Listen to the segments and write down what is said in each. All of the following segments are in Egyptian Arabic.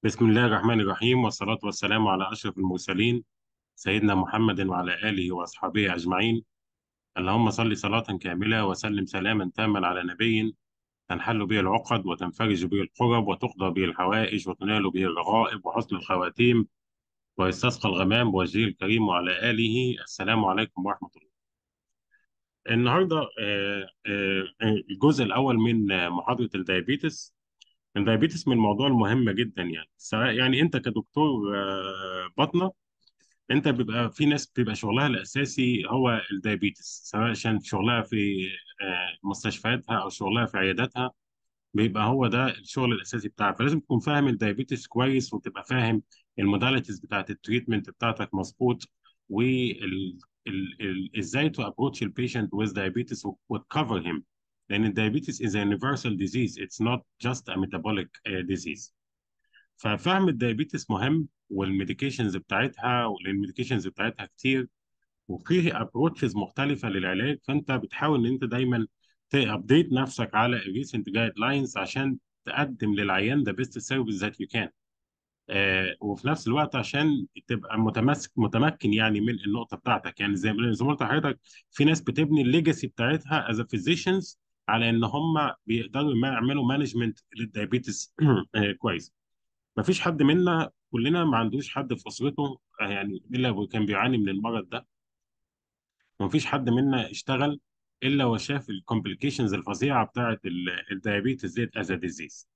بسم الله الرحمن الرحيم والصلاة والسلام على أشرف المرسلين سيدنا محمد وعلى آله وأصحابه أجمعين اللهم صل صلاة كاملة وسلم سلاما تاما على نبي تنحل به العقد وتنفرج به الكرب وتقضى به الحوائج وتنال به الرغائب وحسن الخواتيم ويستسقى الغمام بوجهه الكريم وعلى آله السلام عليكم ورحمة الله النهاردة آه، آه، الجزء الأول من آه، محاضرة الدايابيتس الدايابيتس من الموضوع المهم جدا يعني سواء يعني أنت كدكتور آه، باطنة انت بيبقى في ناس بيبقى شغلها الاساسي هو الدايابيتس سواء عشان شغلها في آه، مستشفياتها او شغلها في عياداتها بيبقى هو ده الشغل الاساسي بتاعها فلازم تكون فاهم الدايابيتس كويس وتبقى فاهم الموداليتيز بتاعت التريتمنت بتاعتك مظبوط وال ال- ال- ازاي تو ابروتش البيشنت with diabetes وتكفر him لان الدايابيتس is a universal disease it's not just a metabolic uh, disease ففهم الدايابيتس مهم والميديكيشنز بتاعتها والميديكيشنز بتاعتها كتير وفيه ابروتشز مختلفه للعلاج فانت بتحاول ان انت دايما تابديت نفسك على الريسنت جايد لاينز عشان تقدم للعيان ذا بيست سيرفيس ذات يو كان وفي نفس الوقت عشان تبقى متمسك متمكن يعني من النقطه بتاعتك يعني زي ما زي ما قلت لحضرتك في ناس بتبني الليجاسي بتاعتها از فيزيشنز على ان هم بيقدروا ما يعملوا مانجمنت للدايابيتس كويس مفيش حد منا كلنا ما عندوش حد في اسرته آه، يعني الا كان بيعاني من المرض ده ومفيش حد منا اشتغل الا وشاف الكومبليكيشنز الفظيعه بتاعه ال- الدايابيتس ديت از ديزيز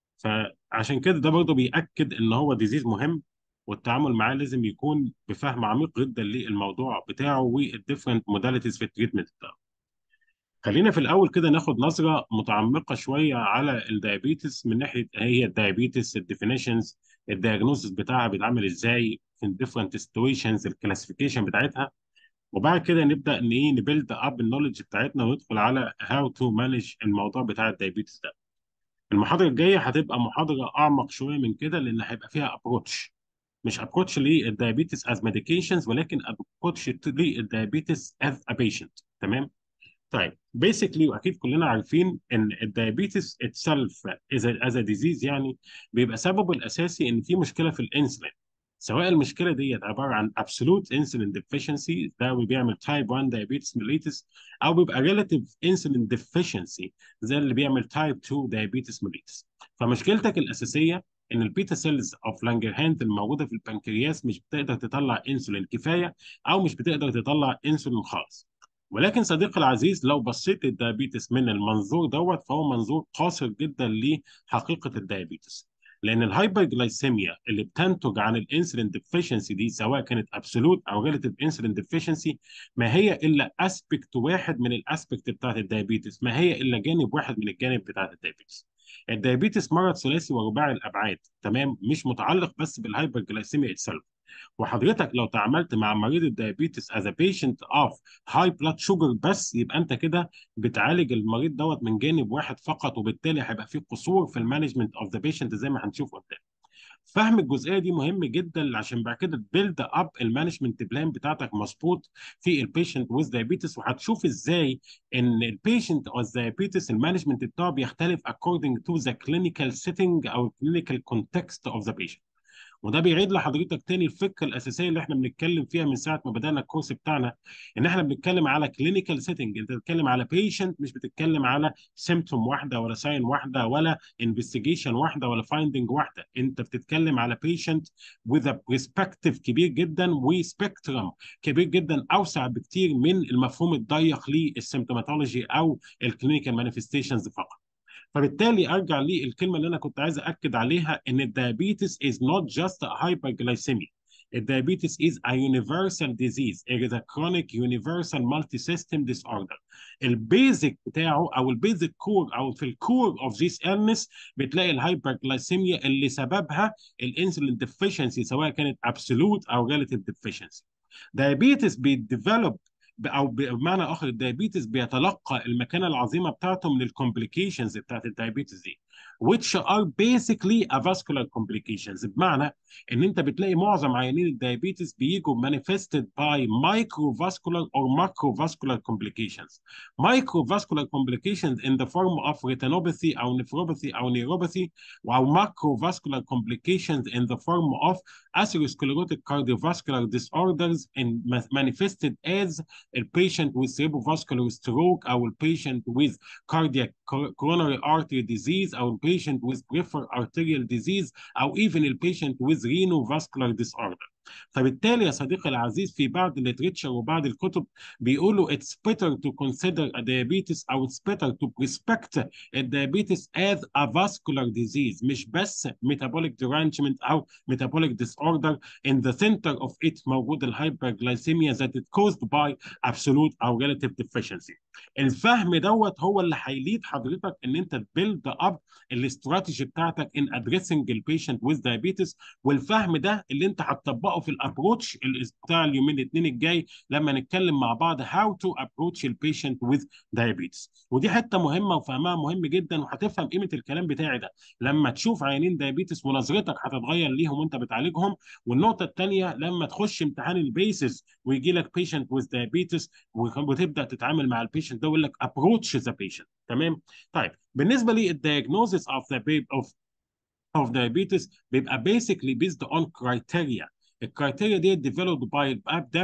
فعشان كده ده برضه بيأكد ان هو ديزيز مهم والتعامل معاه لازم يكون بفهم عميق جدا للموضوع بتاعه والديفرنت موداليتيز في التريتمنت بتاعه خلينا في الاول كده ناخد نظره متعمقه شويه على الدايابيتس من ناحيه ايه هي الدايابيتس الديفينيشنز الدايجنوستس بتاعها بيتعمل ازاي في الديفرنت سيتويشنز الكلاسيفيكيشن بتاعتها وبعد كده نبدا ان ايه نبيلد اب النولج بتاعتنا وندخل على هاو تو مانج الموضوع بتاع الدايابيتس ده المحاضره الجايه هتبقى محاضره اعمق شويه من كده لان هيبقى فيها ابروتش مش ابروتش للدايابيتس از ميديكيشنز ولكن ابروتش للدايابيتس از ا بيشنت تمام طيب بيسكلي واكيد كلنا عارفين ان الدايابيتس اتسلف از ا ديزيز يعني بيبقى سببه الاساسي ان في مشكله في الانسولين سواء المشكله ديت عباره عن absolute insulin deficiency ده بيعمل تايب 1 diabetes mellitus او بيبقى relative insulin deficiency زي اللي بيعمل تايب 2 diabetes mellitus فمشكلتك الاساسيه ان البيتا سيلز اوف لانجرهانت الموجوده في البنكرياس مش بتقدر تطلع انسولين كفايه او مش بتقدر تطلع انسولين خالص ولكن صديقي العزيز لو بصيت للدايابيتس من المنظور دوت فهو منظور قاصر جدا لحقيقه الدايابيتس لان الهايبرجلايسيميا اللي بتنتج عن الانسولين ديفيشنسي دي سواء كانت ابسولوت او ريلاتيف انسولين ديفيشنسي ما هي الا اسبكت واحد من الاسبكت بتاعت الدايابيتس ما هي الا جانب واحد من الجانب بتاعت الدايابيتس الدايابيتس مرض ثلاثي ورباعي الابعاد تمام مش متعلق بس بالهايبرجلايسيميا اتسلف وحضرتك لو تعاملت مع مريض الدايابيتس از بيشنت اوف هاي بلاد شوجر بس يبقى انت كده بتعالج المريض دوت من جانب واحد فقط وبالتالي هيبقى في قصور في المانجمنت اوف ذا بيشنت زي ما هنشوف قدام فهم الجزئيه دي مهم جدا عشان بعد كده تبيلد اب المانجمنت بلان بتاعتك مظبوط في البيشنت ويز دايابيتس وهتشوف ازاي ان البيشنت ويز دايابيتس المانجمنت بتاعه بيختلف according to the clinical setting او clinical context of the patient وده بيعيد لحضرتك تاني الفكره الاساسيه اللي احنا بنتكلم فيها من ساعه ما بدانا الكورس بتاعنا ان احنا بنتكلم على كلينيكال سيتنج انت بتتكلم على بيشنت مش بتتكلم على سيمتوم واحده ولا ساين واحده ولا انفستيجيشن واحده ولا فايندنج واحده انت بتتكلم على بيشنت وذ برسبكتيف كبير جدا وسبيكترم كبير جدا اوسع بكتير من المفهوم الضيق للسيمتوماتولوجي او الكلينيكال مانيفستيشنز فقط فبالتالي ارجع للكلمه اللي انا كنت عايز اكد عليها ان الدايابيتس is not just a hyperglycemia الدايابيتس is a universal disease it is a chronic universal multi-system disorder البيزك بتاعه او البيزك كور او في الكور اوف ذيس illness بتلاقي الهايبرجلايسيميا اللي سببها الانسولين ديفيشنسي سواء كانت ابسولوت او ريلاتيف ديفيشنسي دايابيتس بيديفلوب او بمعنى اخر الدايابيتس بيتلقى المكانه العظيمه بتاعته من الكومبليكيشنز بتاعت الدايابيتس دي which are basically avascular complications بمعنى ان انت بتلاقي معظم عيانين الدايابيتس بيجوا manifested by microvascular or macrovascular complications microvascular complications in the form of retinopathy او nephropathy او neuropathy او macrovascular complications in the form of atherosclerotic cardiovascular disorders and manifested as a patient with cerebrovascular stroke او a patient with cardiac coronary artery disease او a patient with peripheral arterial disease او even a patient with renovascular disorder فبالتالي يا صديقي العزيز في بعض الليتريتشر وبعض الكتب بيقولوا it's better to consider a diabetes او it's better to respect a diabetes as a vascular disease مش بس metabolic derangement او metabolic disorder in the center of it موجود الهايبرجلايسيميا that is caused by absolute او relative deficiency الفهم دوت هو اللي هيليد حضرتك ان انت تبيلد اب الاستراتيجي بتاعتك in addressing the patient with diabetes والفهم ده اللي انت هتطبقه في الابروتش بتاع اليومين الاثنين الجاي لما نتكلم مع بعض how to approach the patient with diabetes ودي حته مهمه وفهمها مهم جدا وهتفهم قيمه الكلام بتاعي ده لما تشوف عيانين دايابيتس ونظرتك هتتغير ليهم وانت بتعالجهم والنقطه الثانيه لما تخش امتحان البيسز ويجي لك patient with diabetes وتبدا تتعامل مع البيشنت ده ويقول لك approach the patient تمام طيب بالنسبه للدياجنوزس of the babe of of diabetes بيبقى basically based on criteria الكرايتيريا دي developed by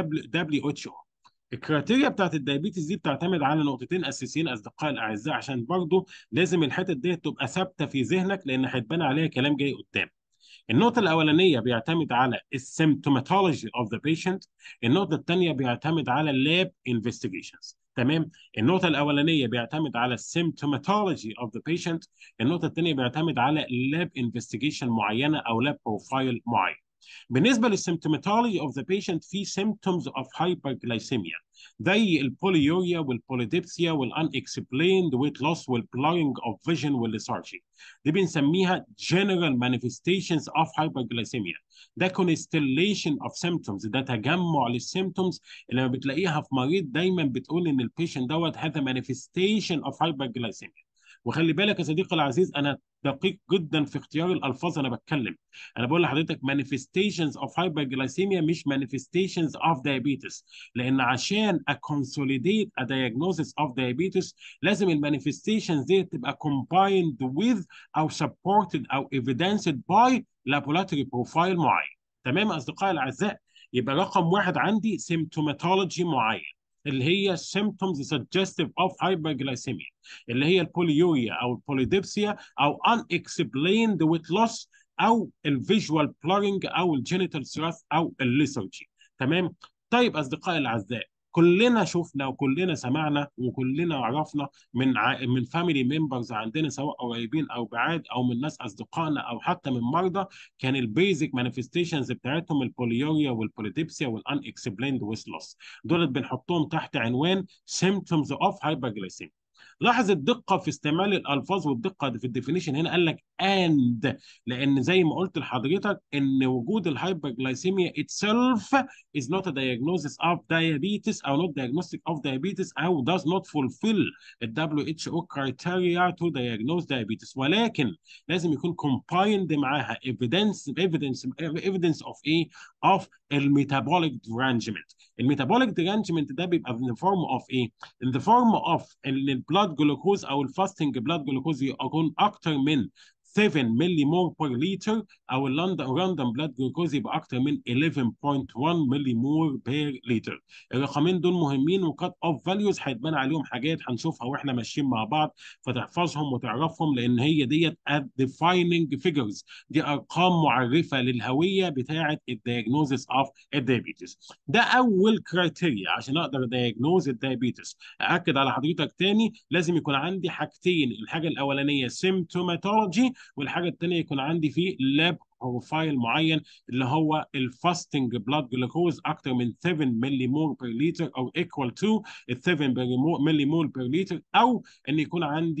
WHO الكرايتيريا بتاعت الدايابيتس دي بتعتمد على نقطتين اساسيين اصدقائي الاعزاء عشان برضو لازم الحتت دي تبقى ثابته في ذهنك لان هيتبنى عليها كلام جاي قدام النقطة الأولانية بيعتمد على السيمتوماتولوجي of the patient النقطة الثانية بيعتمد على اللاب investigations تمام النقطة الأولانية بيعتمد على symptomatology of the patient النقطة الثانية بيعتمد على lab investigation معينة أو lab profile معين بالنسبة للسيمتوماتولوجي of the patient في symptoms of hyperglycemia زي البوليوريا والبوليديبسيا والunexplained weight loss والblurring of vision والليثارجي دي بنسميها general manifestations of hyperglycemia ده constellation of symptoms ده تجمع للسيمتومز اللي لما بتلاقيها في مريض دايما بتقول ان البيشنت دوت هذا manifestation of hyperglycemia وخلي بالك يا صديقي العزيز انا دقيق جدا في اختيار الالفاظ انا بتكلم انا بقول لحضرتك manifestations of hyperglycemia مش manifestations of diabetes لان عشان اكونسوليديت a diagnosis of diabetes لازم المانيفستيشنز دي تبقى combined with او supported او evidenced by laboratory profile معين تمام اصدقائي الاعزاء يبقى رقم واحد عندي symptomatology معين اللي هي symptoms suggestive of hyperglycemia اللي هي البوليوريا او البوليديبسيا او unexplained weight loss او الفيجوال blurring او الجينيتال ثراث او الليثرجي تمام طيب اصدقائي الاعزاء كلنا شفنا وكلنا سمعنا وكلنا عرفنا من ع... من فاميلي ممبرز عندنا سواء قريبين او بعاد او من ناس اصدقائنا او حتى من مرضى كان البيزك مانيفستيشنز بتاعتهم البوليوريا والبوليديبسيا والان اكسبليند ويس لوس دول بنحطهم تحت عنوان symptoms of hyperglycemia لاحظ الدقه في استعمال الالفاظ والدقه في الديفينيشن هنا قال لك اند لان زي ما قلت لحضرتك ان وجود الهايبرجلايسيميا itself is not a diagnosis of diabetes او not diagnostic of diabetes او does not fulfill ال WHO criteria to diagnose diabetes ولكن لازم يكون combined معاها evidence evidence evidence of ايه of الميتابوليك derangement الميتابوليك derangement ده بيبقى in the form of ايه in the form of ان البلاد جلوكوز او الفاستنج بلاد جلوكوز يكون اكتر من 7 ملي مول بير لتر او الراندوم بلاد جلوكوز يبقى اكتر من 11.1 ملي مول بير لتر الرقمين دول مهمين وكات اوف فاليوز هيتبان عليهم حاجات هنشوفها واحنا ماشيين مع بعض فتحفظهم وتعرفهم لان هي ديت defining figures دي ارقام معرفه للهويه بتاعه الدياجنوزس اوف الدايابيتس ده اول كرايتيريا عشان اقدر دايجنوز الدايابيتس اكد على حضرتك تاني لازم يكون عندي حاجتين الحاجه الاولانيه سيمتوماتولوجي والحاجه الثانيه يكون عندي فيه لاب بروفايل معين اللي هو الفاستنج بلاد جلوكوز اكتر من 7 ملي مول بير لتر او ايكوال تو ال 7 ملي مول بير لتر او ان يكون عندي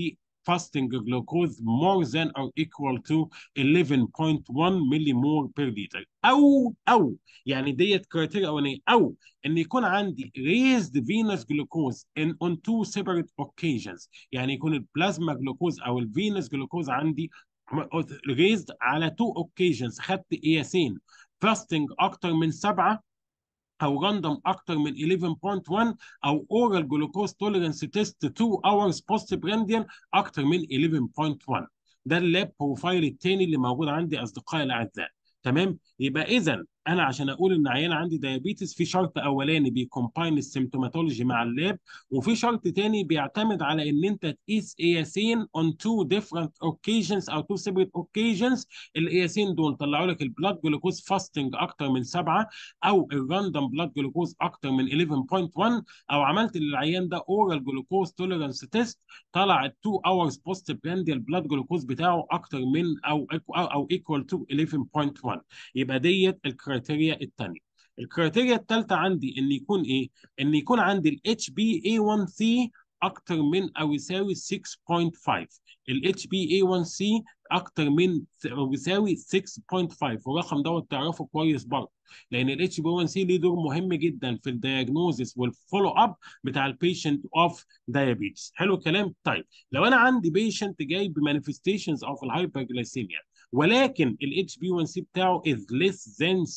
fasting glucose more than or equal to 11.1 millimole per liter او او يعني ديت كرايتيريا اولانيه او ان يكون عندي raised venous glucose in on two separate occasions يعني يكون البلازما جلوكوز او الفينوس جلوكوز عندي raised على two occasions خدت قياسين فاستنج اكتر من سبعه او راندوم اكتر من 11.1 او اورال جلوكوز توليرنس تيست 2 اورز بوست برانديان اكتر من 11.1 ده اللاب بروفايل الثاني اللي موجود عندي اصدقائي الاعزاء تمام يبقى اذا انا عشان اقول ان عيان عندي دايابيتس في شرط اولاني بيكومباين السيمتوماتولوجي مع اللاب وفي شرط تاني بيعتمد على ان انت تقيس قياسين on two different occasions او two separate occasions القياسين دول طلعوا لك البلاد جلوكوز فاستنج اكتر من سبعه او الراندوم بلاد جلوكوز اكتر من 11.1 او عملت للعيان ده اورال جلوكوز توليرانس تيست طلع ال 2 hours بوست برانديال بلاد جلوكوز بتاعه اكتر من او او او ايكوال تو 11.1 يبقى ديت الكرايتيريا الثانيه الكرايتيريا الثالثه عندي ان يكون ايه ان يكون عندي الاتش بي اي 1 سي اكتر من او يساوي 6.5 الاتش بي اي 1 سي اكتر من او يساوي 6.5 والرقم دوت تعرفه كويس برضه لان الاتش بي 1 سي ليه دور مهم جدا في الدياجنوزس والفولو اب بتاع البيشنت اوف دايابيتس حلو الكلام طيب لو انا عندي بيشنت جاي بمانيفستيشنز اوف الهايبرجلايسيميا ولكن ال HbA1c بتاعه is less than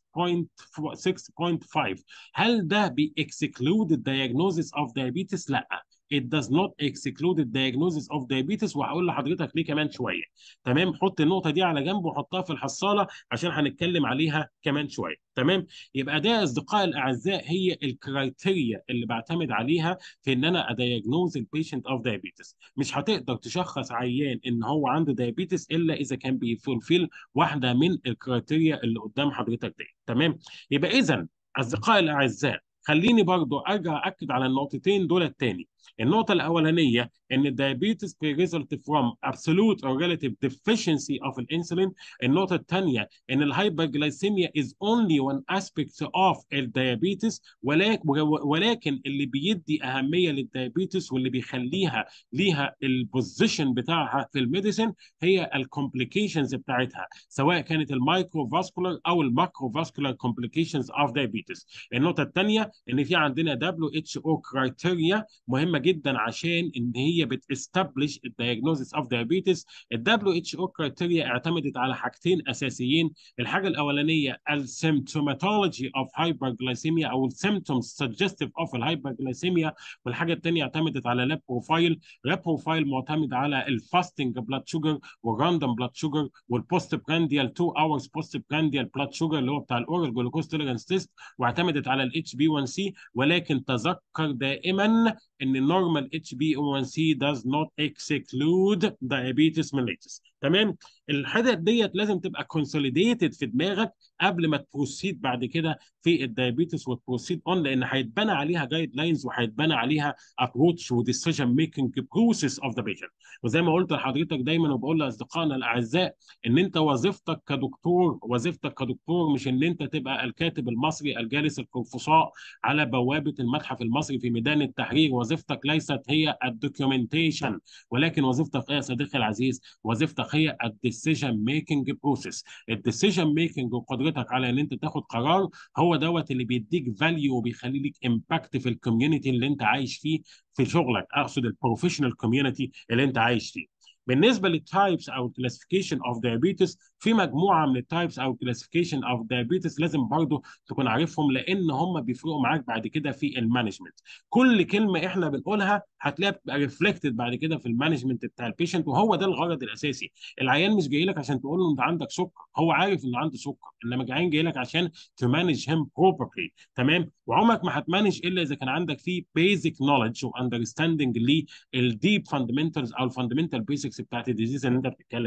6.5 هل ده بي exclude the diagnosis of diabetes؟ لا it does not exclude the diagnosis of diabetes وهقول لحضرتك ليه كمان شويه تمام حط النقطه دي على جنب وحطها في الحصاله عشان هنتكلم عليها كمان شويه تمام يبقى ده اصدقائي الاعزاء هي الكرايتيريا اللي بعتمد عليها في ان انا ادياجنوز البيشنت اوف diabetes مش هتقدر تشخص عيان ان هو عنده diabetes الا اذا كان بيفولفيل واحده من الكرايتيريا اللي قدام حضرتك دي تمام يبقى اذا اصدقائي الاعزاء خليني برضو ارجع اكد على النقطتين دول التاني النقطة الأولانية إن الدايابيتس result from absolute or relative deficiency of الانسولين النقطة الثانية إن الهايبرجلايسيميا is only one aspect of الدايابيتس ولكن ولكن اللي بيدي أهمية للدايابيتس واللي بيخليها ليها البوزيشن بتاعها في الميديسن هي الكومبليكيشنز بتاعتها سواء كانت المايكرو فاسكولار أو الماكرو فاسكولار كومبليكيشنز اوف دايابيتس النقطة الثانية إن في عندنا WHO كرايتيريا مهمة جدا عشان ان هي بتستبلش الدايجنوزيس اوف دايابيتس الدبليو اتش او كرايتيريا اعتمدت على حاجتين اساسيين الحاجه الاولانيه السيمتوماتولوجي اوف هايبرجلايسيميا او السيمتومز سجستيف اوف الهايبرجلايسيميا والحاجه الثانيه اعتمدت على لاب بروفايل لاب بروفايل معتمد على الفاستنج بلاد شوجر والراندوم بلاد شوجر والبوست برانديال 2 اورز بوست برانديال بلاد شوجر اللي هو بتاع الاورال جلوكوز توليرانس تيست واعتمدت على الاتش بي 1 سي ولكن تذكر دائما ان normal HbA1c does not exclude diabetes mellitus تمام الحاجه ديت لازم تبقى consolidated في دماغك قبل ما تبروسيد بعد كده في الدايابيتس وتبروسيد اون لان هيتبنى عليها جايد لاينز وهيتبنى عليها ابروتش وديسيجن ميكنج بروسيس اوف ذا بيشنت وزي ما قلت لحضرتك دايما وبقول لاصدقائنا الاعزاء ان انت وظيفتك كدكتور وظيفتك كدكتور مش ان انت تبقى الكاتب المصري الجالس القرفصاء على بوابه المتحف المصري في ميدان التحرير وظيفتك ليست هي الدوكيومنتيشن ولكن وظيفتك يا صديقي العزيز وظيفتك هي الديسيجن ميكنج بروسيس الديسيجن ميكنج وقدرتك على ان انت تاخد قرار هو دوت اللي بيديك فاليو وبيخلي لك امباكت في الكوميونتي اللي انت عايش فيه في شغلك اقصد البروفيشنال كوميونتي اللي انت عايش فيه بالنسبه للتايبس او كلاسيفيكيشن اوف دايابيتس في مجموعه من التايبس او كلاسيفيكيشن اوف دايابيتس لازم برضو تكون عارفهم لان هم بيفرقوا معاك بعد كده في المانجمنت كل كلمه احنا بنقولها هتلاقيها بتبقى ريفلكتد بعد كده في المانجمنت بتاع البيشنت وهو ده الغرض الاساسي العيان مش جاي لك عشان تقول له انت عندك سكر هو عارف ان عنده سكر انما العيان جاي لك عشان تمانج هيم بروبرلي تمام وعمرك ما هتمانج الا اذا كان عندك فيه بيزك نولج واندرستاندنج للديب فاندمنتالز او الفاندمنتال بيسكس بتاعت الديزيز اللي انت بتتكلم عليه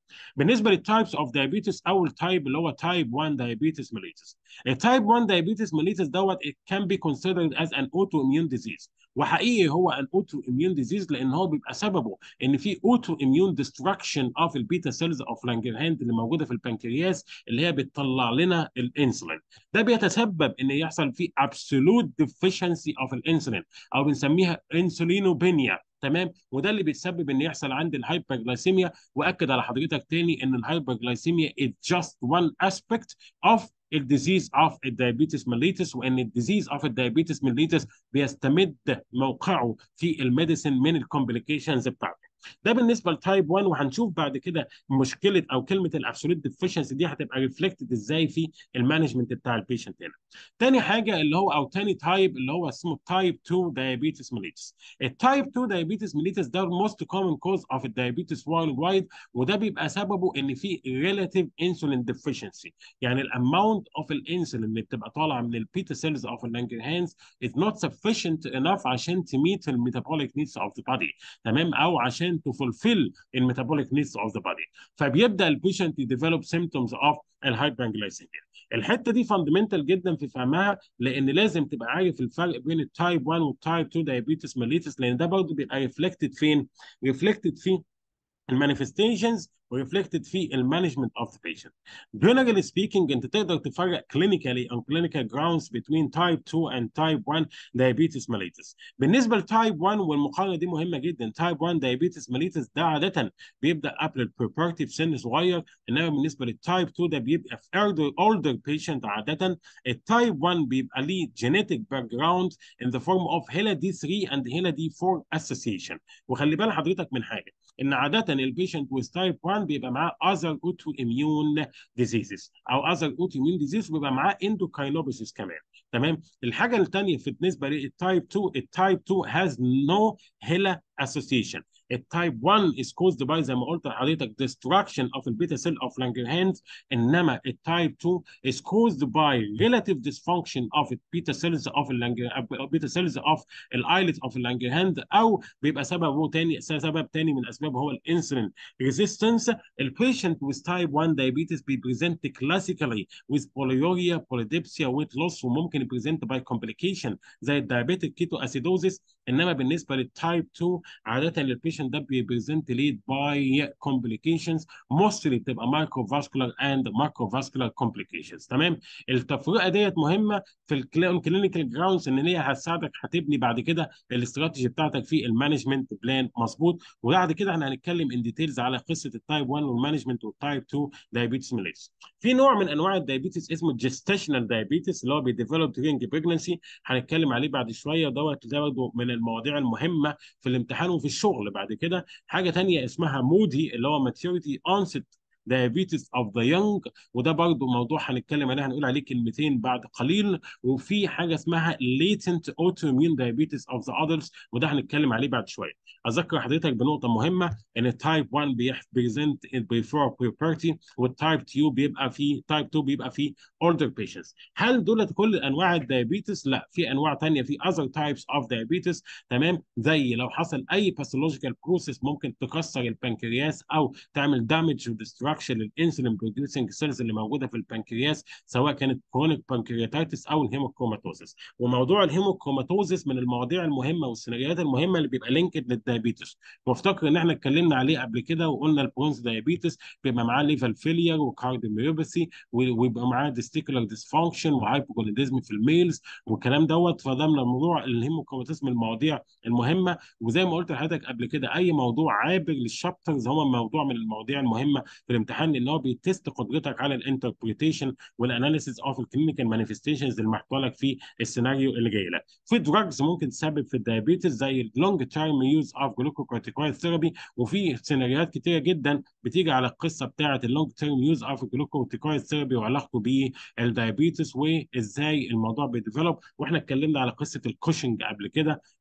بالنسبه للتايبس اوف دايابيتس اول تايب اللي هو تايب 1 دايابيتس ميليتس التايب 1 دايابيتس ميليتس دوت it can be considered as an autoimmune disease وحقيقي هو ان اوتو اميون ديزيز لان هو بيبقى سببه ان في اوتو اميون ديستراكشن اوف البيتا سيلز اوف لانجرهاند اللي موجوده في البنكرياس اللي هي بتطلع لنا الانسولين ده بيتسبب ان يحصل في ابسولوت ديفيشنسي اوف الانسولين او بنسميها انسولينوبينيا تمام وده اللي بيتسبب ان يحصل عندي الهايبرجلايسيميا واكد على حضرتك تاني ان الهايبرجلايسيميا is just one aspect of الديزيز اوف الدايابيتس ميليتس وان الديزيز اوف الدايابيتس ميليتس بيستمد موقعه في الميديسن من الكومبليكيشنز بتاعته ده بالنسبه لتايب 1 وهنشوف بعد كده مشكله او كلمه الابسولوت ديفيشنسي دي هتبقى ريفلكتد ازاي في المانجمنت بتاع البيشنت هنا. تاني حاجه اللي هو او تاني تايب اللي هو اسمه تايب 2 دايابيتس ميليتس. التايب 2 دايابيتس ميليتس ده الموست كومن كوز اوف الدايابيتس وورلد وايد وده بيبقى سببه ان في ريلاتيف انسولين ديفيشنسي يعني الاماونت اوف الانسولين اللي بتبقى طالعه من البيتا سيلز اوف اللانجرهانز is not sufficient enough عشان تميت الميتابوليك نيدز اوف ذا بادي تمام او عشان to fulfill الميتابوليك نيدز اوف ذا بادي فبيبدا البيشنت يديفلوب symptoms اوف الهايبرجلايسيميا الحته دي فاندمنتال جدا في فهمها لان لازم تبقى عارف الفرق بين التايب 1 والتايب 2 دايابيتس ميليتس لان ده برضه بيبقى ريفلكتد فين؟ ريفلكتد في المانيفستيشنز وريفلكتد في المانجمنت اوف ذا بيشنت. Generally speaking انت تقدر تفرق clinically on clinical grounds between type 2 and type 1 diabetes mellitus. بالنسبه لتايب 1 والمقارنه دي مهمه جدا تايب 1 diabetes mellitus ده عاده بيبدا قبل البربرتي في سن صغير انما بالنسبه للتايب 2 ده بيبقى في older, older patient عاده التايب 1 بيبقى ليه genetic background in the form of HeLa D3 and HeLa D4 association وخلي بال حضرتك من حاجه ان عاده البيشنت with type 1 بيبقى معاه other autoimmune diseases او other autoimmune disease وبيبقى معاه endocrinosis كمان تمام الحاجه الثانيه في بالنسبه للتايب 2 التايب 2 has no HeLa association التايب 1 is caused by زي ما قلت لحضرتك destruction of the beta cell of Langerhans انما التايب 2 is caused by relative dysfunction of the beta cells of beta cells of الايلت of Langerhans او بيبقى سببه تاني سبب تاني من اسبابه هو الانسولين resistance البيشنت with type 1 diabetes بيبريزنت classically with polyuria polydipsia weight loss وممكن يبريزنت by complication زي الدايابيتيك كيتو اسيدوزيس انما بالنسبه للتايب 2 عاده البيشنت ده بيبريزنت ليد باي كومبليكيشنز موستلي بتبقى مايكروفاسكولار اند مايكروفاسكولار كومبليكيشنز تمام التفرقه ديت مهمه في الكلينيكال جراوندز ان هي هتساعدك هتبني بعد كده الاستراتيجي بتاعتك في المانجمنت بلان مظبوط وبعد كده احنا هنتكلم ان ديتيلز على قصه التايب 1 والمانجمنت والتايب 2 دايابيتس ميليتس في نوع من انواع الدايابيتس اسمه جيستيشنال دايابيتس اللي هو بيديفلوب ديورنج بريجنسي هنتكلم عليه بعد شويه دوت ده برضه من المواضيع المهمه في الامتحان وفي الشغل بعد كده حاجه تانية اسمها مودي اللي هو ماتيوريتي اونست diabetes of the young وده برضو موضوع هنتكلم عليه هنقول عليه كلمتين بعد قليل وفي حاجه اسمها latent autoimmune diabetes of the adults وده هنتكلم عليه بعد شويه اذكر حضرتك بنقطه مهمه ان التايب 1 بيبريزنت before puberty والتايب 2 بيبقى فيه تايب 2 بيبقى فيه older patients هل دول كل انواع الدايابيتس لا في انواع ثانيه في other types of diabetes تمام زي لو حصل اي pathological process ممكن تكسر البنكرياس او تعمل damage وديستراكشن للانسولين بروديوسنج سيلز اللي موجوده في البنكرياس سواء كانت كرونيك بانكرياتايتس او الهيموكروماتوزس وموضوع الهيموكروماتوزس من المواضيع المهمه والسيناريوهات المهمه اللي بيبقى لينكد للدايابيتس وافتكر ان احنا اتكلمنا عليه قبل كده وقلنا البرونز دايابيتس بيبقى معاه ليفل فيلير وكارديوميوباثي ويبقى معاه ديستيكولار ديسفانكشن وهايبوكوليديزم في الميلز والكلام دوت فده من الموضوع الهيموكروماتوزس من المواضيع المهمه وزي ما قلت لحضرتك قبل كده اي موضوع عابر للشابترز هو موضوع من المواضيع المهمه في الامتحان لان هو بيتست قدرتك على الانتربريتيشن والاناليسيس اوف الكلينيكال مانيفستيشنز اللي محطوطه لك في السيناريو اللي جاي لك في دراجز ممكن تسبب في الدايابيتس زي اللونج تيرم يوز اوف جلوكوكورتيكويد ثيرابي وفي سيناريوهات كتيره جدا بتيجي على القصه بتاعه اللونج تيرم يوز اوف جلوكوكورتيكويد ثيرابي وعلاقته بالدايابيتس وازاي الموضوع بيديفلوب واحنا اتكلمنا على قصه الكوشنج قبل كده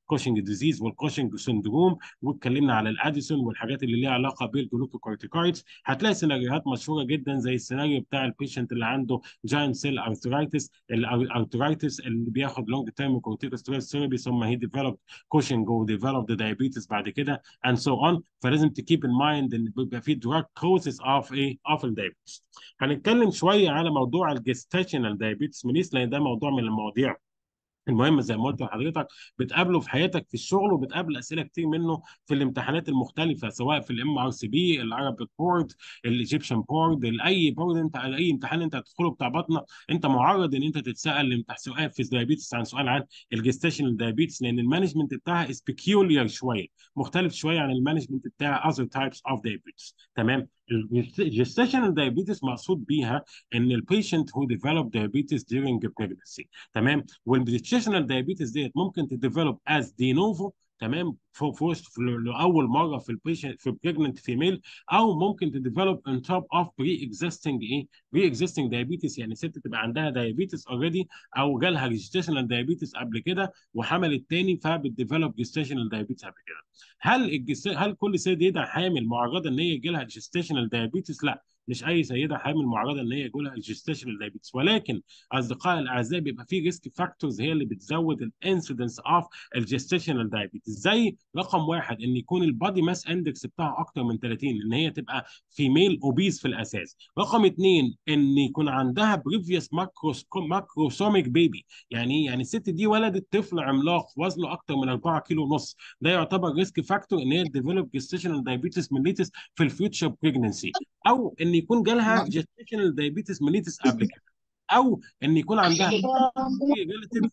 كوشنج ديزيز والكوشنج سندروم واتكلمنا على الاديسون والحاجات اللي ليها علاقه بالجلوكوكورتيكويدز هتلاقي سيناريوهات مشهوره جدا زي السيناريو بتاع البيشنت اللي عنده جاينت سيل ارثرايتس الارثرايتس اللي بياخد لونج تيرم كورتيكوستيرويد ثيرابي ثم هي ديفلوب كوشنج وديفلوب دايابيتس بعد كده اند سو اون فلازم تكيب ان مايند ان بيبقى في دراج كوزز اوف ايه اوف الدايابيتس هنتكلم شويه على موضوع الجستيشنال دايابيتس ميليس لان ده موضوع من المواضيع المهم زي ما قلت لحضرتك بتقابله في حياتك في الشغل وبتقابل اسئله كتير منه في الامتحانات المختلفه سواء في الام ار سي بي العربيك بورد الايجيبشن بورد اي بورد انت اي امتحان انت هتدخله بتاع بطنه انت معرض ان انت تتسال سؤال في الدايابيتس عن سؤال عن الجستيشنال دايابيتس لان المانجمنت بتاعها از بيكيوليار شويه مختلف شويه عن المانجمنت بتاع اذر تايبس اوف دايابيتس تمام الجستيشنال دايابيتس مقصود بيها ان البيشنت هو ديفلوب دايابيتس during pregnancy تمام والجستيشنال دايابيتس ديت ممكن تديفلوب از دي نوفو تمام في في وسط في لاول مره في البيشنت في بريجننت فيميل او ممكن تديفلوب ان توب اوف بري اكزيستنج ايه بري اكزيستنج دايابيتس يعني ست تبقى عندها دايابيتس اوريدي او جالها جستيشنال دايابيتس قبل كده وحملت تاني فبتديفلوب جستيشنال دايابيتس قبل كده هل الجست... هل كل سيده حامل معرضه ان هي يجي لها جستيشنال دايابيتس لا مش اي سيده حامل معرضه ان هي يجي لها جستيشنال دايابيتس ولكن اصدقائي الاعزاء بيبقى في ريسك فاكتورز هي اللي بتزود الانسيدنس اوف الجستيشنال دايابيتس زي رقم واحد ان يكون البادي ماس اندكس بتاعها اكتر من 30 ان هي تبقى فيميل اوبيز في الاساس رقم اثنين ان يكون عندها بريفيوس ماكروس ماكروسوميك بيبي يعني ايه يعني الست دي ولدت طفل عملاق وزنه اكتر من 4 كيلو ونص ده يعتبر ريسك فاكتور ان هي تديفلوب جستيشنال دايابيتس ميليتس في الفيوتشر بريجنسي او ان يكون جالها جستيشنال دايابيتس ميليتس قبل كده او ان يكون عندها ريلاتيف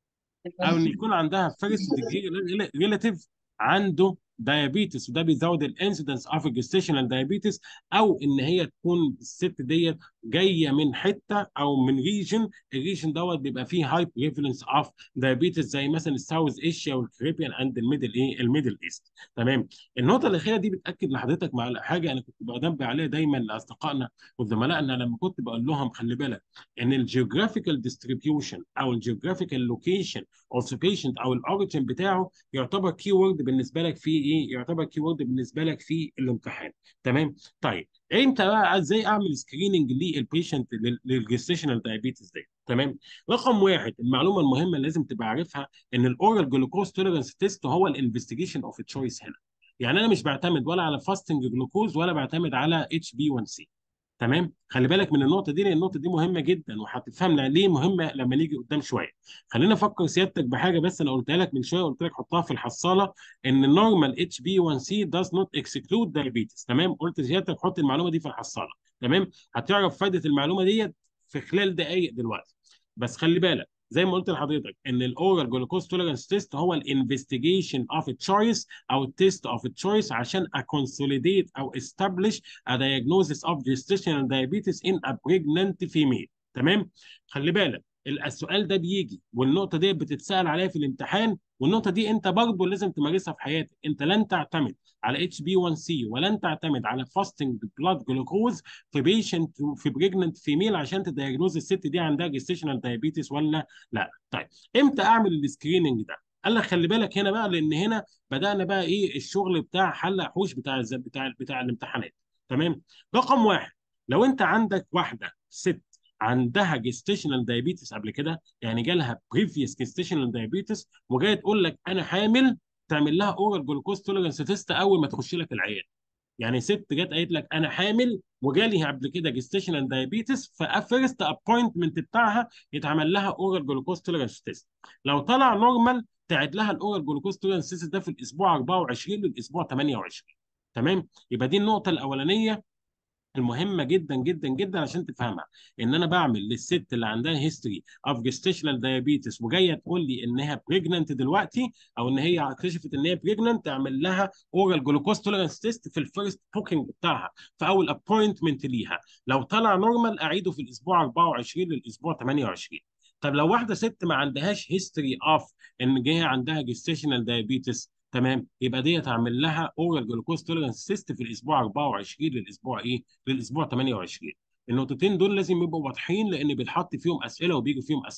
او ان يكون عندها فيرست ديجري ريلاتيف عنده دايابيتس وده بيزود الانسيدنس اوف جستيشنال دايابيتس او ان هي تكون الست ديت جايه من حته او من ريجن الريجن دوت بيبقى فيه هاي بريفلنس اوف دايابيتس زي مثلا الساوث ايشيا والكاريبيان اند الميدل ايه الميدل ايست تمام النقطه الاخيره دي بتاكد لحضرتك مع حاجه انا كنت بنبه عليها دايما لاصدقائنا وزملائنا لما كنت بقول لهم خلي بالك ان الجيوغرافيكال ديستريبيوشن او الجيوغرافيكال لوكيشن اوف بيشنت او الاوريجن بتاعه يعتبر كي وورد بالنسبه لك في ايه يعتبر كي وورد بالنسبه لك في الامتحان تمام طيب امتى بقى ازاي اعمل سكريننج للبيشنت للجستيشنال دايابيتس دي تمام رقم واحد المعلومه المهمه اللي لازم تبقى عارفها ان الاورال جلوكوز توليرنس تيست هو الانفستيجيشن اوف تشويس هنا يعني انا مش بعتمد ولا على فاستنج جلوكوز ولا بعتمد على اتش بي 1 سي تمام خلي بالك من النقطه دي لان النقطه دي مهمه جدا وهتفهمنا ليه مهمه لما نيجي قدام شويه خلينا افكر سيادتك بحاجه بس انا قلتها لك من شويه قلت لك حطها في الحصاله ان النورمال اتش بي 1 سي does not exclude diabetes تمام قلت سيادتك حط المعلومه دي في الحصاله تمام هتعرف فائده المعلومه ديت في خلال دقائق دلوقتي بس خلي بالك زي ما قلت لحضرتك ان الاورال جلوكوز توليرانس تيست هو الانفستيجيشن اوف تشويس او التيست اوف تشويس عشان اكونسوليديت او استابليش ا diagnosis of gestational diabetes in a pregnant female تمام خلي بالك السؤال ده بيجي والنقطه دي بتتسال عليها في الامتحان والنقطه دي انت برضه لازم تمارسها في حياتك انت لن تعتمد على اتش بي 1 سي ولن تعتمد على فاستنج بلاد جلوكوز في بيشنت في بريجننت فيميل عشان تدياجنوز الست دي عندها جستيشنال دايابيتس ولا لا طيب امتى اعمل السكريننج ده قال لك خلي بالك هنا بقى لان هنا بدانا بقى ايه الشغل بتاع حل حوش بتاع بتاع بتاع الامتحانات تمام رقم واحد لو انت عندك واحده ست عندها جستيشنال دايابيتس قبل كده يعني جالها بريفيوس جستيشنال دايابيتس وجايه تقول لك انا حامل تعمل لها اورال جلوكوز توليرنس تيست اول ما تخش لك العياده يعني ست جت قالت لك انا حامل وجالي قبل كده جستيشنال دايابيتس ففيرست ابوينتمنت بتاعها يتعمل لها اورال جلوكوز توليرنس تيست لو طلع نورمال تعد لها الاورال جلوكوز توليرنس تيست ده في الاسبوع 24 للاسبوع 28 تمام يبقى دي النقطه الاولانيه المهمه جدا جدا جدا عشان تفهمها ان انا بعمل للست اللي عندها هيستوري اوف جستيشنال دايابيتس وجايه تقول لي انها بريجننت دلوقتي او ان هي اكتشفت ان هي بريجننت تعمل لها اورال جلوكوز توليرنس تيست في الفيرست بوكينج بتاعها في اول ابوينتمنت ليها لو طلع نورمال اعيده في الاسبوع 24 للاسبوع 28 طب لو واحده ست ما عندهاش هيستوري اوف ان جايه عندها جستيشنال دايابيتس تمام يبقى ديت هعمل لها اورال جلوكوز توليرانس تيست في الاسبوع 24 للاسبوع ايه للاسبوع 28 النقطتين دول لازم يبقوا واضحين لان بيتحط فيهم اسئله وبيجي فيهم اسئله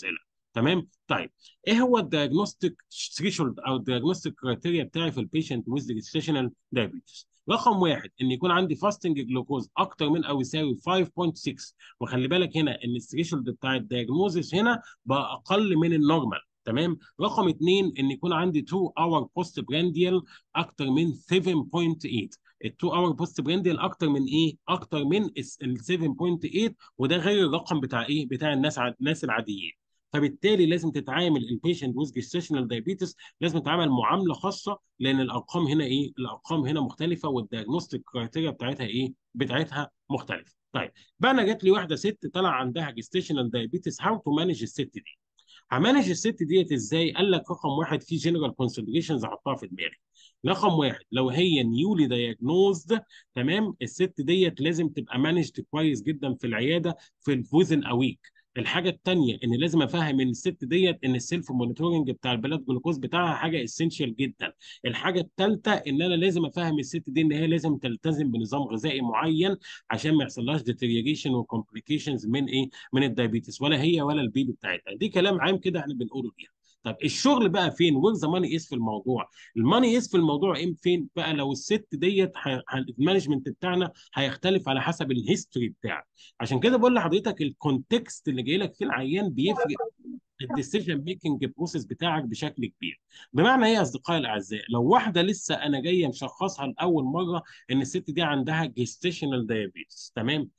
تمام طيب ايه هو الدياجنوستيك ثريشولد او الدياجنوستيك كرايتيريا بتاعي في البيشنت ويز جستيشنال دايابيتس رقم واحد ان يكون عندي فاستنج جلوكوز اكتر من او يساوي 5.6 وخلي بالك هنا ان الثريشولد بتاع الدياجنوزس هنا بقى اقل من النورمال تمام رقم اثنين ان يكون عندي 2 اور بوست برانديال اكتر من 7.8 ال 2 اور بوست برانديال اكتر من ايه اكتر من ال 7.8 وده غير الرقم بتاع ايه بتاع الناس الناس العاديين فبالتالي لازم تتعامل البيشنت ويز جستيشنال دايابيتس لازم تتعامل معامله خاصه لان الارقام هنا ايه الارقام هنا مختلفه والدياجنوستيك كرايتيريا بتاعتها ايه بتاعتها مختلفه طيب بقى انا جات لي واحده ست طلع عندها جستيشنال دايابيتس هاو تو مانج الست دي همانج الست ديت ازاي؟ قال لك رقم واحد في جنرال كونسيدريشنز احطها في دماغي. رقم واحد لو هي نيولي دايجنوزد تمام الست ديت لازم تبقى مانجد كويس جدا في العياده في ويزن ا ويك. الحاجه الثانيه ان لازم افهم ان الست ديت ان السيلف مونيتورنج بتاع البلاد جلوكوز بتاعها حاجه اسينشال جدا الحاجه الثالثه ان انا لازم افهم الست دي ان هي لازم تلتزم بنظام غذائي معين عشان ما يحصلهاش ديتيريوريشن وكومبليكيشنز من ايه من الدايابيتس ولا هي ولا البيبي بتاعتها دي كلام عام كده احنا بنقوله ليها طب الشغل بقى فين؟ وير ذا ماني از في الموضوع؟ الماني از في الموضوع ايه فين؟ بقى لو الست ديت المانجمنت بتاعنا هيختلف على حسب الهيستوري بتاعك. عشان كده بقول لحضرتك الكونتكست اللي جاي لك في العيان بيفرق الديسيجن ميكنج بروسيس بتاعك بشكل كبير. بمعنى ايه يا اصدقائي الاعزاء؟ لو واحده لسه انا جايه مشخصها لاول مره ان الست دي عندها جيستيشنال دايابيتس تمام؟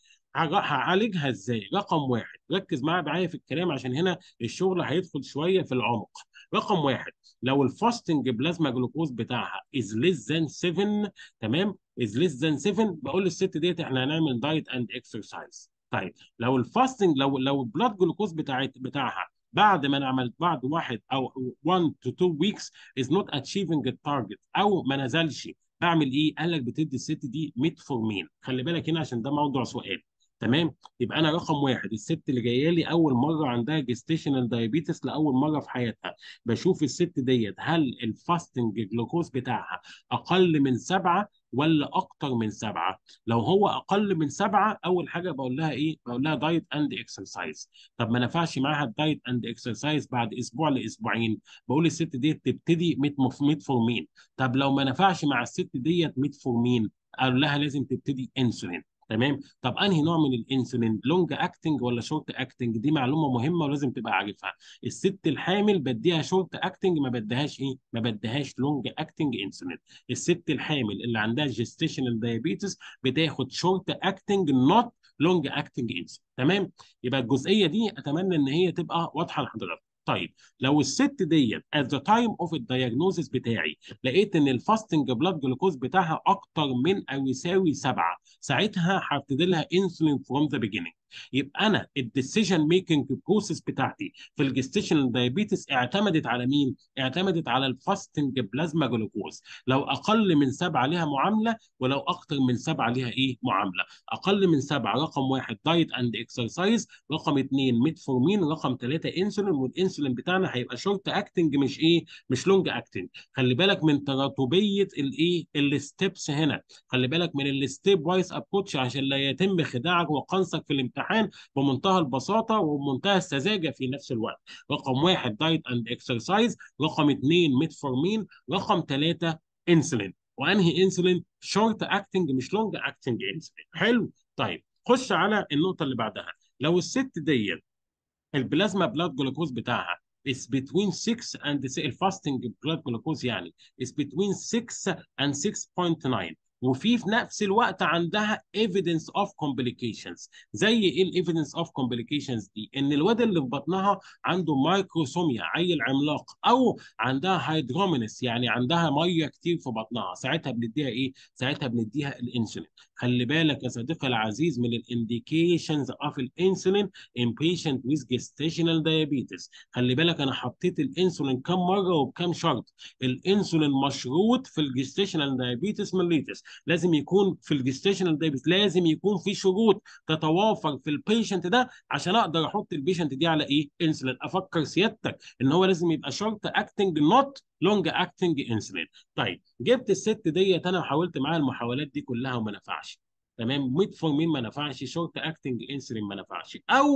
هعالجها ازاي؟ رقم واحد ركز معايا معايا في الكلام عشان هنا الشغل هيدخل شويه في العمق. رقم واحد لو الفاستنج بلازما جلوكوز بتاعها از ليس ذان 7 تمام؟ از ليس ذان 7 بقول للست ديت احنا هنعمل دايت اند اكسرسايز. طيب لو الفاستنج لو لو البلاد جلوكوز بتاعت بتاعها بعد ما انا عملت بعد واحد او 1 تو 2 ويكس از نوت اتشيفنج التارجت او ما نزلش بعمل ايه؟ قال لك بتدي الست دي ميتفورمين خلي بالك هنا عشان ده موضوع سؤال تمام يبقى انا رقم واحد الست اللي جايه لي اول مره عندها جستيشنال دايابيتس لاول مره في حياتها بشوف الست ديت هل الفاستنج جلوكوز بتاعها اقل من سبعه ولا اكتر من سبعه لو هو اقل من سبعه اول حاجه بقول لها ايه بقول لها دايت اند اكسرسايز طب ما نفعش معاها الدايت اند اكسرسايز بعد اسبوع لاسبوعين بقول الست ديت تبتدي ميتفورمين طب لو ما نفعش مع الست ديت ميتفورمين قال لها لازم تبتدي انسولين تمام طب انهي نوع من الانسولين لونج اكتنج ولا شورت اكتنج دي معلومه مهمه ولازم تبقى عارفها الست الحامل بديها شورت اكتنج ما بديهاش ايه ما بديهاش لونج اكتنج انسولين الست الحامل اللي عندها جيستيشنال دايابيتس بتاخد شورت اكتنج نوت لونج اكتنج انسولين تمام يبقى الجزئيه دي اتمنى ان هي تبقى واضحه لحضرتك طيب لو الست ديت at the time of الدياجنوزس بتاعي لقيت ان الفاستنج بلاد جلوكوز بتاعها اكتر من او يساوي سبعه ساعتها هبتدي لها انسولين فروم ذا beginning يبقى انا الديسيجن ميكنج بروسيس بتاعتي في الجستيشنال دايابيتس اعتمدت على مين؟ اعتمدت على الفاستنج بلازما جلوكوز لو اقل من سبعه ليها معامله ولو اكتر من سبعه ليها ايه؟ معامله اقل من سبعه رقم واحد دايت اند اكسرسايز رقم اثنين ميتفورمين رقم ثلاثه انسولين والانسولين بتاعنا هيبقى شورت اكتنج مش ايه؟ مش لونج اكتنج خلي بالك من تراتبيه الايه؟ الستبس هنا خلي بالك من الستيب وايز ابروتش عشان لا يتم خداعك وقنصك في الامتحان الامتحان بمنتهى البساطه وبمنتهى السذاجه في نفس الوقت رقم واحد دايت اند اكسرسايز رقم اثنين ميتفورمين رقم ثلاثه انسولين وانهي انسولين شورت اكتنج مش لونج اكتنج انسولين حلو طيب خش على النقطه اللي بعدها لو الست ديت البلازما بلاد جلوكوز بتاعها is between 6 and الفاستنج بلاد جلوكوز يعني is between 6 and 6.9 وفي في نفس الوقت عندها evidence of complications زي ايه الايفيدنس اوف complications دي ان الواد اللي في بطنها عنده مايكروسوميا عيل عملاق او عندها هيدرومينس يعني عندها ميه كتير في بطنها ساعتها بنديها ايه ساعتها بنديها الانسولين خلي بالك يا صديقي العزيز من الانديكيشنز اوف الانسولين in patient with gestational diabetes خلي بالك انا حطيت الانسولين كم مره وبكم شرط الانسولين مشروط في الجستيشنال دايابيتس ميليتس لازم يكون في الجستيشنال دايبيتس لازم يكون في شروط تتوافر في البيشنت ده عشان اقدر احط البيشنت دي على ايه انسولين افكر سيادتك ان هو لازم يبقى شرط اكتنج نوت لونج اكتنج انسولين طيب جبت الست ديت انا وحاولت معاها المحاولات دي كلها وما نفعش تمام ميتفورمين ما نفعش شورت اكتنج انسولين ما نفعش او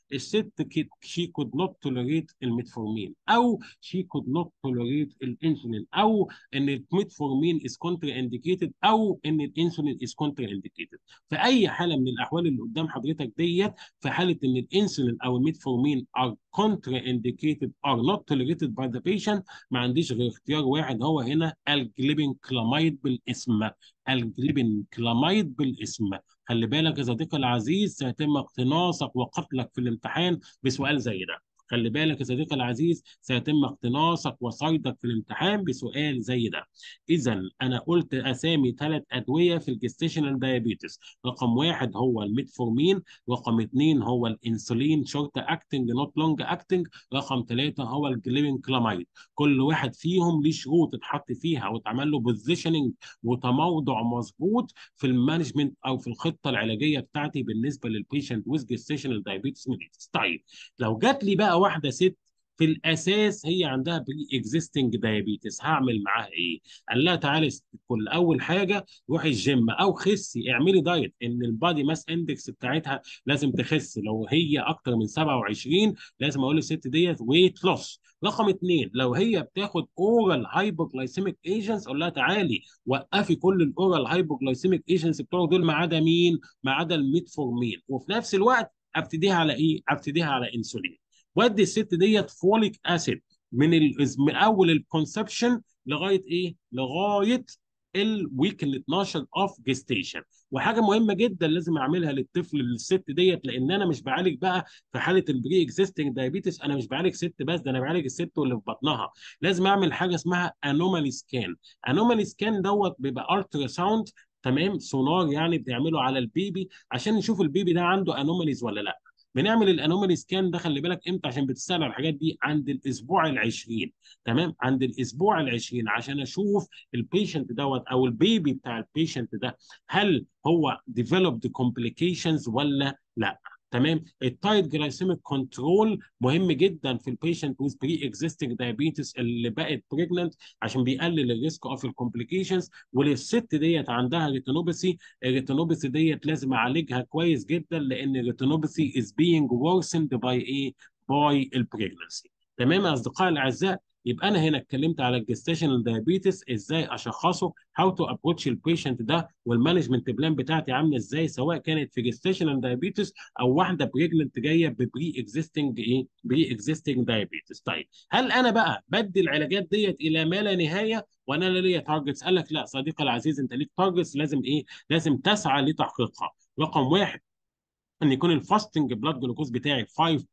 الست شي كود نوت توليريت الميتفورمين او شي كود نوت توليريت الانسولين او ان الميتفورمين از كونتر انديكيتد او ان الانسولين از كونتر انديكيتد في اي حاله من الاحوال اللي قدام حضرتك ديت في حاله ان الانسولين او الميتفورمين ار كونتر انديكيتد ار نوت توليريتد باي ذا بيشنت ما عنديش غير اختيار واحد هو هنا الجليبين كلاميد بالاسم الجليبين كلاميد بالاسم خلي بالك يا صديقي العزيز سيتم اقتناصك وقتلك في الامتحان بسؤال زي ده خلي بالك يا صديقي العزيز سيتم اقتناصك وصيدك في الامتحان بسؤال زي ده اذا انا قلت اسامي ثلاث ادويه في الجستيشنال دايابيتس رقم واحد هو الميتفورمين رقم اثنين هو الانسولين شورت اكتنج نوت لونج اكتنج رقم ثلاثه هو الجليبين كلاميد كل واحد فيهم ليه شروط اتحط فيها واتعمل له بوزيشننج وتموضع مظبوط في المانجمنت او في الخطه العلاجيه بتاعتي بالنسبه للبيشنت ويز جستيشنال دايابيتس ميليتس طيب لو جات لي بقى واحده ست في الاساس هي عندها بري اكزيستنج دايابيتس هعمل معاها ايه؟ قال لها تعالي كل اول حاجه روحي الجيم او خسي اعملي دايت ان البادي ماس اندكس بتاعتها لازم تخس لو هي اكتر من 27 لازم اقول للست ديت ويت لوس رقم اثنين لو هي بتاخد اورال هايبوجلايسيميك ايجنتس اقول لها تعالي وقفي كل الاورال هايبوجلايسيميك ايجنتس بتوعك دول ما عدا مين؟ ما عدا الميتفورمين وفي نفس الوقت ابتديها على ايه؟ ابتديها على انسولين ودي الست ديت فوليك اسيد من ال... من اول الكونسبشن لغايه ايه؟ لغايه الويك ال 12 اوف جيستيشن وحاجه مهمه جدا لازم اعملها للطفل للست ديت لان انا مش بعالج بقى في حاله البري اكزيستنج دايابيتس انا مش بعالج ست بس ده انا بعالج الست واللي في بطنها لازم اعمل حاجه اسمها انومالي سكان انومالي سكان دوت بيبقى الترا ساوند تمام سونار يعني بنعمله على البيبي عشان نشوف البيبي ده عنده انوماليز ولا لا بنعمل الانومالي سكان ده خلي بالك امتى عشان بتسال على الحاجات دي عند الاسبوع ال 20 تمام عند الاسبوع ال 20 عشان اشوف البيشنت دوت او البيبي بتاع البيشنت ده هل هو developed complications ولا لا تمام التايت جلايسيميك كنترول مهم جدا في البيشنت ويز بري اكزيستنج دايابيتس اللي بقت بريجننت عشان بيقلل الريسك اوف الكومبليكيشنز وللست ديت عندها ريتينوباثي الريتينوباثي ديت لازم اعالجها كويس جدا لان الريتينوباثي از بينج worsened باي ايه باي البريجننسي تمام يا اصدقائي الاعزاء يبقى انا هنا اتكلمت على الجستيشنال دايابيتس ازاي اشخصه هاو تو ابروتش البيشنت ده والمانجمنت بلان بتاعتي عامله ازاي سواء كانت في جستيشنال دايابيتس او واحده بريجننت جايه ببري اكزيستنج ايه بري اكزيستنج دايابيتس طيب هل انا بقى بدي العلاجات ديت الى ما لا نهايه وانا لا ليا تارجتس قال لك لا صديقي العزيز انت ليك تارجتس لازم ايه لازم تسعى لتحقيقها رقم واحد ان يكون الفاستنج بلاد جلوكوز بتاعي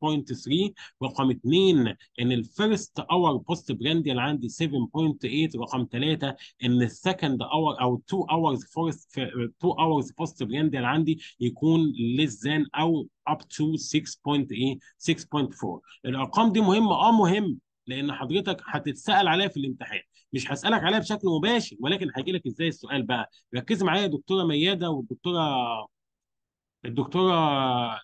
5.3 رقم اثنين ان الفيرست اور بوست برانديال عندي 7.8 رقم ثلاثه ان السكند اور او 2 اورز فورست 2 اورز بوست برانديال عندي يكون ليس ذان او اب تو 6.8 6.4 الارقام دي مهمه اه مهم لان حضرتك هتتسال عليها في الامتحان مش هسالك عليها بشكل مباشر ولكن هيجي لك ازاي السؤال بقى ركزي معايا يا دكتوره مياده والدكتوره الدكتوره آه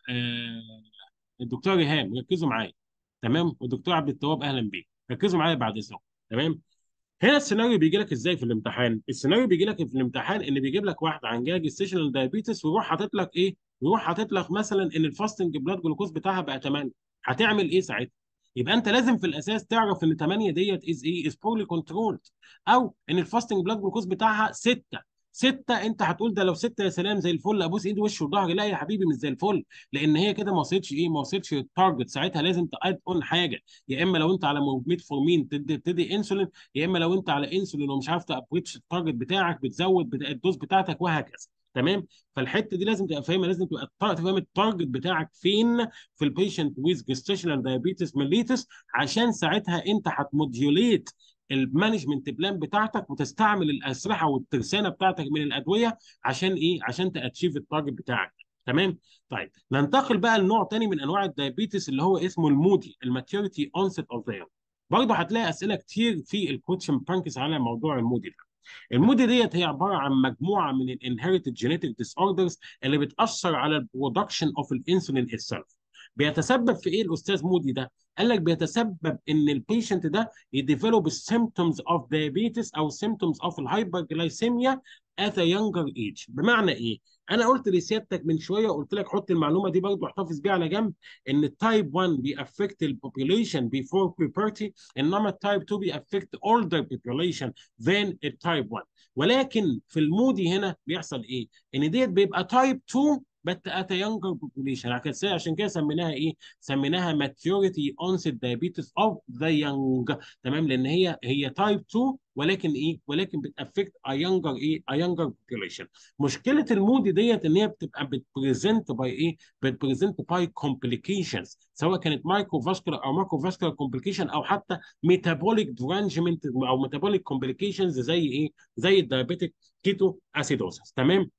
الدكتوره ريهام ركزوا معايا تمام والدكتور عبد التواب اهلا بيك ركزوا معايا بعد اذنكم تمام هنا السيناريو بيجي لك ازاي في الامتحان السيناريو بيجي لك في الامتحان ان بيجيب لك واحد عندها جستيشنال دايابيتس ويروح حاطط لك ايه ويروح حاطط لك مثلا ان الفاستنج بلاد جلوكوز بتاعها بقى 8 هتعمل ايه ساعتها يبقى انت لازم في الاساس تعرف ان 8 ديت از ايه از بولي كنترولد او ان الفاستنج بلاد جلوكوز بتاعها 6 ستة انت هتقول ده لو ستة يا سلام زي الفل ابوس ايدي وش وظهري لا يا حبيبي مش زي الفل لان هي كده ما وصلتش ايه ما وصلتش التارجت ساعتها لازم تاد اون حاجه يا اما لو انت على ميتفورمين تدي, تدي انسولين يا اما لو انت على انسولين ومش عارف تابريتش التارجت بتاعك بتزود بتا... الدوز بتاعتك وهكذا تمام فالحته دي لازم تبقى فاهمها لازم تبقى تفهم التارجت بتاعك فين في البيشنت ويز جستيشنال دايابيتس ميليتس عشان ساعتها انت هتموديوليت المانجمنت بلان بتاعتك وتستعمل الاسلحه والترسانه بتاعتك من الادويه عشان ايه؟ عشان تاتشيف التارجت بتاعك تمام؟ طيب ننتقل بقى لنوع تاني من انواع الدايابيتس اللي هو اسمه المودي الماتيوريتي اونست اوف ذا برضه هتلاقي اسئله كتير في الكوتشن بانكس على موضوع المودي ده المودي ديت هي عباره عن مجموعه من الانهيرتد جينيتك ديس اوردرز اللي بتاثر على البرودكشن اوف الانسولين اتسلف بيتسبب في ايه الاستاذ مودي ده؟ قال لك بيتسبب ان البيشنت ده يديفلوب السيمتومز اوف diabetes او symptoms اوف الهايبرجلايسيميا at a younger age بمعنى ايه؟ انا قلت لسيادتك من شويه قلت لك حط المعلومه دي برضه احتفظ بيها على جنب ان التايب 1 بيأفكت البوبوليشن بيفور puberty انما التايب 2 بيأفكت older population than التايب 1 ولكن في المودي هنا بيحصل ايه؟ ان ديت بيبقى تايب 2 بس at a younger population عشان كده سميناها ايه؟ سميناها maturity onset diabetes of the young تمام لان هي هي تايب 2 ولكن ايه؟ ولكن بتافكت a younger ايه؟ a younger population مشكله المودي ديت ان هي بتبقى بتبريزنت باي ايه؟ بتبريزنت باي complications سواء كانت مايكرو فاسكولار او مايكرو فاسكولار كومبليكيشن او حتى ميتابوليك درانجمنت او ميتابوليك كومبليكيشنز زي ايه؟ زي الدايابيتيك كيتو اسيدوسس تمام؟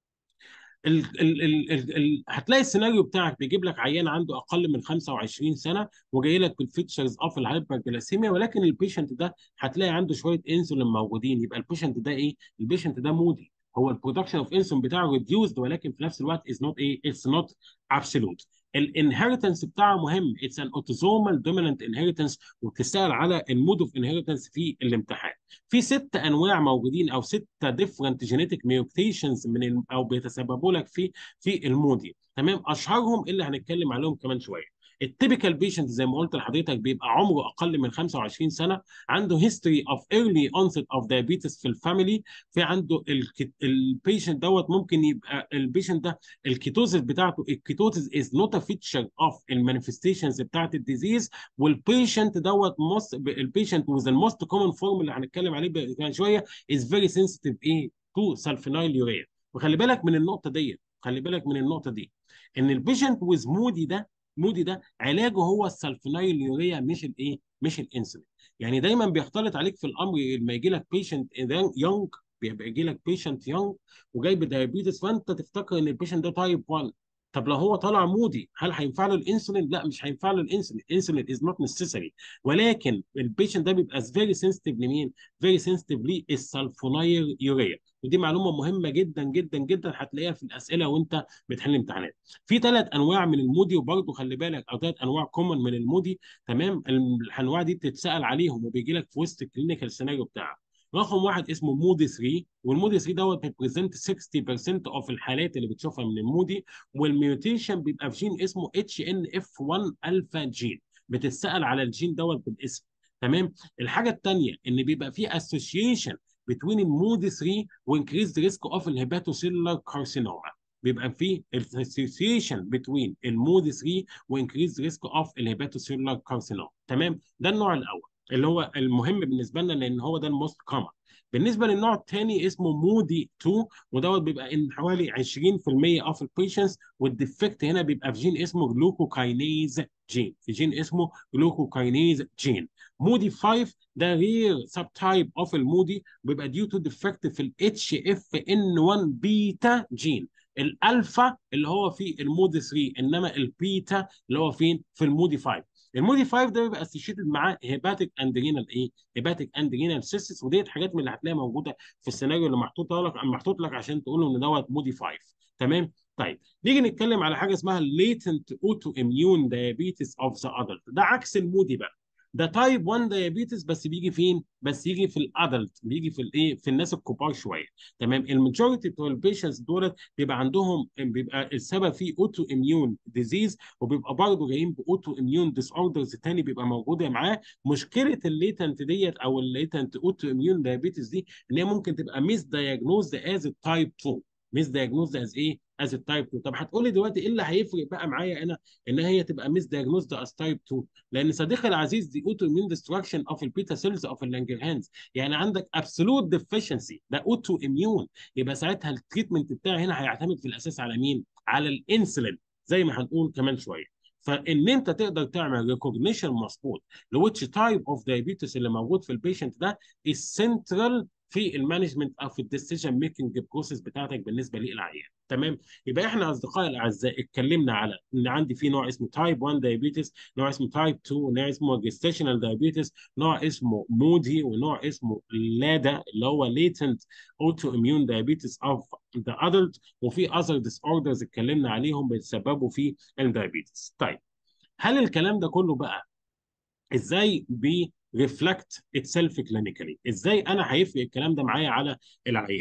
ال ال ال ال ال هتلاقي السيناريو بتاعك بيجيب لك عيان عنده اقل من 25 سنه وجاي لك بالفيتشرز اوف الهايبرجلاسيميا ولكن البيشنت ده هتلاقي عنده شويه انسولين موجودين يبقى البيشنت ده ايه؟ البيشنت ده مودي هو البرودكشن اوف انسولين بتاعه ريديوسد ولكن في نفس الوقت از نوت ايه؟ اتس نوت ابسولوت الانهيرتنس بتاعه مهم اتس ان اوتوزومال دومينانت انهيرتنس وبتسال على المود اوف انهيرتنس في الامتحان في ست انواع موجودين او ستة ديفرنت جينيتك ميوتيشنز من ال او بيتسببوا لك في في المودي تمام اشهرهم اللي هنتكلم عليهم كمان شويه التيبيكال بيشنت زي ما قلت لحضرتك بيبقى عمره اقل من 25 سنه عنده هيستوري اوف ايرلي اونست اوف diabetes في الفاميلي في عنده البيشنت دوت ممكن يبقى البيشنت ده الكيتوزيس بتاعته الكيتوزيس از نوت ا فيتشر اوف المانيفستيشنز بتاعت الديزيز والبيشنت دوت موست البيشنت وذ الموست كومن فورم اللي هنتكلم عليه كمان شويه از فيري سنسيتيف ايه تو سلفينايل يوريا وخلي بالك من النقطه ديت خلي بالك من النقطه دي ان البيشنت ويز مودي ده مودي ده علاجه هو السلفونايل يوريا مش الايه مش الانسولين يعني دايما بيختلط عليك في الامر لما يجي لك بيشنت يونج بيبقى يجي لك بيشنت يونج وجاي بدايابيتس فانت تفتكر ان البيشنت ده تايب 1 طب لو هو طالع مودي هل هينفع له الانسولين؟ لا مش هينفع له الانسولين، الانسولين از نوت نسيسري ولكن البيشنت ده بيبقى فيري سنسيتيف لمين؟ فيري سنسيتيف للسلفونايل يوريا ودي معلومه مهمه جدا جدا جدا هتلاقيها في الاسئله وانت بتحل امتحانات. في ثلاث انواع من المودي وبرضه خلي بالك او ثلاث انواع كومن من المودي تمام؟ الانواع دي بتتسال عليهم وبيجي لك في وسط الكلينيكال سيناريو بتاعك. رقم واحد اسمه مودي 3 والمودي 3 دوت بيبريزنت 60% اوف الحالات اللي بتشوفها من المودي والميوتيشن بيبقى في جين اسمه اتش ان اف 1 الفا جين بتتسال على الجين دوت بالاسم تمام الحاجه الثانيه ان بيبقى في اسوشيشن بين المودي 3 وانكريز ريسك اوف الهيباتوسيلر كارسينوما بيبقى في association between المودي 3 وانكريز ريسك اوف الهيباتوسيلر كارسينوما تمام ده النوع الاول اللي هو المهم بالنسبه لنا لان هو ده الموست كومن بالنسبه للنوع الثاني اسمه مودي 2 ودوت بيبقى ان حوالي 20% اوف البيشنتس والديفكت هنا بيبقى في جين اسمه جلوكوكاينيز جين في جين اسمه جلوكوكاينيز جين مودي 5 ده رير سب تايب اوف المودي بيبقى ديو تو ديفكت في الاتش اف ان 1 بيتا جين الالفا اللي هو في المودي 3 انما البيتا اللي هو فين في المودي 5 المودي 5 ده بيبقى اسوشيتد معاه هيباتيك اند رينال ايه؟ هيباتيك اند رينال سيستس وديت حاجات من اللي هتلاقيها موجوده في السيناريو اللي محطوط لك محطوط لك عشان تقول ان دوت مودي 5 تمام؟ طيب نيجي نتكلم على حاجه اسمها الليتنت اوتو اميون دايابيتس اوف ذا ادلت ده عكس المودي بقى ده تايب 1 دايابيتس بس بيجي فين؟ بس يجي في الادلت بيجي في الايه؟ في الناس الكبار شويه تمام؟ الماجورتي بتوع البيشنتس دولت بيبقى عندهم بيبقى السبب فيه اوتو اميون ديزيز وبيبقى برضه جايين باوتو اميون ديس اوردرز تاني بيبقى موجوده معاه مشكله الليتنت ديت او الليتنت اوتو اميون دايابيتس دي ان هي ممكن تبقى ميس دايجنوز از التايب 2 ميس دايجنوز از ايه؟ از التايب 2 طب هتقولي دلوقتي ايه اللي هيفرق بقى معايا انا ان هي تبقى ميس دايجنوزد از تايب 2 لان صديقي العزيز دي اوتو اميون ديستراكشن اوف البيتا سيلز اوف اللانجرهانز يعني عندك ابسولوت ديفيشنسي ده اوتو اميون يبقى ساعتها التريتمنت بتاعي هنا هيعتمد في الاساس على مين؟ على الانسولين زي ما هنقول كمان شويه فان انت تقدر تعمل ريكوجنيشن مظبوط لويتش تايب اوف دايابيتس اللي موجود في البيشنت ده السنترال في المانجمنت او في الديسيجن ميكنج بروسيس بتاعتك بالنسبه للعيان تمام يبقى احنا اصدقائي الاعزاء اتكلمنا على ان عندي في نوع اسمه تايب 1 دايابيتس نوع اسمه تايب 2 نوع اسمه جيستيشنال دايابيتس نوع اسمه مودي ونوع اسمه لادا اللي هو ليتنت اوتو اميون دايابيتس اوف ذا ادلت وفي اذر ديس اوردرز اتكلمنا عليهم بيتسببوا في الدايابيتس طيب هل الكلام ده كله بقى ازاي بي ريفلكت اتسيلف كلينيكالي ازاي انا هيفرق الكلام ده معايا على العيان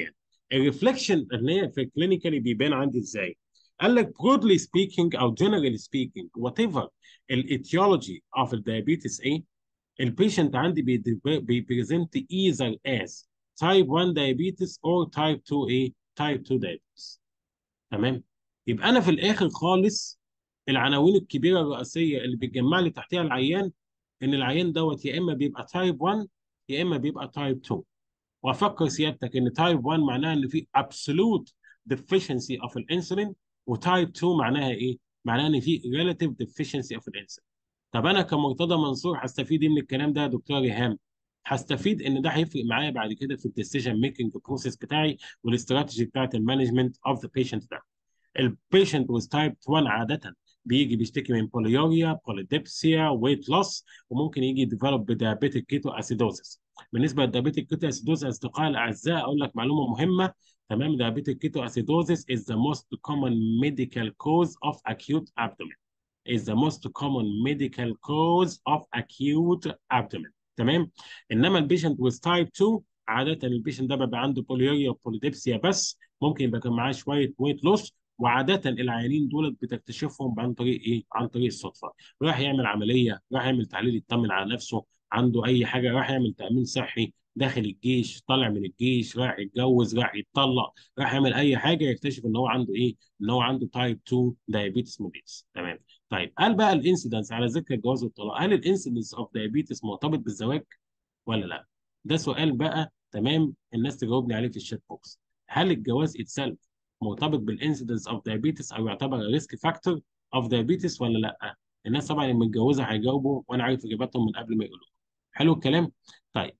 الريفلكشن اللي هي في كلينيكالي بيبان عندي ازاي قال لك broadly speaking او generally speaking whatever الايتيولوجي اوف الدايابيتس ايه البيشنت عندي بيبريزنت either as type 1 diabetes or type 2 ايه type 2 diabetes تمام يبقى انا في الاخر خالص العناوين الكبيره الرئيسيه اللي بتجمع لي تحتها العيان ان العيان دوت يا اما بيبقى تايب 1 يا اما بيبقى تايب 2 وافكر سيادتك ان تايب 1 معناها ان في absolute deficiency of الانسولين وتايب 2 معناها ايه؟ معناها ان في relative deficiency of الانسولين طب انا كمرتضى منصور هستفيد ايه من الكلام ده يا دكتور ريهام؟ هستفيد ان ده هيفرق معايا بعد كده في الديسيجن ميكنج بروسيس بتاعي والاستراتيجي بتاعت المانجمنت اوف ذا بيشنت ده. البيشنت with تايب 1 عاده بيجي بيشتكي من بوليوريا بوليديبسيا ويت لوس وممكن يجي ديفلوب بديابيتيك كيتو اسيدوزس بالنسبه للديابيتيك كيتو اسيدوزس اصدقائي الاعزاء اقول لك معلومه مهمه تمام diabetic ketoacidosis is the most common medical cause of acute abdomen is the most common medical cause of acute abdomen تمام انما البيشنت with type 2 عاده البيشنت ده بيبقى عنده بوليوريا وبوليديبسيا بس ممكن يبقى كان معاه شويه ويت لوس وعاده العيانين دول بتكتشفهم عن طريق ايه؟ عن طريق الصدفه راح يعمل عمليه راح يعمل تحليل يطمن على نفسه عنده اي حاجه راح يعمل تامين صحي داخل الجيش طالع من الجيش راح يتجوز راح يتطلق راح يعمل اي حاجه يكتشف ان هو عنده ايه؟ ان هو عنده تايب 2 دايابيتس ميليتس تمام طيب هل بقى الانسيدنس على ذكر الجواز والطلاق هل الانسيدنس اوف دايابيتس مرتبط بالزواج ولا لا؟ ده سؤال بقى تمام الناس تجاوبني عليه في الشات بوكس هل الجواز اتسلف مرتبط بالانسيدنس اوف دايابيتس او يعتبر ريسك فاكتور اوف دايابيتس ولا لا؟ الناس طبعا اللي متجوزه هيجاوبوا وانا عارف اجاباتهم من قبل ما يقولوا حلو الكلام؟ طيب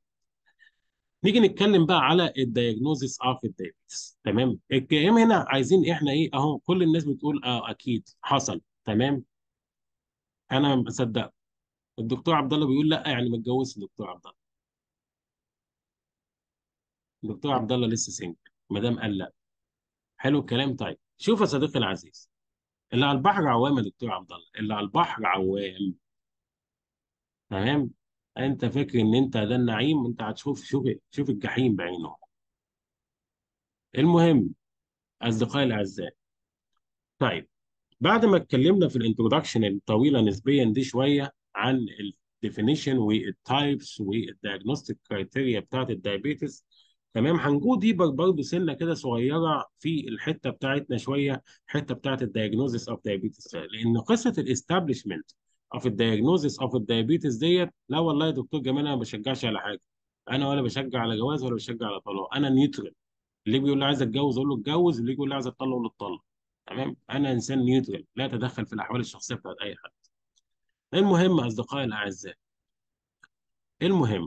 نيجي نتكلم بقى على الدايجنوزيس اوف الدايابيتس تمام الكلام هنا عايزين احنا ايه اهو كل الناس بتقول اه اكيد حصل تمام انا مصدق الدكتور عبد الله بيقول لا يعني ما اتجوزش الدكتور عبد الله الدكتور عبد الله لسه سنج ما دام قال لا حلو الكلام طيب شوف يا صديقي العزيز اللي على البحر عوام يا دكتور عبد الله اللي على البحر عوام تمام انت فاكر ان انت ده النعيم انت هتشوف شوف شوف الجحيم بعينه المهم اصدقائي الاعزاء طيب بعد ما اتكلمنا في الانترودكشن الطويله نسبيا دي شويه عن الديفينيشن والتايبس والديagnostic كرايتيريا بتاعت الدايابيتس تمام هنجو ديبر برضه سنه كده صغيره في الحته بتاعتنا شويه الحته بتاعت الدايجنوزيس اوف دايابيتس لان قصه الاستابليشمنت اوف الدايجنوزيس اوف الدايابيتس ديت لا والله يا دكتور جمال انا ما بشجعش على حاجه انا ولا بشجع على جواز ولا بشجع على طلاق انا نيوترال اللي بيقول لي عايز اتجوز اقول له اتجوز اللي يقول لي عايز اتطلق اقول له اتطلق تمام انا انسان نيوترال لا اتدخل في الاحوال الشخصيه بتاعت اي حد المهم اصدقائي الاعزاء المهم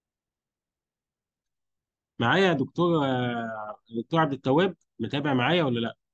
معايا يا دكتور آه، دكتور عبد التواب متابع معايا ولا لا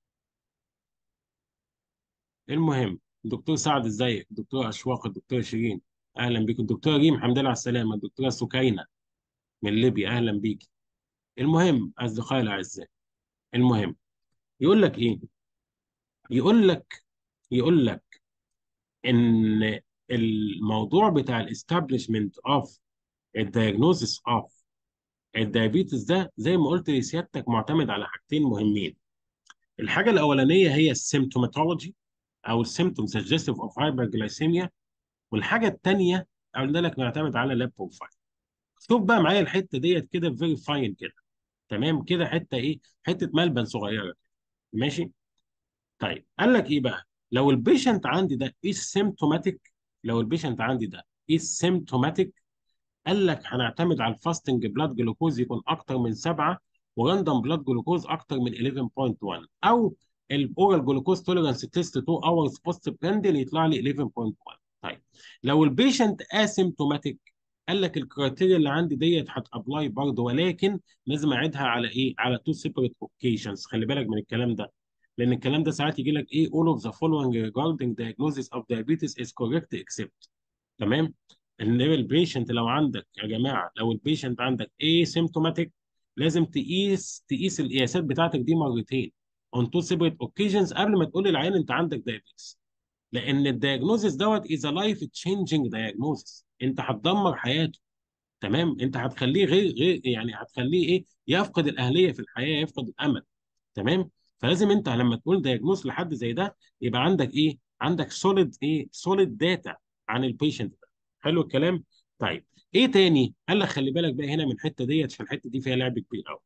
المهم دكتور سعد ازيك دكتور اشواق الدكتور شيرين اهلا بيك الدكتور ريم حمد لله على السلامه الدكتوره سكينه من ليبيا اهلا بيك المهم اصدقائي الاعزاء المهم يقول لك ايه يقول لك يقول لك ان الموضوع بتاع الاستابليشمنت اوف الدايجنوزيس اوف الدايابيتس ده زي ما قلت لسيادتك معتمد على حاجتين مهمين الحاجه الاولانيه هي السيمتوماتولوجي او السيمتوم سجستيف اوف هايبرجلايسيميا والحاجه الثانيه قلنا لك نعتمد على لاب بروفايل شوف بقى معايا الحته ديت كده فيري فاين كده تمام كده حته ايه حته ملبن صغيره كده ماشي طيب قال لك ايه بقى لو البيشنت عندي ده ايه سيمتوماتيك لو البيشنت عندي ده ايه سيمتوماتيك قال لك هنعتمد على الفاستنج بلاد جلوكوز يكون اكتر من 7 وراندوم بلاد جلوكوز اكتر من 11.1 او الاورال جلوكوز توليرانس تيست 2 اورز بوست براندل يطلع لي 11.1 طيب لو البيشنت اسيمتوماتيك قال لك الكرايتيريا اللي عندي ديت هتابلاي برضه ولكن لازم اعيدها على ايه؟ على تو سيبريت اوكيشنز خلي بالك من الكلام ده لان الكلام ده ساعات يجي لك ايه all of the following regarding diagnosis of diabetes is correct except تمام ان البيشنت لو عندك يا جماعه لو البيشنت عندك ايه سيمتوماتيك لازم تقيس تقيس القياسات بتاعتك دي مرتين on two separate occasions قبل ما تقول للعيان انت عندك دايابيتس لان الدايجنوزيس دوت از لايف تشينجينج دايجنوزيس انت هتدمر حياته تمام انت هتخليه غير غير يعني هتخليه ايه يفقد الاهليه في الحياه يفقد الامل تمام فلازم انت لما تقول دايجنوز لحد زي ده يبقى عندك ايه عندك سوليد ايه سوليد داتا عن البيشنت ده حلو الكلام طيب ايه تاني قال لك خلي بالك بقى هنا من الحته ديت عشان الحته دي فيها لعب كبير قوي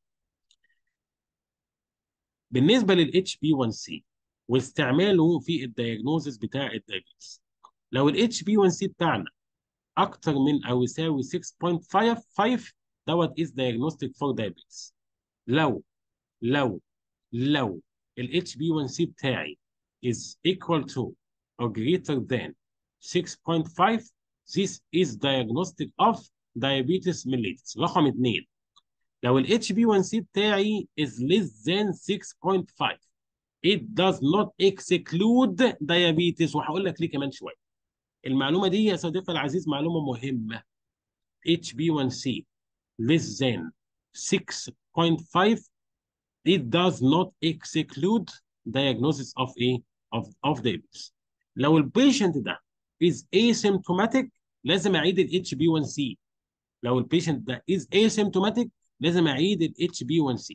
بالنسبه للاتش بي 1 سي واستعماله في الدايجنوزس بتاع الدايابيتس لو الاتش بي 1 سي بتاعنا اكتر من او يساوي 6.55 دوت از diagnostic فور diabetes لو لو لو ال HB1C بتاعي is equal to or greater than 6.5 this is diagnostic of diabetes mellitus رقم اثنين لو ال HB1C بتاعي is less than 6.5 it does not exclude diabetes وهقول لك ليه كمان شويه المعلومه دي يا صديقي العزيز معلومه مهمه HB1C less than 6.5 it does not exclude diagnosis of a of of diabetes لو البيشنت ده is asymptomatic لازم اعيد ال HB1C لو البيشنت ده is asymptomatic لازم اعيد ال HB1C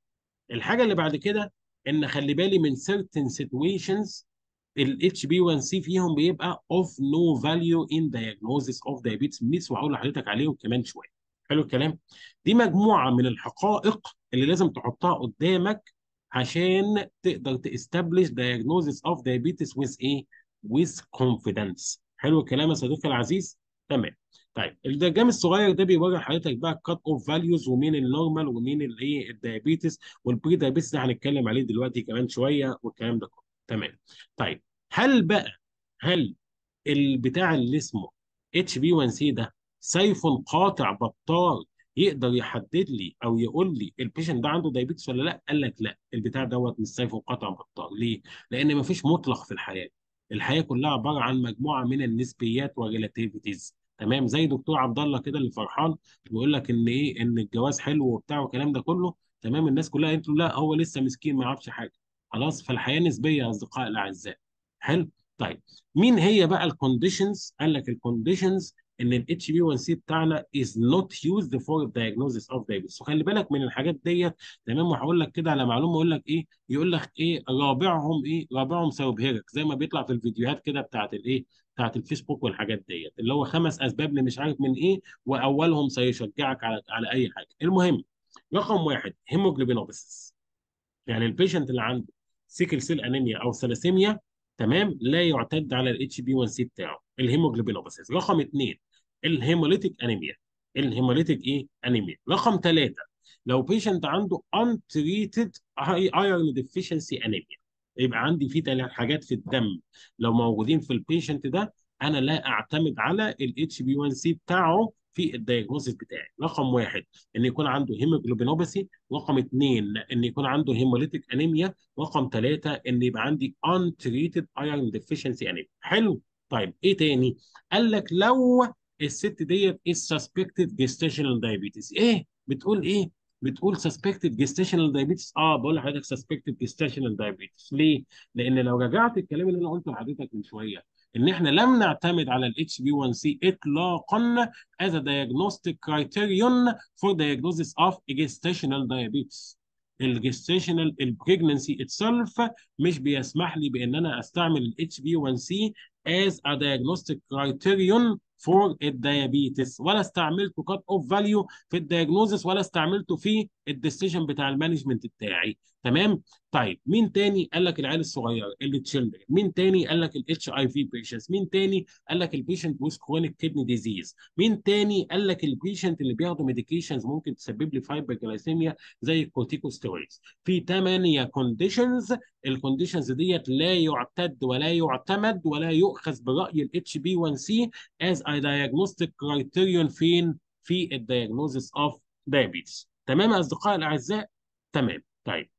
الحاجه اللي بعد كده ان خلي بالي من certain situations ال HB1C فيهم بيبقى of no value in diagnosis of diabetes mellitus وهقول لحضرتك عليهم كمان شويه حلو الكلام دي مجموعه من الحقائق اللي لازم تحطها قدامك عشان تقدر تستبلش diagnosis of diabetes with ايه with confidence حلو الكلام يا صديقي العزيز تمام طيب الدياجرام الصغير ده بيوري حضرتك بقى الكات اوف فاليوز ومين النورمال ومين الايه الدايابيتس والبري دايابيتس ده هنتكلم عليه دلوقتي كمان شويه والكلام ده كله تمام طيب هل بقى هل البتاع اللي اسمه اتش بي 1 سي ده سيف قاطع بطال يقدر يحدد لي او يقول لي البيشنت ده عنده دايابيتس ولا لا؟ قال لك لا البتاع دوت مش سيف قاطع بطال ليه؟ لان مفيش مطلق في الحياه الحياه كلها عباره عن مجموعه من النسبيات والريلاتيفيتيز تمام زي دكتور عبد الله كده اللي فرحان بيقول لك ان ايه ان الجواز حلو وبتاع والكلام ده كله تمام الناس كلها قالت له لا هو لسه مسكين ما يعرفش حاجه خلاص فالحياه نسبيه يا اصدقائي الاعزاء حلو طيب مين هي بقى الكونديشنز قال لك الكونديشنز ان ال اتش بي 1 سي بتاعنا is not used for diagnosis of diabetes وخلي بالك من الحاجات ديت تمام وهقول لك كده على معلومه اقول لك ايه يقول لك ايه رابعهم ايه رابعهم سيبهرك زي ما بيطلع في الفيديوهات كده بتاعت الايه بتاعت الفيسبوك والحاجات ديت اللي هو خمس اسباب اللي مش عارف من ايه واولهم سيشجعك على على اي حاجه المهم رقم واحد هيموجلوبينوبيسيس يعني البيشنت اللي عنده سيكل سيل انيميا او ثلاسيميا تمام لا يعتد على الاتش بي 1 سي بتاعه الهيموجلوبينوباثيس رقم اثنين الهيموليتيك انيميا الهيموليتيك ايه انيميا رقم ثلاثه لو بيشنت عنده untreated iron deficiency انيميا يبقى عندي في ثلاث حاجات في الدم لو موجودين في البيشنت ده انا لا اعتمد على الاتش بي 1 سي بتاعه في الدايجنوستس بتاعي رقم واحد ان يكون عنده هيموجلوبينوباثي رقم اثنين ان يكون عنده هيموليتيك انيميا رقم ثلاثه ان يبقى عندي untreated iron deficiency انيميا حلو طيب ايه تاني قال لك لو الست ديت is suspected gestational diabetes ايه بتقول ايه بتقول suspected gestational diabetes اه بقول لحضرتك suspected gestational diabetes ليه لان لو رجعت الكلام اللي انا قلته لحضرتك من شويه ان احنا لم نعتمد على الاتش بي 1 سي اطلاقا as a diagnostic criterion for diagnosis of gestational diabetes الجستيشنال البريجننسي اتسلف مش بيسمح لي بان انا استعمل الاتش بي 1 سي as a diagnostic criterion for الديابيتس ولا استعملته كات اوف فاليو في الدياجنوزس ولا استعملته في الديسيجن بتاع المانجمنت بتاعي تمام طيب مين تاني قال لك العيال الصغيره اللي تشيلدرن مين تاني قال لك الاتش اي في بيشنتس مين تاني قال لك البيشنت ويز كرونيك كيدني ديزيز مين تاني قال لك البيشنت اللي بياخدوا ميديكيشنز ممكن تسبب لي فايبرجلايسيميا زي الكورتيكوستيرويدز في ثمانيه كونديشنز الكونديشنز ديت لا يعتد ولا يعتمد ولا يؤخذ براي الاتش بي 1 سي as a diagnostic criterion فين في الدياجنوزس اوف diabetes تمام يا اصدقائي الاعزاء تمام طيب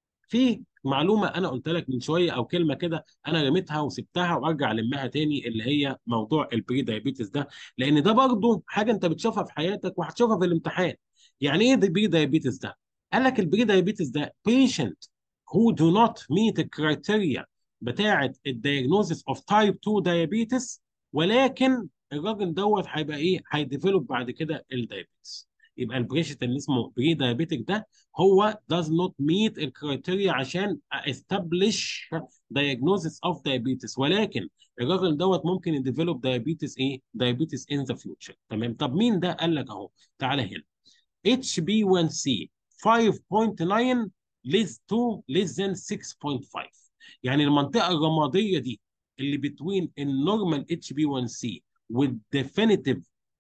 في معلومه انا قلت لك من شويه او كلمه كده انا رميتها وسبتها وارجع المها تاني اللي هي موضوع البري دايابيتس ده لان ده برضه حاجه انت بتشوفها في حياتك وهتشوفها في الامتحان يعني ايه البري دايابيتس ده قال لك البري دايابيتس ده patient who do not meet الكرايتيريا بتاعه الدياجنوزس اوف تايب 2 diabetes ولكن الراجل دوت هيبقى ايه هيديفلوب بعد كده الدايابيتس يبقى البريشت اللي اسمه بري دايابيتك ده هو does not meet الكرايتيريا عشان establish diagnosis of diabetes ولكن الراجل دوت ممكن يديفلوب دايابيتس ايه دايابيتس ان ذا فيوتشر تمام طب مين ده قال لك اهو تعالى هنا HB1C 5.9 less to less than 6.5 يعني المنطقة الرمادية دي اللي بتوين النورمال HB1C والديفينيتيف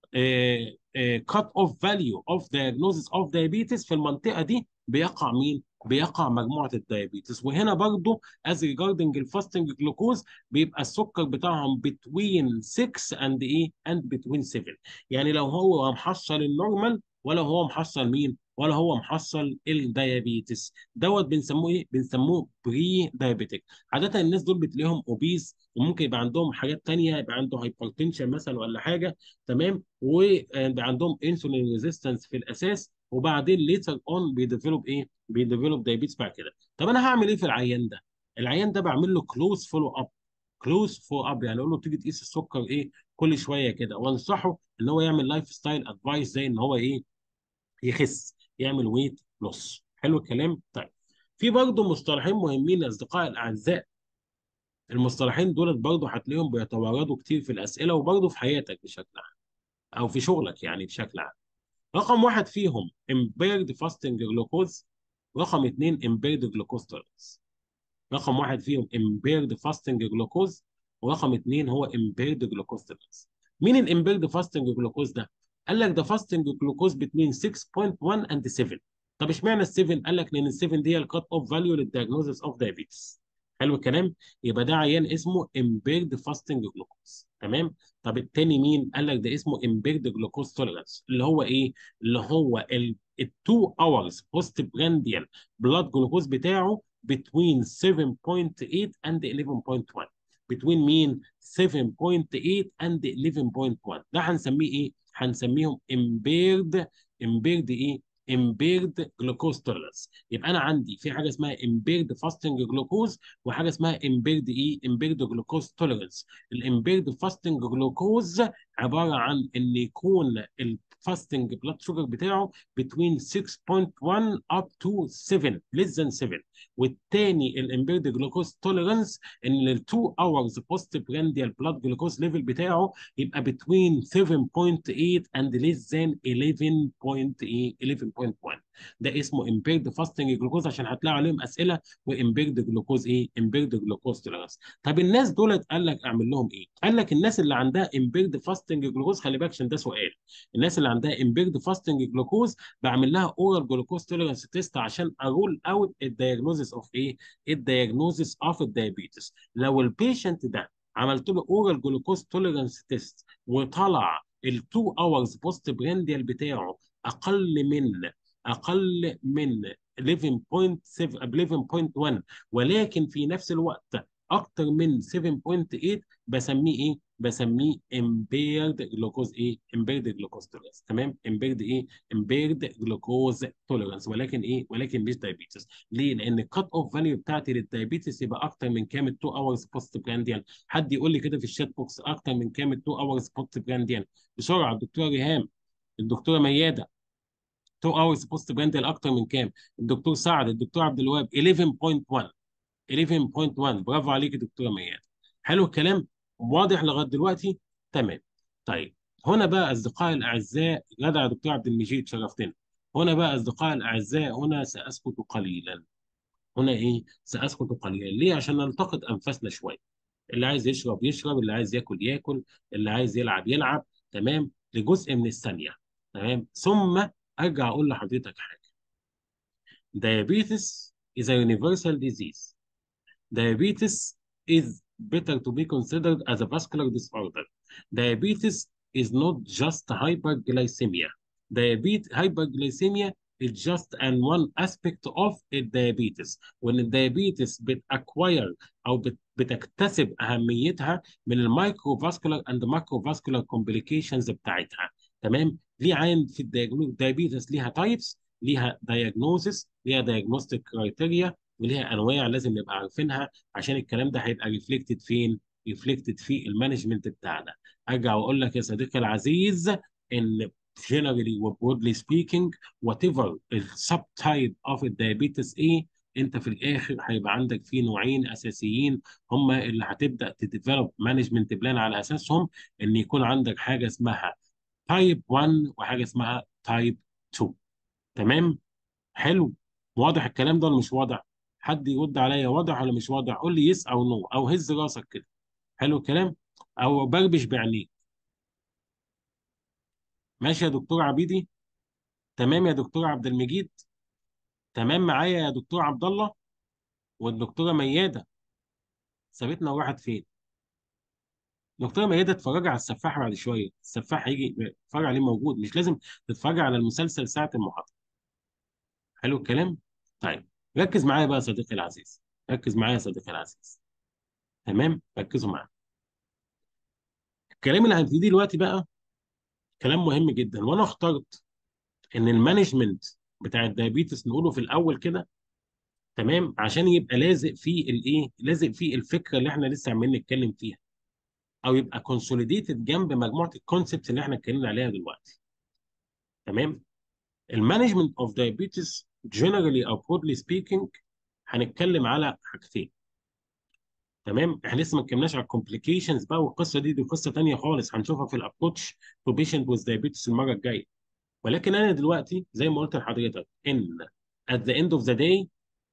cut off value of diagnosis of diabetes في المنطقة دي بيقع مين؟ بيقع مجموعة الديابيتس وهنا برضو as regarding الفاستنج جلوكوز بيبقى السكر بتاعهم between 6 and ايه and between 7 يعني لو هو محصل النورمال ولا هو محصل مين ولا هو محصل الديابيتس دوت بنسموه ايه بنسموه بري دايابيتك عاده الناس دول بتلاقيهم اوبيز وممكن يبقى عندهم حاجات تانية يبقى عنده هايبرتنشن مثلا ولا حاجه تمام ويبقى عندهم انسولين ريزيستنس في الاساس وبعدين ليتر اون بيديفلوب ايه بيديفلوب دايابيتس بعد كده طب انا هعمل ايه في العيان ده العيان ده بعمل له كلوز فولو اب كلوز فولو اب يعني اقول له تيجي تقيس السكر ايه كل شويه كده وانصحه ان هو يعمل لايف ستايل ادفايس زي ان هو ايه يخس يعمل ويت لوس حلو الكلام طيب في برضه مصطلحين مهمين اصدقائي الاعزاء المصطلحين دولت برضه هتلاقيهم بيتواردوا كتير في الاسئله وبرضه في حياتك بشكل عام او في شغلك يعني بشكل عام رقم واحد فيهم impaired fasting glucose رقم اثنين impaired glucose tolerance رقم واحد فيهم impaired fasting glucose ورقم اثنين هو impaired glucose tolerance مين الامبيرد فاستنج جلوكوز ده؟ قال لك ده فاستنج جلوكوز بين 6.1 اند 7 طب اشمعنى ال 7 قال لك لان ال 7 دي الكات اوف فاليو للدياجنوزس اوف دايابيتس حلو الكلام يبقى ده عيان اسمه امبيرد فاستنج جلوكوز تمام طب التاني مين قال لك ده اسمه امبيرد جلوكوز توليرانس اللي هو ايه اللي هو ال 2 اورز بوست برانديال بلاد جلوكوز بتاعه between 7.8 and 11.1 between مين 7.8 and 11.1 ده هنسميه ايه هنسميهم impaired impaired ايه impaired glucose tolerance يبقى انا عندي في حاجه اسمها impaired fasting glucose وحاجه اسمها impaired ايه impaired glucose tolerance الامبيرد fasting glucose عباره عن ان يكون الفاستنج بلاد شوجر بتاعه between 6.1 up to 7 less than 7 والتاني الامبيرد جلوكوز توليرانس ان ال 2 hours post prandial blood glucose level بتاعه يبقى between 7.8 and less than 11.8 11.1 ده اسمه امبيرد فاستنج جلوكوز عشان هتلاقوا عليهم اسئله وامبيرد جلوكوز ايه امبيرد جلوكوز توليرانس طب الناس دولت قال لك اعمل لهم ايه قال لك الناس اللي عندها امبيرد فاستنج جلوكوز خلي بالك عشان ده سؤال الناس اللي عندها امبيرد فاستنج جلوكوز بعمل لها اورال جلوكوز توليرانس تيست عشان ارول اوت الدايجنوزس اوف ايه الدايجنوزس اوف الدايابيتس لو البيشنت ده عملت له اورال جلوكوز توليرانس تيست وطلع ال 2 اورز بوست برانديال بتاعه اقل من اقل من 11.7 11.1 ولكن في نفس الوقت اكتر من 7.8 بسميه ايه بسميه impaired جلوكوز ايه impaired جلوكوز توليرانس تمام impaired ايه impaired جلوكوز توليرانس ولكن ايه ولكن مش دايابيتس ليه لان الكات اوف فاليو بتاعتي للدايابيتس يبقى اكتر من كام 2 اورز بوست برانديان حد يقول لي كده في الشات بوكس اكتر من كام 2 اورز بوست برانديان بسرعه الدكتوره ريهام الدكتوره مياده 2 اورز بوست برانديال اكتر من كام الدكتور سعد الدكتور عبد الوهاب 11.1 11.1 برافو عليك يا دكتوره مياد حلو الكلام واضح لغايه دلوقتي تمام طيب هنا بقى اصدقائي الاعزاء جدع يا دكتور عبد المجيد شرفتنا هنا بقى اصدقائي الاعزاء هنا ساسكت قليلا هنا ايه ساسكت قليلا ليه عشان نلتقط انفاسنا شويه اللي عايز يشرب يشرب اللي عايز ياكل ياكل اللي عايز يلعب يلعب تمام لجزء من الثانيه تمام ثم ارجع اقول لحضرتك حاجه diabetes is a universal disease diabetes is better to be considered as a vascular disorder. Diabetes is not just hyperglycemia. Diabetes, hyperglycemia is just an one aspect of الديابيتس وان الديابيتس بتأكواير او بت بتكتسب اهميتها من المايكرو فاسكولار اند ماكرو فاسكولار كومبليكيشنز بتاعتها تمام ليه عين في الديابيتس ليها تايبس ليها diagnosis ليها diagnostic criteria وليها انواع لازم نبقى عارفينها عشان الكلام ده هيبقى ريفلكتد فين ريفلكتد في المانجمنت بتاعنا ارجع واقول لك يا صديقي العزيز ان generally و broadly speaking whatever السب تايب اوف الدايابيتس ايه انت في الاخر هيبقى عندك في نوعين اساسيين هم اللي هتبدا تديفلوب مانجمنت بلان على اساسهم ان يكون عندك حاجه اسمها تايب 1 وحاجه اسمها تايب 2 تمام حلو واضح الكلام ده ولا مش واضح حد يرد عليا واضح ولا مش واضح قول لي يس او نو او هز راسك كده حلو الكلام او بربش بعينيك ماشي يا دكتور عبيدي تمام يا دكتور عبد المجيد تمام معايا يا دكتور عبد الله والدكتوره مياده سابتنا وراحت فين دكتوره مياده اتفرجي على السفاح بعد شويه السفاح هيجي اتفرج عليه موجود مش لازم تتفرج على المسلسل ساعه المحاضره حلو الكلام طيب ركز معايا بقى يا صديقي العزيز ركز معايا يا صديقي العزيز تمام ركزوا معايا الكلام اللي هنبتدي دلوقتي بقى كلام مهم جدا وانا اخترت ان المانجمنت بتاع الدايابيتس نقوله في الاول كده تمام عشان يبقى لازق فيه الايه لازق فيه الفكره اللي احنا لسه عمالين نتكلم فيها او يبقى كونسوليديتد جنب مجموعه الكونسبتس اللي احنا اتكلمنا عليها دلوقتي تمام المانجمنت اوف diabetes generally او broadly speaking هنتكلم على حاجتين تمام احنا لسه ما اتكلمناش على الكومبليكيشنز بقى والقصه دي دي قصه ثانيه خالص هنشوفها في الابروتش تو بيشنت وذ diabetes المره الجايه ولكن انا دلوقتي زي ما قلت لحضرتك ان at the end of the day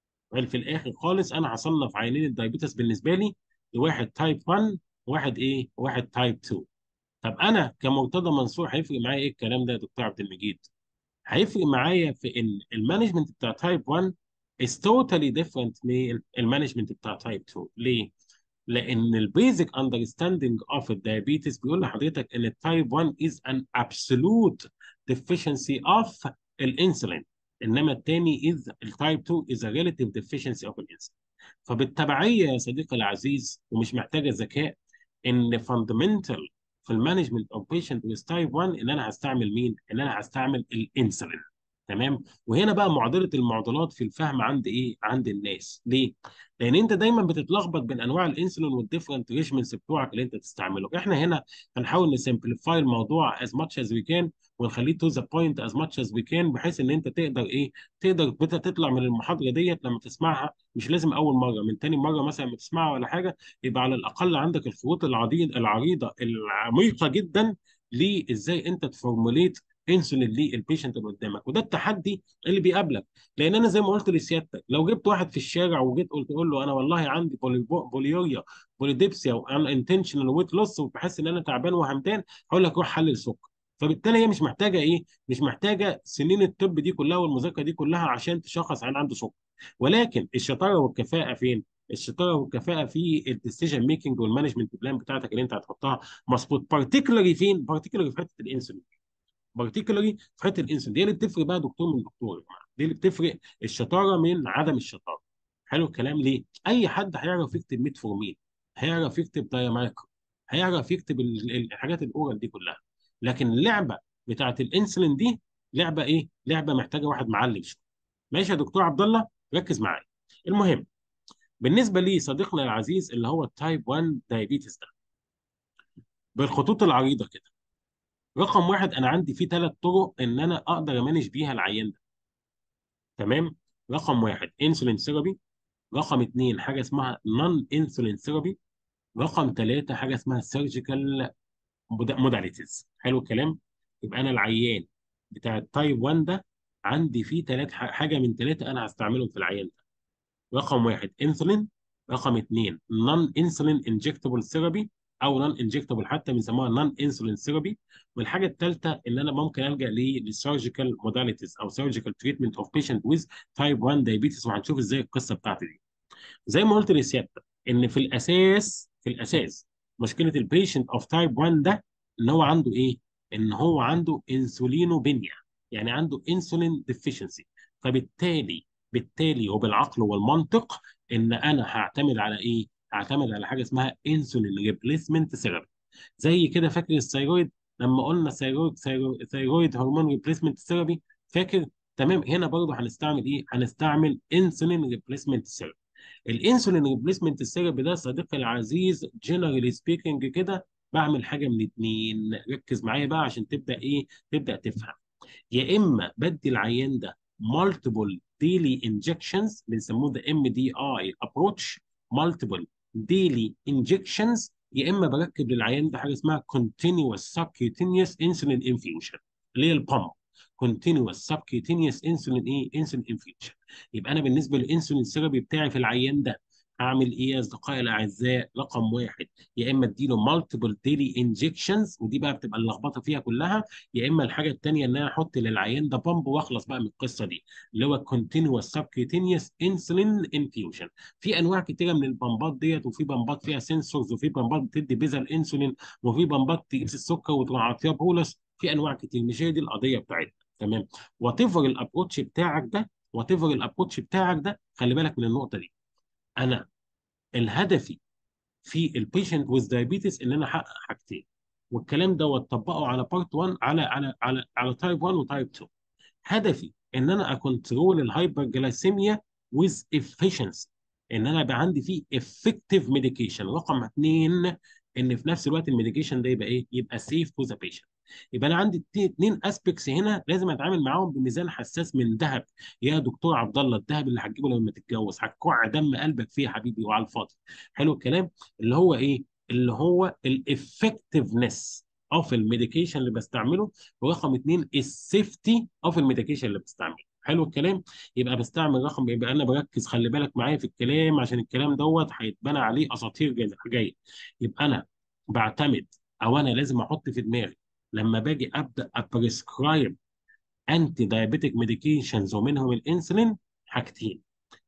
في الاخر خالص انا هصنف عينين الدايابيتس بالنسبه لي لواحد تايب 1 وواحد ايه وواحد تايب 2 طب انا كمرتضى منصور هيفرق معايا ايه الكلام ده يا دكتور عبد المجيد هيفرق معايا في ان المانجمنت بتاع تايب 1 is totally different من المانجمنت بتاع تايب 2 ليه؟ لان البيزك اندرستاندينج اوف الدايابيتس بيقول لحضرتك ان التايب 1 is an absolute deficiency of الانسولين انما الثاني is التايب 2 is a relative deficiency of الانسولين فبالتبعيه يا صديقي العزيز ومش محتاجه ذكاء ان fundamental في المانجمنت اوف بيشنت with تايب 1 ان انا هستعمل مين؟ ان انا هستعمل الانسولين تمام وهنا بقى معضله المعضلات في الفهم عند ايه عند الناس ليه لان انت دايما بتتلخبط بين انواع الانسولين والديفرنت ريجمنتس بتوعك اللي انت تستعمله احنا هنا هنحاول نسمبليفاي الموضوع as much as we can ونخليه to the point as much as we can بحيث ان انت تقدر ايه تقدر بت- تطلع من المحاضره ديت لما تسمعها مش لازم اول مره من تاني مره مثلا لما تسمعها ولا حاجه يبقى على الاقل عندك الخطوط العريض العريضه العميقه جدا لازاي انت تفورموليت انسولين للبيشنت اللي قدامك وده التحدي اللي بيقابلك لان انا زي ما قلت لسيادتك لو جبت واحد في الشارع وجيت قلت تقول له انا والله عندي بولي- بوليوريا بوليديبسيا وان انتشنال ويت لوس وبحس ان انا تعبان وهمدان هقول لك روح حلل سكر فبالتالي هي مش محتاجه ايه؟ مش محتاجه سنين الطب دي كلها والمذاكره دي كلها عشان تشخص عن عنده سكر ولكن الشطاره والكفاءه فين؟ الشطاره والكفاءه في الديسيجن ميكنج والمانجمنت بلان بتاعتك اللي انت هتحطها مظبوط بارتيكولاري فين؟ بارتيكولاري في حته الانسولين بارتيكولاري في حته الانسولين دي اللي بتفرق بقى دكتور من دكتور يا جماعه دي اللي بتفرق الشطاره من عدم الشطاره حلو الكلام ليه؟ اي حد هيعرف يكتب ميتفورمين هيعرف يكتب دايمايكرو هيعرف يكتب ال- ال- الحاجات الاورال دي كلها لكن اللعبه بتاعت الانسولين دي لعبه ايه؟ لعبه محتاجه واحد معلم شويه ماشي يا دكتور عبد الله ركز معايا المهم بالنسبه لي صديقنا العزيز اللي هو التايب 1 دايابيتس ده بالخطوط العريضه كده رقم واحد انا عندي فيه ثلاث طرق ان انا اقدر امانج بيها العيان ده تمام رقم واحد انسولين ثيرابي رقم اثنين حاجه اسمها نون انسولين ثيرابي رقم ثلاثه حاجه اسمها سيرجيكال موداليتيز حلو الكلام يبقى انا العيان بتاع التايب 1 ده عندي فيه ثلاث حاجه من ثلاثه انا هستعملهم في العيان ده رقم واحد انسولين رقم اثنين نون انسولين انجكتبل ثيرابي او نون انجكتبل حتى بنسموها نون انسولين ثيرابي والحاجه الثالثه ان انا ممكن الجا للسيرجيكال موداليتيز او سيرجيكال تريتمنت اوف بيشنت ويز تايب 1 دايابيتس وهنشوف ازاي القصه بتاعتي دي زي ما قلت لسيادتك ان في الاساس في الاساس مشكله البيشنت اوف تايب 1 ده ان هو عنده ايه؟ ان هو عنده انسولينوبينيا يعني عنده انسولين ديفيشنسي فبالتالي بالتالي وبالعقل والمنطق ان انا هعتمد على ايه؟ هعتمد على حاجه اسمها انسولين ريبليسمنت ثيرابي زي كده فاكر الثيرويد لما قلنا ثيرويد ثيرويد هرمون ريبليسمنت ثيرابي فاكر تمام هنا برضه هنستعمل ايه؟ هنستعمل انسولين ريبليسمنت ثيرابي الانسولين ريبليسمنت السيرابي ده صديقي العزيز جنرالي سبيكنج كده بعمل حاجه من اتنين ركز معايا بقى عشان تبدا ايه تبدا تفهم يا اما بدي العيان ده multiple daily injections بنسموه ده ام دي اي ابروتش multiple daily injections يا اما بركب للعيان ده حاجه اسمها continuous subcutaneous insulin infusion اللي هي البامب continuous subcutaneous insulin ايه insulin infusion يبقى انا بالنسبه للانسولين السيرابي بتاعي في العيان ده هعمل ايه يا اصدقائي الاعزاء رقم واحد يا اما اديله مالتيبل ديلي انجكشنز ودي بقى بتبقى اللخبطه فيها كلها يا اما الحاجه الثانيه ان انا احط للعيان ده بامب واخلص بقى من القصه دي اللي هو كونتينوس سبكيوتينيوس انسولين انفيوجن في انواع كتيره من البامبات ديت وفي بامبات فيها سنسورز وفي بامبات بتدي بيزل انسولين وفي بامبات تقيس السكر وتروح عاطيها بولس في انواع كتير مش هي دي القضيه بتاعتنا تمام وات ايفر الابروتش بتاعك ده وات ايفر الابروتش بتاعك ده خلي بالك من النقطه دي انا الهدفي في البيشنت ويز دايابيتس ان انا احقق حاجتين والكلام ده اطبقه على بارت 1 على على على على تايب 1 وتايب 2 هدفي ان انا اكونترول الهايبرجلايسيميا ويز افيشنسي ان انا يبقى عندي فيه افكتيف ميديكيشن رقم اثنين ان في نفس الوقت الميديكيشن ده يبقى ايه؟ يبقى سيف تو ذا بيشنت يبقى انا عندي اثنين اسبكتس هنا لازم اتعامل معاهم بميزان حساس من ذهب يا دكتور عبد الله الذهب اللي هتجيبه لما تتجوز هتكوع دم قلبك فيه يا حبيبي وعلى الفاضي حلو الكلام اللي هو ايه اللي هو الافكتفنس اوف الميديكيشن اللي بستعمله ورقم اثنين السيفتي اوف الميديكيشن اللي بستعمله حلو الكلام يبقى بستعمل رقم يبقى انا بركز خلي بالك معايا في الكلام عشان الكلام دوت هيتبنى عليه اساطير جايه يبقى انا بعتمد او انا لازم احط في دماغي لما باجي ابدا ابريسكرايب انتي دايابيتيك ميديكيشنز ومنهم الانسولين حاجتين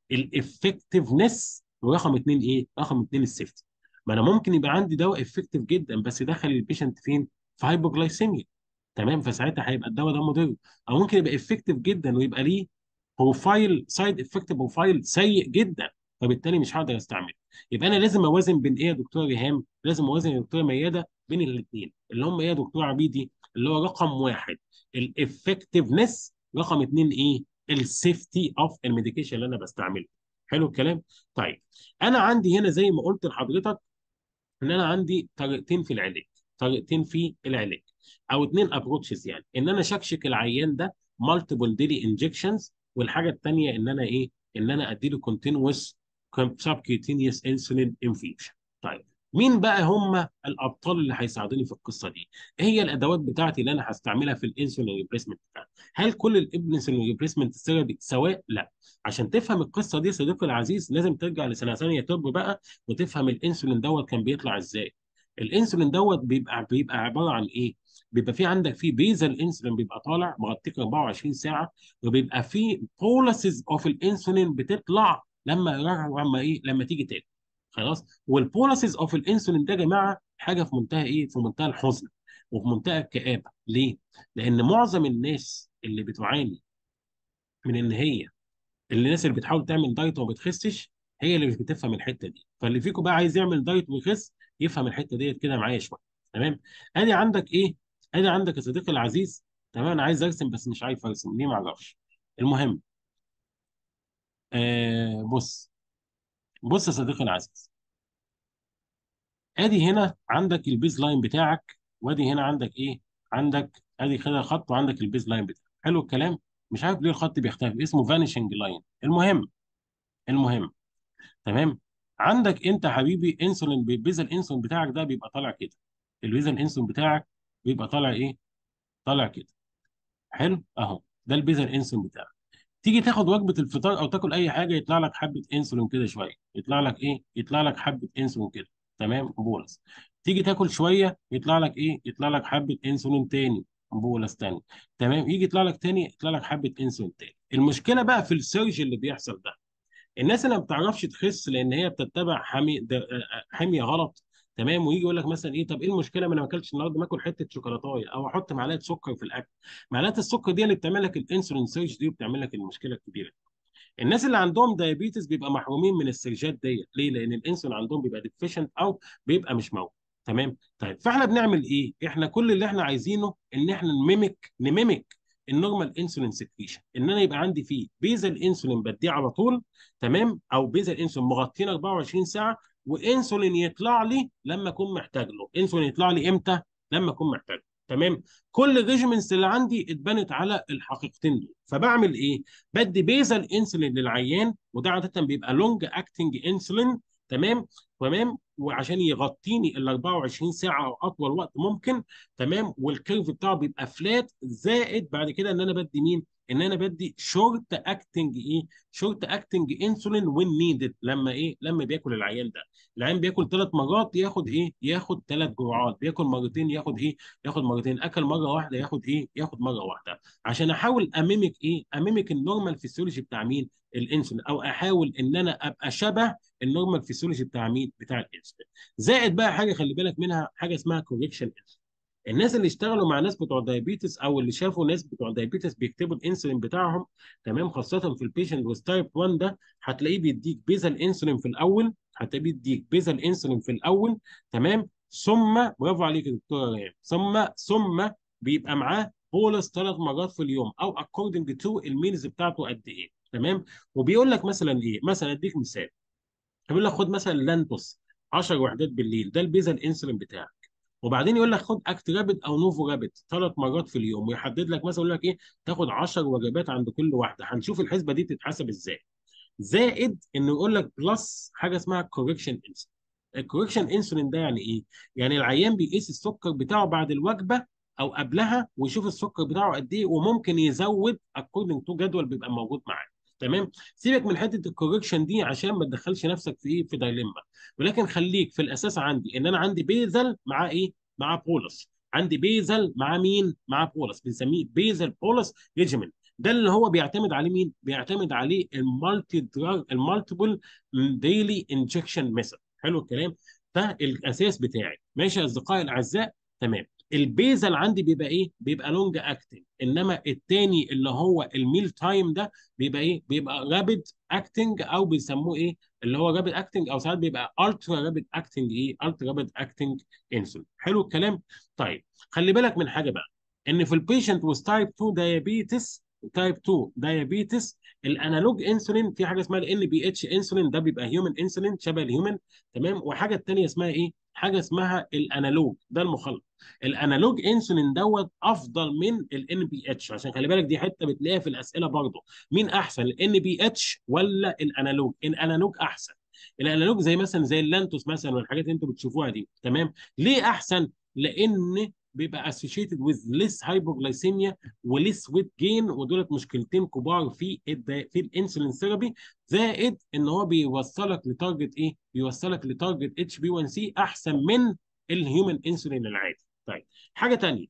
الافكتفنس ورقم اثنين ايه؟ رقم اثنين السيفتي ما انا ممكن يبقى عندي دواء افكتيف جدا بس دخل البيشنت فين؟ في هايبوجلايسيميا تمام فساعتها هيبقى الدواء ده مضر او ممكن يبقى افكتيف جدا ويبقى ليه بروفايل سايد افكت بروفايل سيء جدا فبالتالي مش هقدر استعمله يبقى انا لازم اوازن بين ايه يا دكتور ريهام لازم اوازن يا دكتوره مياده بين الاثنين اللي هم ايه يا دكتور عبيدي اللي هو رقم واحد الافكتفنس رقم اثنين ايه السيفتي اوف الميديكيشن اللي انا بستعمله حلو الكلام طيب انا عندي هنا زي ما قلت لحضرتك ان انا عندي طريقتين في العلاج طريقتين في العلاج او اثنين ابروتشز يعني ان انا شكشك العيان ده مالتيبل ديلي انجكشنز والحاجه الثانيه ان انا ايه ان انا اديله كونتينوس سبكيوتينيوس انسولين انفيوجن طيب مين بقى هم الابطال اللي هيساعدوني في القصه دي؟ ايه هي الادوات بتاعتي اللي انا هستعملها في الانسولين ريبليسمنت بتاعتي؟ هل كل الانسولين ريبليسمنت ثيرابي سواء؟ لا. عشان تفهم القصه دي صديقي العزيز لازم ترجع لسنه ثانيه طب بقى وتفهم الانسولين دوت كان بيطلع ازاي. الانسولين دوت بيبقى بيبقى عباره عن ايه؟ بيبقى في عندك في بيزل انسولين بيبقى طالع مغطيك 24 ساعه وبيبقى في بوليسز اوف الانسولين بتطلع لما لما ايه لما تيجي تاكل خلاص والبوليسز اوف الانسولين ده يا جماعه حاجه في منتهى ايه في منتهى الحزن وفي منتهى الكآبه ليه لان معظم الناس اللي بتعاني من ان هي الناس اللي بتحاول تعمل دايت وما بتخسش هي اللي مش بتفهم الحته دي فاللي فيكم بقى عايز يعمل دايت ويخس يفهم الحته ديت كده معايا شويه تمام ادي عندك ايه ادي عندك يا صديقي العزيز تمام انا عايز ارسم بس مش عارف ارسم ليه ما اعرفش المهم آه بص بص يا صديقي العزيز ادي هنا عندك البيز لاين بتاعك وادي هنا عندك ايه عندك ادي كده خط وعندك البيز لاين بتاعك حلو الكلام مش عارف ليه الخط بيختلف اسمه فانيشنج لاين المهم المهم تمام عندك انت حبيبي انسولين بيزا الانسولين بتاعك ده بيبقى طالع كده البيزا الانسولين بتاعك بيبقى طالع ايه طالع كده حلو اهو ده البيزا الانسولين بتاعك تيجي تاخد وجبه الفطار او تاكل اي حاجه يطلع لك حبه انسولين كده شويه يطلع لك ايه يطلع لك حبه انسولين كده تمام بولس تيجي تاكل شويه يطلع لك ايه يطلع لك حبه انسولين تاني بولس تاني تمام يجي يطلع لك تاني يطلع لك حبه انسولين تاني المشكله بقى في السيرج اللي بيحصل ده الناس اللي ما بتعرفش تخس لان هي بتتبع حمي حميه غلط تمام ويجي يقول لك مثلا ايه طب ايه المشكله ما انا ما اكلتش النهارده ما اكل حته شوكولاتايه او احط معلقه سكر في الاكل معلقه السكر دي اللي بتعمل لك الانسولين سيرج دي وبتعمل لك المشكله الكبيره الناس اللي عندهم دايابيتس بيبقى محرومين من السيرجات ديت ليه لان الانسولين عندهم بيبقى ديفيشنت او بيبقى مش موجود تمام طيب فاحنا بنعمل ايه احنا كل اللي احنا عايزينه ان احنا نميمك نميمك النورمال انسولين سكريشن ان انا يبقى عندي فيه بيزل انسولين بديه على طول تمام او بيزل انسولين مغطينا 24 ساعه وانسولين يطلع لي لما اكون محتاج له انسولين يطلع لي امتى لما اكون محتاج تمام كل الريجيمنتس اللي عندي اتبنت على الحقيقتين دول فبعمل ايه بدي بيزل انسولين للعيان وده عاده بيبقى لونج اكتنج انسولين تمام تمام وعشان يغطيني ال 24 ساعه او اطول وقت ممكن تمام والكيرف بتاعه بيبقى فلات زائد بعد كده ان انا بدي مين ان انا بدي شورت اكتنج ايه شورت اكتنج انسولين وين نيدد لما ايه لما بياكل العيان ده العيان بياكل ثلاث مرات ياخد ايه ياخد ثلاث جرعات بياكل مرتين ياخد ايه ياخد مرتين اكل مره واحده ياخد ايه ياخد مره واحده عشان احاول اميمك ايه اميمك النورمال فيسيولوجي بتاع مين الانسولين او احاول ان انا ابقى شبه النورمال فيسيولوجي بتاع مين بتاع الانسولين زائد بقى حاجه خلي بالك منها حاجه اسمها كوريكشن انسولين الناس اللي اشتغلوا مع ناس بتوع دايابيتس او اللي شافوا ناس بتوع دايابيتس بيكتبوا الانسولين بتاعهم تمام خاصه في البيشنت ويز تايب 1 ده هتلاقيه بيديك بيزل انسولين في الاول هتلاقيه بيديك بيزل انسولين في الاول تمام ثم برافو عليك يا دكتوره ريان ثم ثم بيبقى معاه بولس ثلاث مرات في اليوم او اكوردنج تو الميلز بتاعته قد ايه تمام وبيقول لك مثلا ايه مثلا اديك مثال يقول لك خد مثلا لانتوس 10 وحدات بالليل ده البيزل انسولين بتاعك وبعدين يقول لك خد اكت رابد او نوفو رابد ثلاث مرات في اليوم ويحدد لك مثلا يقول لك ايه تاخد 10 وجبات عند كل واحده هنشوف الحسبه دي تتحسب ازاي زائد انه يقول لك بلس حاجه اسمها كوركشن انسولين الكوركشن انسولين ده يعني ايه يعني العيان بيقيس السكر بتاعه بعد الوجبه او قبلها ويشوف السكر بتاعه قد ايه وممكن يزود اكوردنج تو جدول بيبقى موجود معاه تمام سيبك من حته الكوركشن دي عشان ما تدخلش نفسك في ايه في دايليما ولكن خليك في الاساس عندي ان انا عندي بيزل مع ايه مع بولس عندي بيزل مع مين مع بولس بنسميه بيزل بولس ريجيمن ده اللي هو بيعتمد عليه مين بيعتمد عليه المالتي دراج المالتيبل ديلي انجكشن ميثود حلو الكلام ده الاساس بتاعي ماشي يا اصدقائي الاعزاء تمام البيزل عندي بيبقى ايه بيبقى لونج اكتنج انما التاني اللي هو الميل تايم ده بيبقى ايه بيبقى رابيد اكتنج او بيسموه ايه اللي هو رابيد اكتنج او ساعات بيبقى الترا رابيد اكتنج ايه الترا رابيد اكتنج انسولين حلو الكلام طيب خلي بالك من حاجه بقى ان في البيشنت وذ تايب 2 دايابيتس تايب 2 دايابيتس الانالوج انسولين في حاجه اسمها الان بي اتش انسولين ده بيبقى هيومن انسولين شبه الهيومن تمام وحاجه الثانيه اسمها ايه حاجه اسمها الانالوج ده المخلط الانالوج انسولين دوت افضل من الان بي اتش عشان خلي بالك دي حته بتلاقيها في الاسئله برضه مين احسن الان بي اتش ولا الانالوج الانالوج احسن الانالوج زي مثلا زي اللانتوس مثلا والحاجات اللي انتوا بتشوفوها دي تمام ليه احسن لان بيبقى associated with less hypoglycemia وليس ويت جين ودولت مشكلتين كبار في الد... في الانسولين ثيرابي زائد ان هو بيوصلك لتارجت ايه؟ بيوصلك لتارجت اتش بي 1 سي احسن من الهيومن انسولين العادي. طيب حاجه ثانيه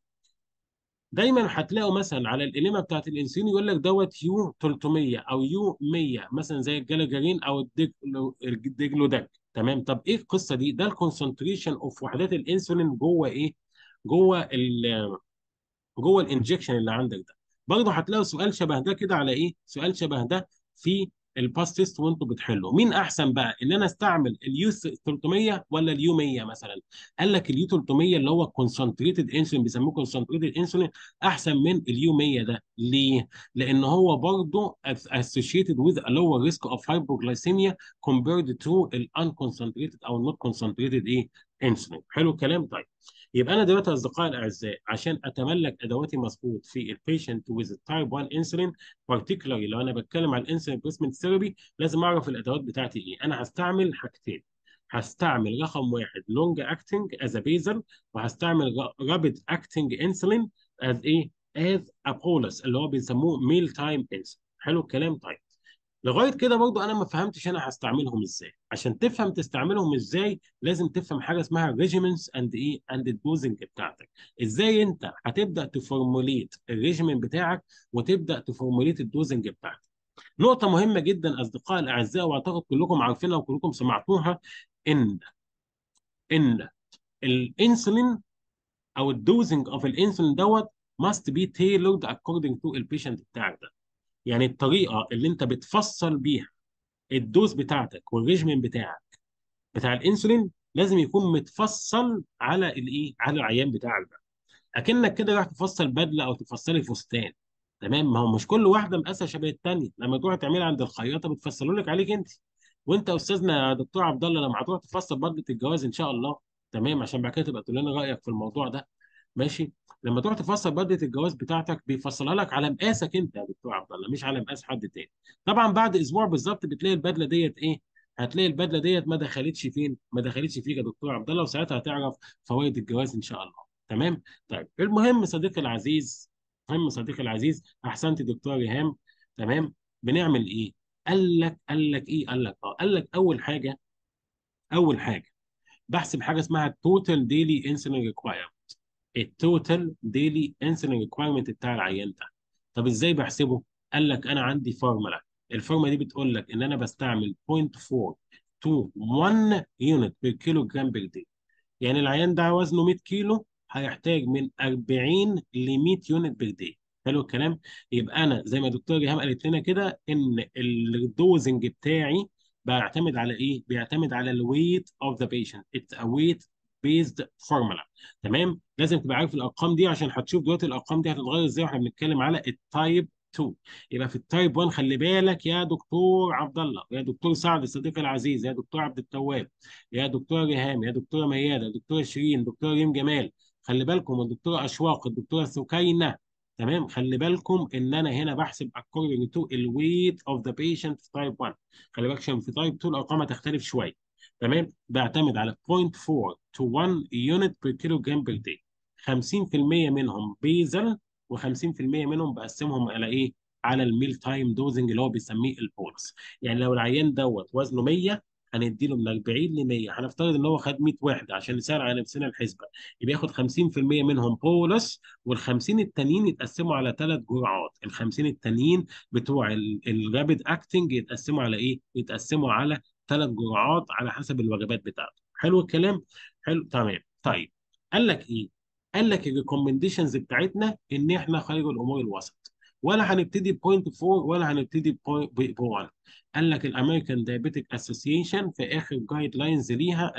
دايما هتلاقوا مثلا على القلمه بتاعت الانسولين يقول لك دوت يو 300 او يو 100 مثلا زي الجلاجرين او الديجلوداك تمام طب ايه القصه دي؟ ده الكونسنتريشن اوف وحدات الانسولين جوه ايه؟ جوه ال جوه الانجكشن اللي عندك ده برضه هتلاقوا سؤال شبه ده كده على ايه سؤال شبه ده في الباس تيست وانتوا بتحلوا مين احسن بقى ان انا استعمل اليو 300 ولا اليو 100 مثلا قال لك اليو 300 اللي هو كونسنتريتد انسولين بيسموه كونسنتريتد انسولين احسن من اليو 100 ده ليه لان هو برضه associated with a lower risk of hypoglycemia compared to ال unconcentrated او not concentrated ايه انسولين حلو الكلام طيب يبقى انا دلوقتي اصدقائي الاعزاء عشان اتملك ادواتي مظبوط في البيشنت ويز تايب 1 انسولين particularly لو انا بتكلم عن الانسولين ريبليسمنت ثيرابي لازم اعرف الادوات بتاعتي ايه انا هستعمل حاجتين هستعمل رقم واحد لونج اكتنج از بيزل وهستعمل رابيد اكتنج انسولين از ايه از ابولس اللي هو بيسموه ميل تايم انسولين حلو الكلام طيب لغايه كده برضو انا ما فهمتش انا هستعملهم ازاي عشان تفهم تستعملهم ازاي لازم تفهم حاجه اسمها ريجيمنتس اند ايه اند الدوزنج بتاعتك ازاي انت هتبدا تفورموليت الريجيمنت بتاعك وتبدا تفورموليت الدوزنج بتاعتك نقطه مهمه جدا اصدقائي الاعزاء واعتقد كلكم عارفينها وكلكم سمعتوها ان ان الانسولين او الدوزنج اوف الانسولين دوت must be tailored according to البيشنت بتاعك ده يعني الطريقه اللي انت بتفصل بيها الدوز بتاعتك والريجمين بتاعك بتاع الانسولين لازم يكون متفصل على الايه على العيان بتاعك ده اكنك كده راح تفصل بدله او تفصلي فستان تمام ما هو مش كل واحده مقاسه شبه الثانيه لما تروح تعملها عند الخياطه بتفصلوا لك عليك انت وانت يا استاذنا يا دكتور عبد الله لما هتروح تفصل بدله الجواز ان شاء الله تمام عشان بعد كده تبقى تقول لنا رايك في الموضوع ده ماشي لما تروح تفصل بدله الجواز بتاعتك بيفصلها لك على مقاسك انت يا دكتور عبد الله مش على مقاس حد تاني طبعا بعد اسبوع بالظبط بتلاقي البدله ديت ايه هتلاقي البدله ديت ما دخلتش فين ما دخلتش فيك يا دكتور عبد الله وساعتها هتعرف فوائد الجواز ان شاء الله تمام طيب المهم صديقي العزيز المهم صديقي العزيز احسنت دكتور ريهام تمام بنعمل ايه قال لك قال لك ايه قال لك اه قال لك اول حاجه اول حاجه بحسب حاجه اسمها التوتال ديلي انسولين ريكوايرمنت التوتال ديلي انسولين ريكوايرمنت بتاع العيان ده طب ازاي بحسبه قال لك انا عندي فورمولا الفورمولا دي بتقول لك ان انا بستعمل 0.4 to 1 يونت بير كيلو جرام بير دي يعني العيان ده وزنه 100 كيلو هيحتاج من 40 ل 100 يونت بير دي حلو الكلام يبقى انا زي ما دكتور ريهام قالت لنا كده ان الدوزنج بتاعي بيعتمد على ايه؟ بيعتمد على الويت اوف ذا بيشنت اتس ا ويت بيزد فورمولا تمام لازم تبقى عارف الارقام دي عشان هتشوف دلوقتي الارقام دي هتتغير ازاي واحنا بنتكلم على التايب 2 يبقى في التايب 1 خلي بالك يا دكتور عبد الله يا دكتور سعد صديقي العزيز يا دكتور عبد التواب يا دكتور ريهام يا دكتوره مياده يا دكتوره شيرين دكتور ريم جمال خلي بالكم الدكتوره اشواق الدكتوره سكينه تمام خلي بالكم ان انا هنا بحسب according to الويت اوف ذا بيشنت في تايب 1 خلي بالك عشان في تايب 2 الارقام هتختلف شويه تمام بعتمد على 0.4 to 1 unit per kilogram per day 50% منهم بيزل و50% منهم بقسمهم على ايه على الميل تايم دوزنج اللي هو بيسميه البولس يعني لو العيان دوت وزنه 100 هنديله من 40 ل 100 هنفترض ان هو خد 100 وحده عشان نسهل على نفسنا الحسبه يبقى ياخد 50% منهم بولس وال50 التانيين يتقسموا على ثلاث جرعات ال50 التانيين بتوع الرابيد اكتنج يتقسموا على ايه يتقسموا على ثلاث جرعات على حسب الوجبات بتاعته حلو الكلام حلو تمام طيب قال لك ايه قال لك الريكومنديشنز بتاعتنا ان احنا خير الامور الوسط ولا هنبتدي بوينت 4 ولا هنبتدي ب 1 قال لك الامريكان دايابيتيك اسوسيشن في اخر جايد لاينز ليها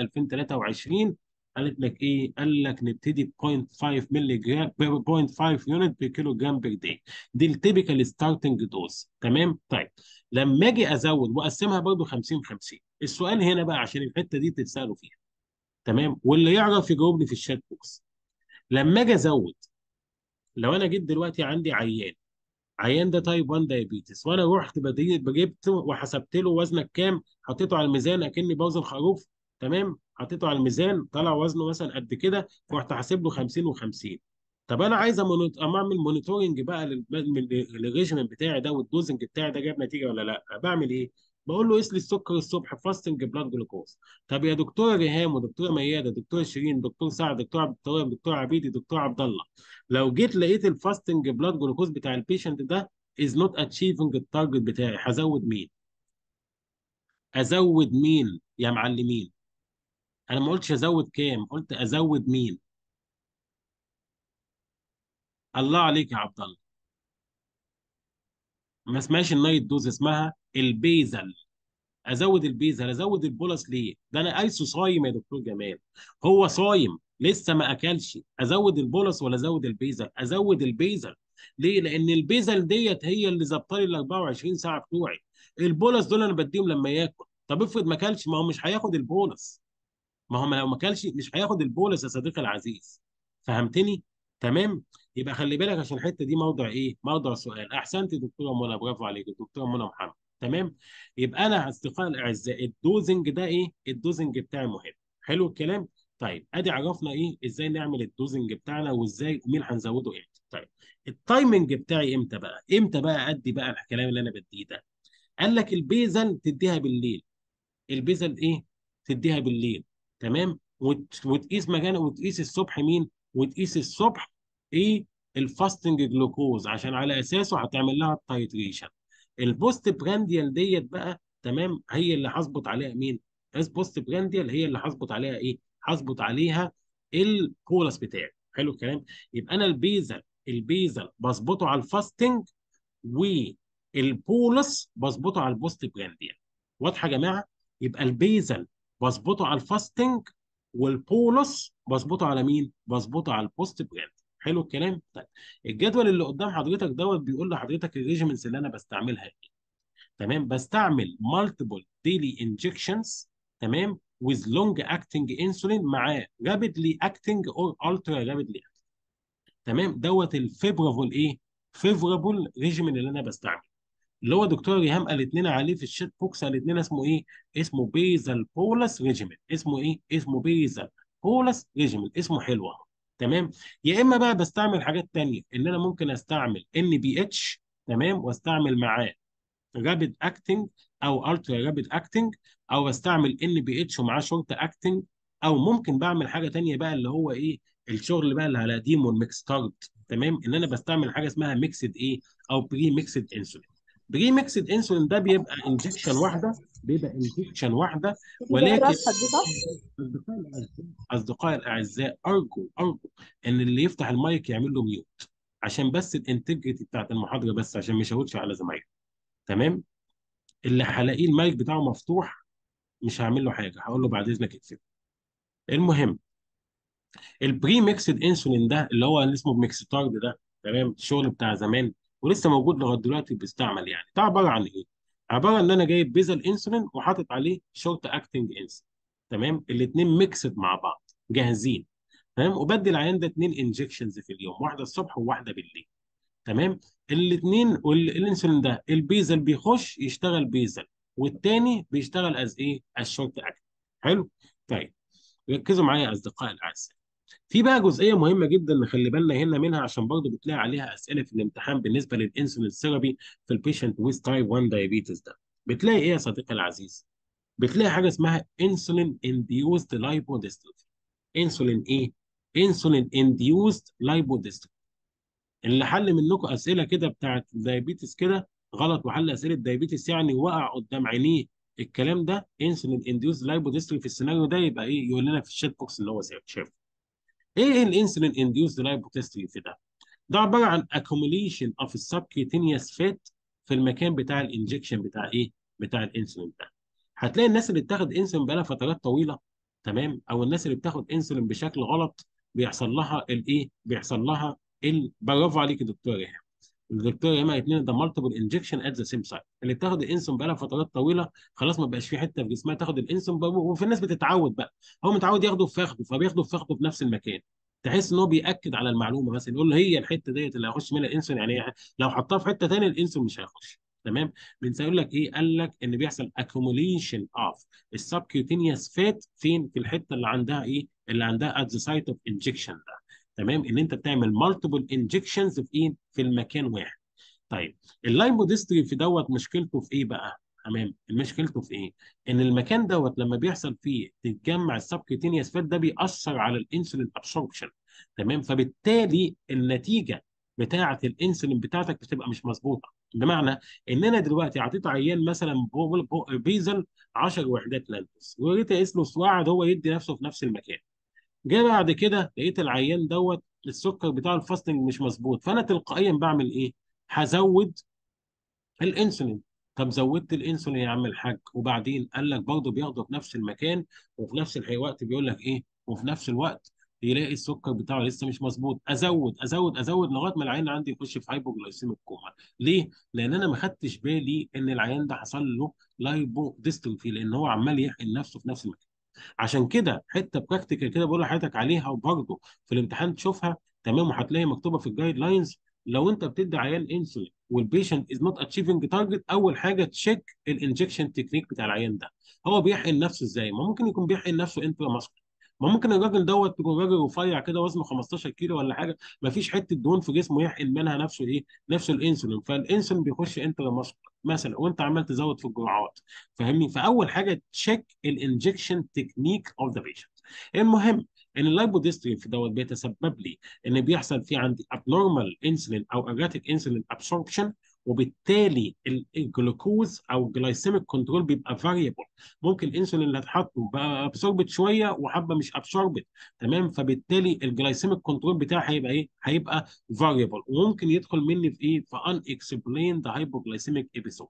2023 قالت لك ايه؟ قال لك نبتدي ب 0.5 مللي جرام 0.5 يونت بير كيلو جرام بير داي دي التيبيكال ستارتنج دوز تمام؟ طيب لما اجي ازود واقسمها برضو 50 50 السؤال هنا بقى عشان الحته دي تتسالوا فيها تمام؟ واللي يعرف يجاوبني في الشات بوكس لما اجي ازود لو انا جيت دلوقتي عندي عيان عيان ده تايب 1 دايابيتس وانا رحت جبته وحسبت له وزنك كام حطيته على الميزان اكني بوزن خروف تمام حطيته على الميزان طلع وزنه مثلا قد كده ورحت حاسب له 50 و50 طب انا عايز أمونيت... اعمل مونيتورنج بقى للريجيم بتاعي ده والدوزنج بتاعي ده جاب نتيجه ولا لا بعمل ايه بقول له قيس لي السكر الصبح فاستنج بلاد جلوكوز طب يا دكتوره ريهام ودكتوره مياده دكتوره شيرين دكتور سعد دكتور عبد التواب دكتور عبيدي دكتور عبد الله لو جيت لقيت الفاستنج بلاد جلوكوز بتاع البيشنت ده از نوت اتشيفنج التارجت بتاعي هزود مين ازود مين يا معلمين انا ما قلتش ازود كام قلت ازود مين الله عليك يا عبد الله ما اسمهاش النايت دوز اسمها البيزل ازود البيزل ازود البولس ليه ده انا قايسه صايم يا دكتور جمال هو صايم لسه ما اكلش ازود البولس ولا ازود البيزل ازود البيزل ليه لان البيزل ديت هي اللي ظبطه لي ال 24 ساعه بتوعي البولس دول انا بديهم لما ياكل طب افرض ما اكلش ما هو مش هياخد البولس ما هو لو ما اكلش مش هياخد البولس يا صديقي العزيز فهمتني تمام يبقى خلي بالك عشان الحته دي موضع ايه موضع سؤال احسنت دكتوره منى برافو عليك دكتوره منى محمد تمام يبقى انا اصدقائي الاعزاء الدوزنج ده ايه الدوزنج بتاعي مهم حلو الكلام طيب ادي عرفنا ايه ازاي نعمل الدوزنج بتاعنا وازاي ومين هنزوده امتى طيب التايمنج بتاعي امتى بقى امتى بقى ادي بقى الكلام اللي انا بديه ده قال لك البيزل تديها بالليل البيزل ايه تديها بالليل تمام وت... وتقيس مكانه وتقيس الصبح مين وتقيس الصبح ايه الفاستنج جلوكوز عشان على اساسه هتعمل لها التايتريشن البوست برانديال ديت بقى تمام هي اللي هظبط عليها مين البوست برانديال هي اللي هظبط عليها ايه هظبط عليها البولس بتاعي حلو الكلام يبقى انا البيزل البيزل بظبطه على الفاستنج والبولس بظبطه على البوست برانديال واضحه يا جماعه يبقى البيزل بظبطه على الفاستنج والبولس بظبطه على مين بظبطه على البوست براند حلو الكلام طيب الجدول اللي قدام حضرتك دوت بيقول لحضرتك الريجيمنتس اللي انا بستعملها ايه تمام بستعمل مالتيبل ديلي انجكشنز تمام with long acting insulin مع rapidly acting or ultra rapidly acting تمام دوت الفيفرابل ايه فيفرابل ريجيمين اللي انا بستعمله اللي هو دكتور ريهام قالت لنا عليه في الشيت بوكس قالت لنا اسمه ايه اسمه بيزل بولس ريجيمين اسمه ايه اسمه بيزل بولس ريجيمين اسمه حلو اهو تمام يا اما بقى بستعمل حاجات تانية ان انا ممكن استعمل ان بي اتش تمام واستعمل معاه رابيد اكتنج او الترا رابيد اكتنج او بستعمل ان بي اتش ومعاه شورت اكتنج او ممكن بعمل حاجه تانية بقى اللي هو ايه الشغل بقى اللي على قديم والميكس تارت تمام ان انا بستعمل حاجه اسمها ميكسد ايه او بري ميكسد انسولين بري ميكسد انسولين ده بيبقى انجكشن واحده بيبقى انجكشن واحده ولكن اصدقائي الاعزاء اصدقائي الاعزاء ارجو ارجو ان اللي يفتح المايك يعمل له ميوت عشان بس الانتجريتي بتاعت المحاضره بس عشان ما يشوتش على زمايله تمام اللي هلاقيه المايك بتاعه مفتوح مش هعمل له حاجه هقول له بعد اذنك اقفل المهم البري ميكسد انسولين ده اللي هو اللي اسمه ميكستارد ده تمام الشغل بتاع زمان ولسه موجود لغايه دلوقتي بيستعمل يعني ده عباره عن ايه؟ عباره ان انا جايب بيزل انسولين وحاطط عليه شورت اكتنج انسولين تمام الاثنين ميكسد مع بعض جاهزين تمام وبدي العيان ده اثنين انجكشنز في اليوم واحده الصبح وواحده بالليل تمام الاثنين والانسولين ده البيزل بيخش يشتغل بيزل والتاني بيشتغل از ايه؟ از شورت اكتنج حلو؟ طيب ركزوا معايا يا اصدقائي الاعزاء في بقى جزئيه مهمه جدا نخلي بالنا هنا منها عشان برضه بتلاقي عليها اسئله في الامتحان بالنسبه للانسولين ثيرابي في البيشنت ويز تايب 1 دايابيتس ده بتلاقي ايه يا صديقي العزيز بتلاقي حاجه اسمها انسولين انديوزد لايبوديستروفي انسولين ايه انسولين انديوزد لايبوديستروفي اللي حل منكم اسئله كده بتاعت الدايابيتس كده غلط وحل اسئله دايابيتس يعني وقع قدام عينيه الكلام ده انسولين انديوز لايبوديستروفي في السيناريو ده يبقى ايه يقول لنا في الشات بوكس اللي هو شايفه ايه الانسولين انديوز لايبوديستروفي ده ده عباره عن accumulation of subcutaneous fat في المكان بتاع الانجكشن بتاع ايه بتاع الانسولين ده هتلاقي الناس اللي بتاخد انسولين بقالها فترات طويله تمام او الناس اللي بتاخد انسولين بشكل غلط بيحصل لها الايه بيحصل لها ال... برافو عليك يا دكتور ايهاب الدكتور ايهاب قالت لنا ده مالتيبل انجكشن ات ذا سيم سايت اللي بتاخد الانسولين بقالها فترات طويله خلاص ما بقاش في حته في جسمها تاخد الانسولين وفي الناس بتتعود بقى هو متعود ياخده في فخده فبياخده في فخده في نفس المكان تحس ان هو بياكد على المعلومه مثلا يقول له هي الحته ديت اللي هيخش منها الانسولين يعني لو حطها في حته ثانيه الانسولين مش هيخش تمام بنسى يقول لك ايه قال لك ان بيحصل accumulation of السبكيوتينيوس فات فين في الحته اللي عندها ايه اللي عندها at the site of injection ده تمام ان انت بتعمل multiple injections في ايه في المكان واحد طيب اللايبوديستري في دوت مشكلته في ايه بقى تمام مشكلته في ايه ان المكان دوت لما بيحصل فيه تتجمع السبكيوتينيوس فات ده بيأثر على الانسولين ابسوربشن تمام فبالتالي النتيجه بتاعه الانسولين بتاعتك بتبقى مش مظبوطه بمعنى ان انا دلوقتي اعطيت عيان مثلا بيزل 10 وحدات لانتوس وريت اسلوس وقعد هو يدي نفسه في نفس المكان جه بعد كده لقيت العيان دوت السكر بتاع الفاستنج مش مظبوط فانا تلقائيا بعمل ايه؟ هزود الانسولين طب زودت الانسولين يا عم الحاج وبعدين قال لك برضه بياخده في نفس المكان وفي نفس الوقت بيقول لك ايه وفي نفس الوقت يلاقي السكر بتاعه لسه مش مظبوط ازود ازود ازود لغايه ما العيان عندي يخش في هايبوجلايسيميك كوما ليه لان انا ما خدتش بالي ان العيان ده حصل له لايبو ديستروفي لان هو عمال يحقن نفسه في نفس المكان عشان كده حته براكتيكال كده بقول لحضرتك عليها وبرضه في الامتحان تشوفها تمام وهتلاقي مكتوبه في الجايد لاينز لو انت بتدي عيان انسولين والبيشنت از نوت اتشيفنج تارجت اول حاجه تشيك الانجكشن تكنيك بتاع العيان ده هو بيحقن نفسه ازاي ما ممكن يكون بيحقن نفسه انترا ماسكولار ما ممكن الراجل دوت يكون راجل رفيع كده وزنه 15 كيلو ولا حاجه ما فيش حته دهون في جسمه يحقن منها نفسه ايه نفسه الانسولين فالانسولين بيخش انترا ماسكولار مثلا وانت عمال تزود في الجرعات فاهمني فاول حاجه تشيك الانجكشن تكنيك اوف ذا بيشنت المهم ان اللايبوديستريف دوت بيتسبب لي ان بيحصل في عندي abnormal انسولين او erratic انسولين ابسوربشن وبالتالي الجلوكوز او جلايسيميك كنترول بيبقى فاريبل ممكن الانسولين اللي هتحطه بقى ابسوربت شويه وحبه مش ابسوربت تمام فبالتالي الجلايسيميك كنترول بتاعي هيبقى ايه هيبقى فاريبل وممكن يدخل مني في ايه في ان اكسبليند هايبوجلايسيميك ابيسودز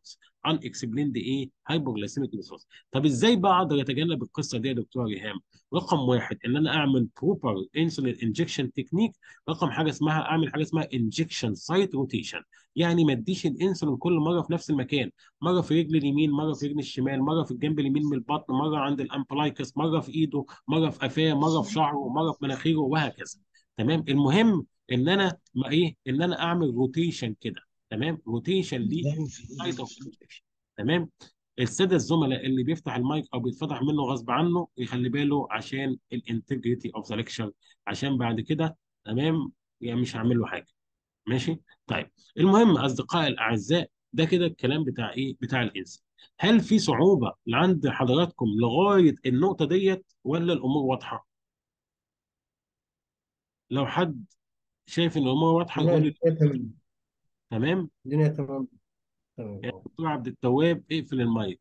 ان اكسبليند ايه هايبوجلايسيميك ريسورس طب ازاي بقى اقدر اتجنب القصه دي يا دكتور ريهام رقم واحد ان انا اعمل بروبر انسولين انجكشن تكنيك رقم حاجه اسمها اعمل حاجه اسمها انجكشن سايت روتيشن يعني ما اديش الانسولين كل مره في نفس المكان مره في رجل اليمين مره في رجل الشمال مره في الجنب اليمين من البطن مره عند الامبلايكس مره في ايده مره في قفاه مره في شعره مره في مناخيره وهكذا تمام المهم ان انا ما ايه ان انا اعمل روتيشن كده تمام روتيشن ليه سايت اوف تمام الساده الزملاء اللي بيفتح المايك او بيتفتح منه غصب عنه يخلي باله عشان الانتجريتي اوف ذا ليكشر عشان بعد كده تمام يعني مش هعمل له حاجه ماشي طيب المهم اصدقائي الاعزاء ده كده الكلام بتاع ايه بتاع الانسان هل في صعوبه عند حضراتكم لغايه النقطه ديت ولا الامور واضحه لو حد شايف ان الامور واضحه لا يقول لي الدنيا تمام تمام الدنيا تمام تمام يا دكتور عبد التواب اقفل المايك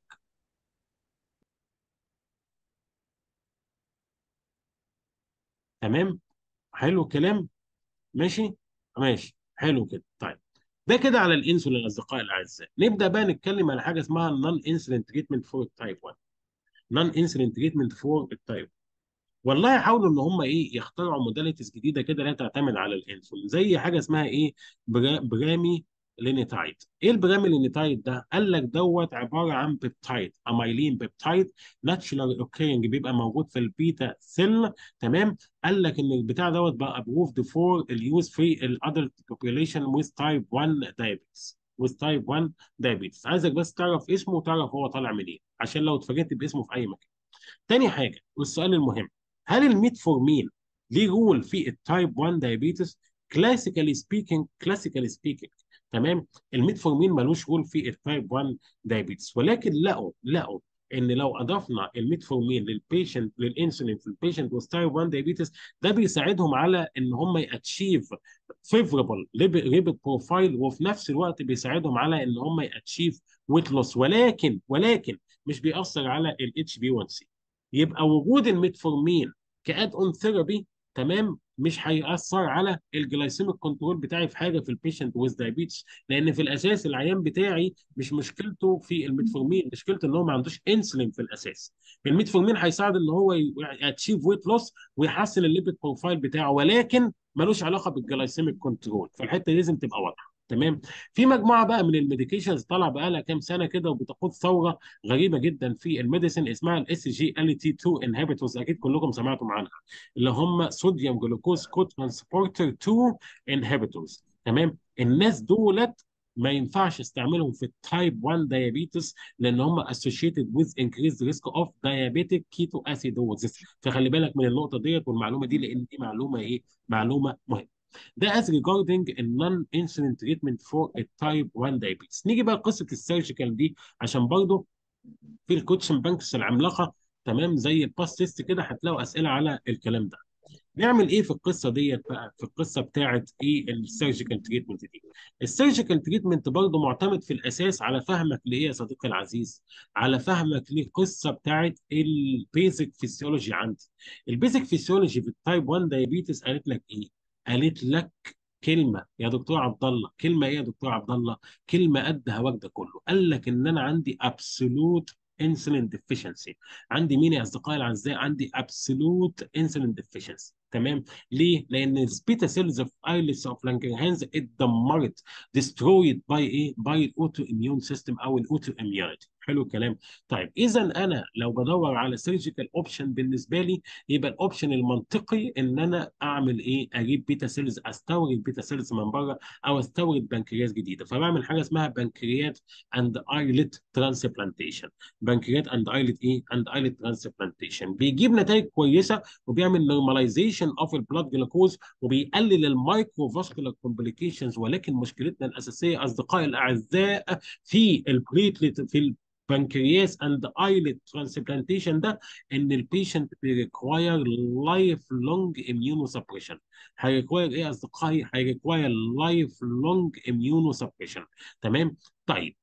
تمام حلو الكلام ماشي ماشي حلو كده طيب ده كده على الانسولين اصدقائي الاعزاء نبدا بقى نتكلم على حاجه اسمها النون انسولين تريتمنت فور التايب 1 نون انسولين تريتمنت فور التايب والله حاولوا ان هم ايه يخترعوا موداليتيز جديده كده لا تعتمد على الانسولين زي حاجه اسمها ايه برا برامي لينيتايد ايه البرامي لينيتايد ده قال لك دوت عباره عن بيبتايد اميلين بيبتايد ناتشورال اوكيرنج بيبقى موجود في البيتا سيل تمام قال لك ان البتاع دوت بقى ابروفد فور اليوز في الادلت بوبيوليشن ويز تايب 1 دايابيتس ويز تايب 1 دايابيتس عايزك بس تعرف اسمه وتعرف هو طالع منين عشان لو اتفاجئت باسمه في اي مكان تاني حاجه والسؤال المهم هل الميتفورمين ليه رول في التايب 1 دايابيتس كلاسيكالي سبيكينج كلاسيكالي سبيكينج تمام الميتفورمين ملوش رول في التايب 1 دايابيتس ولكن لقوا لقوا ان لو اضفنا الميتفورمين للبيشنت للانسولين في البيشنت وذ تايب 1 دايابيتس ده بيساعدهم على ان هم ياتشيف فيفربل ليبيد بروفايل وفي نفس الوقت بيساعدهم على ان هم ياتشيف ويت لوس ولكن ولكن مش بيأثر على الاتش بي 1 سي يبقى وجود الميتفورمين كاد اون ثيرابي تمام مش هيأثر على الجلايسيميك كنترول بتاعي في حاجه في البيشنت ويز دايابيتس لان في الاساس العيان بتاعي مش مشكلته في الميتفورمين مشكلته ان هو ما عندوش انسولين في الاساس الميتفورمين هيساعد ان هو ياتشيف ويت لوس ويحسن الليبيد بروفايل بتاعه ولكن ملوش علاقه بالجلايسيميك كنترول فالحته دي لازم تبقى واضحه تمام في مجموعه بقى من الميديكيشنز طالعه بقى لها كام سنه كده وبتقود ثوره غريبه جدا في الميديسن اسمها الاس جي ال تي 2 انهبيتورز اكيد كلكم سمعتم عنها اللي هم صوديوم جلوكوز كو ترانسبورتر 2 انهبيتورز تمام الناس دولت ما ينفعش استعملهم في التايب 1 دايابيتس لان هم associated with increased risk of diabetic ketoacidosis فخلي بالك من النقطه ديت والمعلومه دي لان دي معلومه ايه معلومه مهمه ده as regarding a non-insulin treatment for a type 1 diabetes نيجي بقى لقصه السيرجيكال دي عشان برضه في الكوتشن بانكس العملاقه تمام زي الباس تيست كده هتلاقوا اسئله على الكلام ده نعمل ايه في القصه ديت بقى في القصه بتاعه ايه السيرجيكال تريتمنت دي السيرجيكال تريتمنت برضه معتمد في الاساس على فهمك لايه يا صديقي العزيز على فهمك للقصه بتاعه البيزك فيسيولوجي عندي البيزك فيسيولوجي في التايب 1 دايابيتس قالت لك ايه قالت لك كلمه يا دكتور عبد الله كلمه ايه يا دكتور عبد الله كلمه قد هواك ده كله قال لك ان انا عندي ابسولوت انسولين ديفيشنسي عندي مين يا اصدقائي الاعزاء عندي ابسولوت انسولين ديفيشنسي تمام ليه لان البيتا سيلز اوف ايلتس اوف لانجرهانز اتدمرت ديسترويد باي ايه باي الاوتو اميون سيستم او الاوتو اميونيتي حلو الكلام طيب اذا انا لو بدور على سيرجيكال اوبشن بالنسبه لي يبقى الاوبشن المنطقي ان انا اعمل ايه اجيب بيتا سيلز استورد بيتا سيلز من بره او استورد بنكرياس جديده فبعمل حاجه اسمها بنكريات اند ايلت ترانسبلانتيشن بنكريات اند ايلت ايه اند ايلت ترانسبلانتيشن بيجيب نتائج كويسه وبيعمل نورماليزيشن اوف البلاد جلوكوز وبيقلل المايكرو فاسكولار كومبليكيشنز ولكن مشكلتنا الاساسيه اصدقائي الاعزاء في البليتلت في البنكرياس اند ايلت ترانسبلانتيشن ده ان البيشنت بيريكواير لايف لونج اميونو سبريشن هيريكواير ايه يا اصدقائي هيريكواير لايف لونج اميونو سبريشن تمام طيب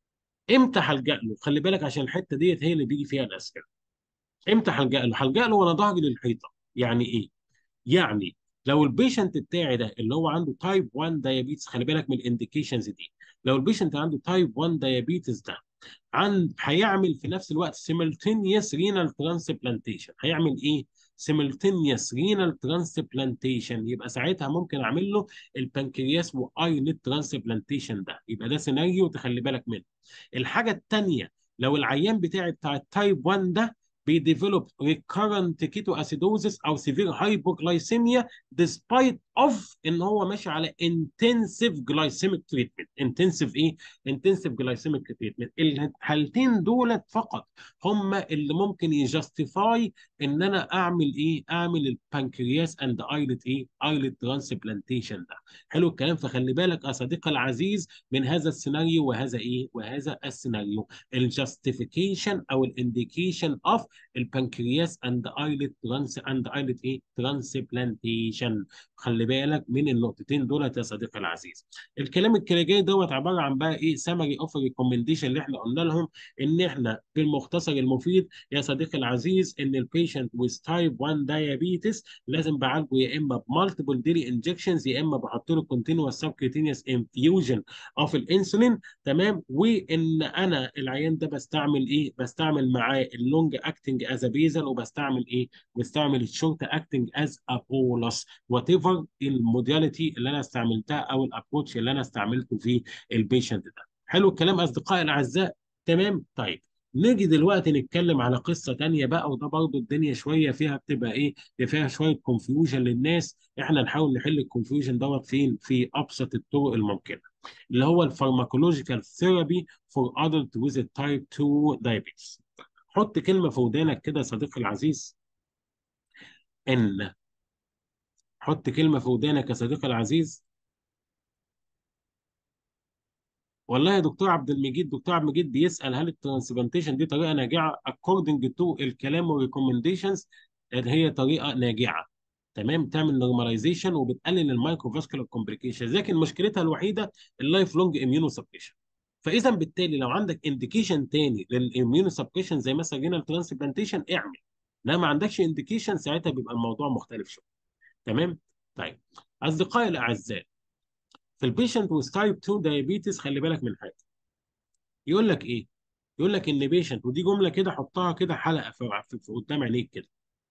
امتى هلجا له خلي بالك عشان الحته ديت هي اللي بيجي فيها الاسئله امتى هلجا له هلجا له وانا ظهري للحيطه يعني ايه يعني لو البيشنت بتاعي ده اللي هو عنده تايب 1 دايابيتس خلي بالك من الانديكيشنز دي لو البيشنت عنده تايب 1 دايابيتس ده عند هيعمل في نفس الوقت simultaneous renal transplantation هيعمل ايه؟ simultaneous renal transplantation يبقى ساعتها ممكن اعمل له البنكرياس وايلت ترانسبلانتيشن ده يبقى ده سيناريو تخلي بالك منه الحاجه الثانيه لو العيان بتاعي بتاع التايب 1 ده بيديفلوب recurrent ketoacidosis او severe hypoglycemia despite of ان هو ماشي على intensive glycemic treatment intensive ايه intensive glycemic treatment الحالتين دولت فقط هم اللي ممكن يجستيفاي ان انا اعمل ايه اعمل البنكرياس اند ايلت ايه ايلت ترانسبلانتيشن ده حلو الكلام فخلي بالك يا صديقي العزيز من هذا السيناريو وهذا ايه وهذا السيناريو الجاستيفيكيشن او الانديكيشن اوف البنكرياس اند ايلت ترانس اند ايلت ايه ترانسبلانتيشن خلي بالك من النقطتين دول يا صديقي العزيز الكلام اللي جاي دوت عباره عن بقى ايه سمري اوف ريكومنديشن اللي احنا قلنا لهم ان احنا بالمختصر المفيد يا صديقي العزيز ان البيشنت ويز تايب 1 دايابيتس لازم بعالجه يا اما بمالتيبل ديلي انجكشنز يا اما بحط له كونتينوس سبكيوتينيوس انفيوجن اوف الانسولين تمام وان انا العيان ده بستعمل ايه بستعمل معاه اللونج اكتنج از بيزل وبستعمل ايه بستعمل الشورت اكتنج از ابولس وات ايفر الموداليتي اللي انا استعملتها او الابروتش اللي انا استعملته في البيشنت ده حلو الكلام اصدقائي الاعزاء تمام طيب نيجي دلوقتي نتكلم على قصه تانية بقى وده برضو الدنيا شويه فيها بتبقى ايه فيها شويه كونفيوجن للناس احنا نحاول نحل الكونفيوجن دوت فين في ابسط الطرق الممكنه اللي هو الفارماكولوجيكال ثيرابي فور ادلت ويز تايب 2 دايابيتس حط كلمه في ودانك كده يا صديقي العزيز ان حط كلمه في ودانك يا صديقي العزيز والله يا دكتور عبد المجيد دكتور عبد المجيد بيسال هل الترانسبلانتيشن دي طريقه ناجعه according to الكلام والريكومنديشنز هي طريقه ناجعه تمام تعمل نورماليزيشن وبتقلل المايكرو فاسكولار كومبليكيشن لكن مشكلتها الوحيده اللايف لونج اميونو سبريشن فاذا بالتالي لو عندك انديكيشن تاني للاميونو سبريشن زي مثلا رينال ترانسبلانتيشن اعمل لا ما عندكش انديكيشن ساعتها بيبقى الموضوع مختلف شويه تمام طيب اصدقائي الاعزاء في البيشنت ويز تايب 2 دايابيتس خلي بالك من حاجه يقول لك ايه يقول لك ان بيشنت ودي جمله كده حطها كده حلقه في, في, في قدام عينيك كده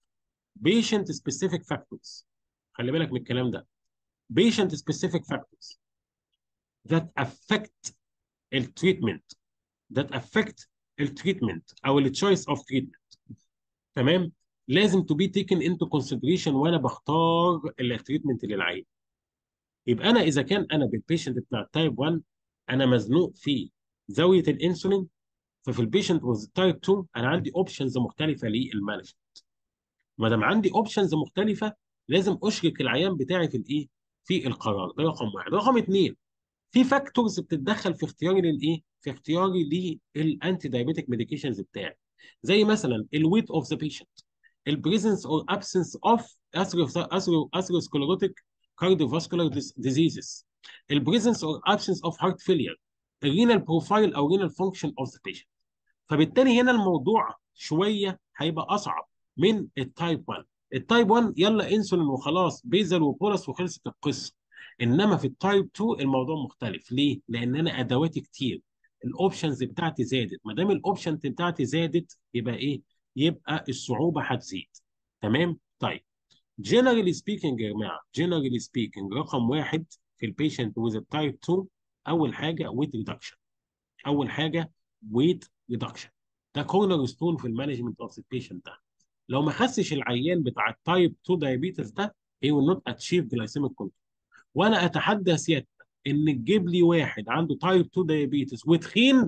بيشنت سبيسيفيك فاكتورز خلي بالك من الكلام ده بيشنت سبيسيفيك فاكتورز that affect التريتمنت that affect التريتمنت او التشويس اوف تريتمنت تمام لازم to be taken into consideration وانا بختار التريتمنت للعيان يبقى انا اذا كان انا بالبيشنت بتاع التايب 1 انا مزنوق في زاويه الانسولين ففي البيشنت وذ تايب 2 انا عندي اوبشنز مختلفه للمانجمنت ما دام عندي اوبشنز مختلفه لازم اشرك العيان بتاعي في الايه؟ في القرار ده رقم واحد رقم اثنين في فاكتورز بتتدخل في اختياري للايه؟ في اختياري للانتي دايابيتيك ميديكيشنز بتاعي زي مثلا الويت اوف ذا بيشنت البريزنس اور ابسنس اوف اثيروسكليروتيك cardiovascular diseases the presence or absence of heart failure الرينال بروفايل او رينال فانكشن اوف ذا بيشنت فبالتالي هنا الموضوع شويه هيبقى اصعب من التايب 1 التايب 1 يلا انسولين وخلاص بيزل وبولس وخلصت القصه انما في التايب 2 الموضوع مختلف ليه؟ لان انا ادواتي كتير الاوبشنز بتاعتي زادت ما دام الاوبشن بتاعتي زادت يبقى ايه؟ يبقى الصعوبه هتزيد تمام؟ طيب generally speaking يا جماعه generally speaking رقم واحد في البيشنت with type 2 اول حاجه weight reduction اول حاجه weight reduction ده كورنر ستون في المانجمنت اوف البيشنت ده لو ما خسش العيان بتاع التايب 2 دايابيتس ده he will not achieve glycemic control وانا اتحدى سيادتك ان تجيب لي واحد عنده تايب 2 دايابيتس وتخين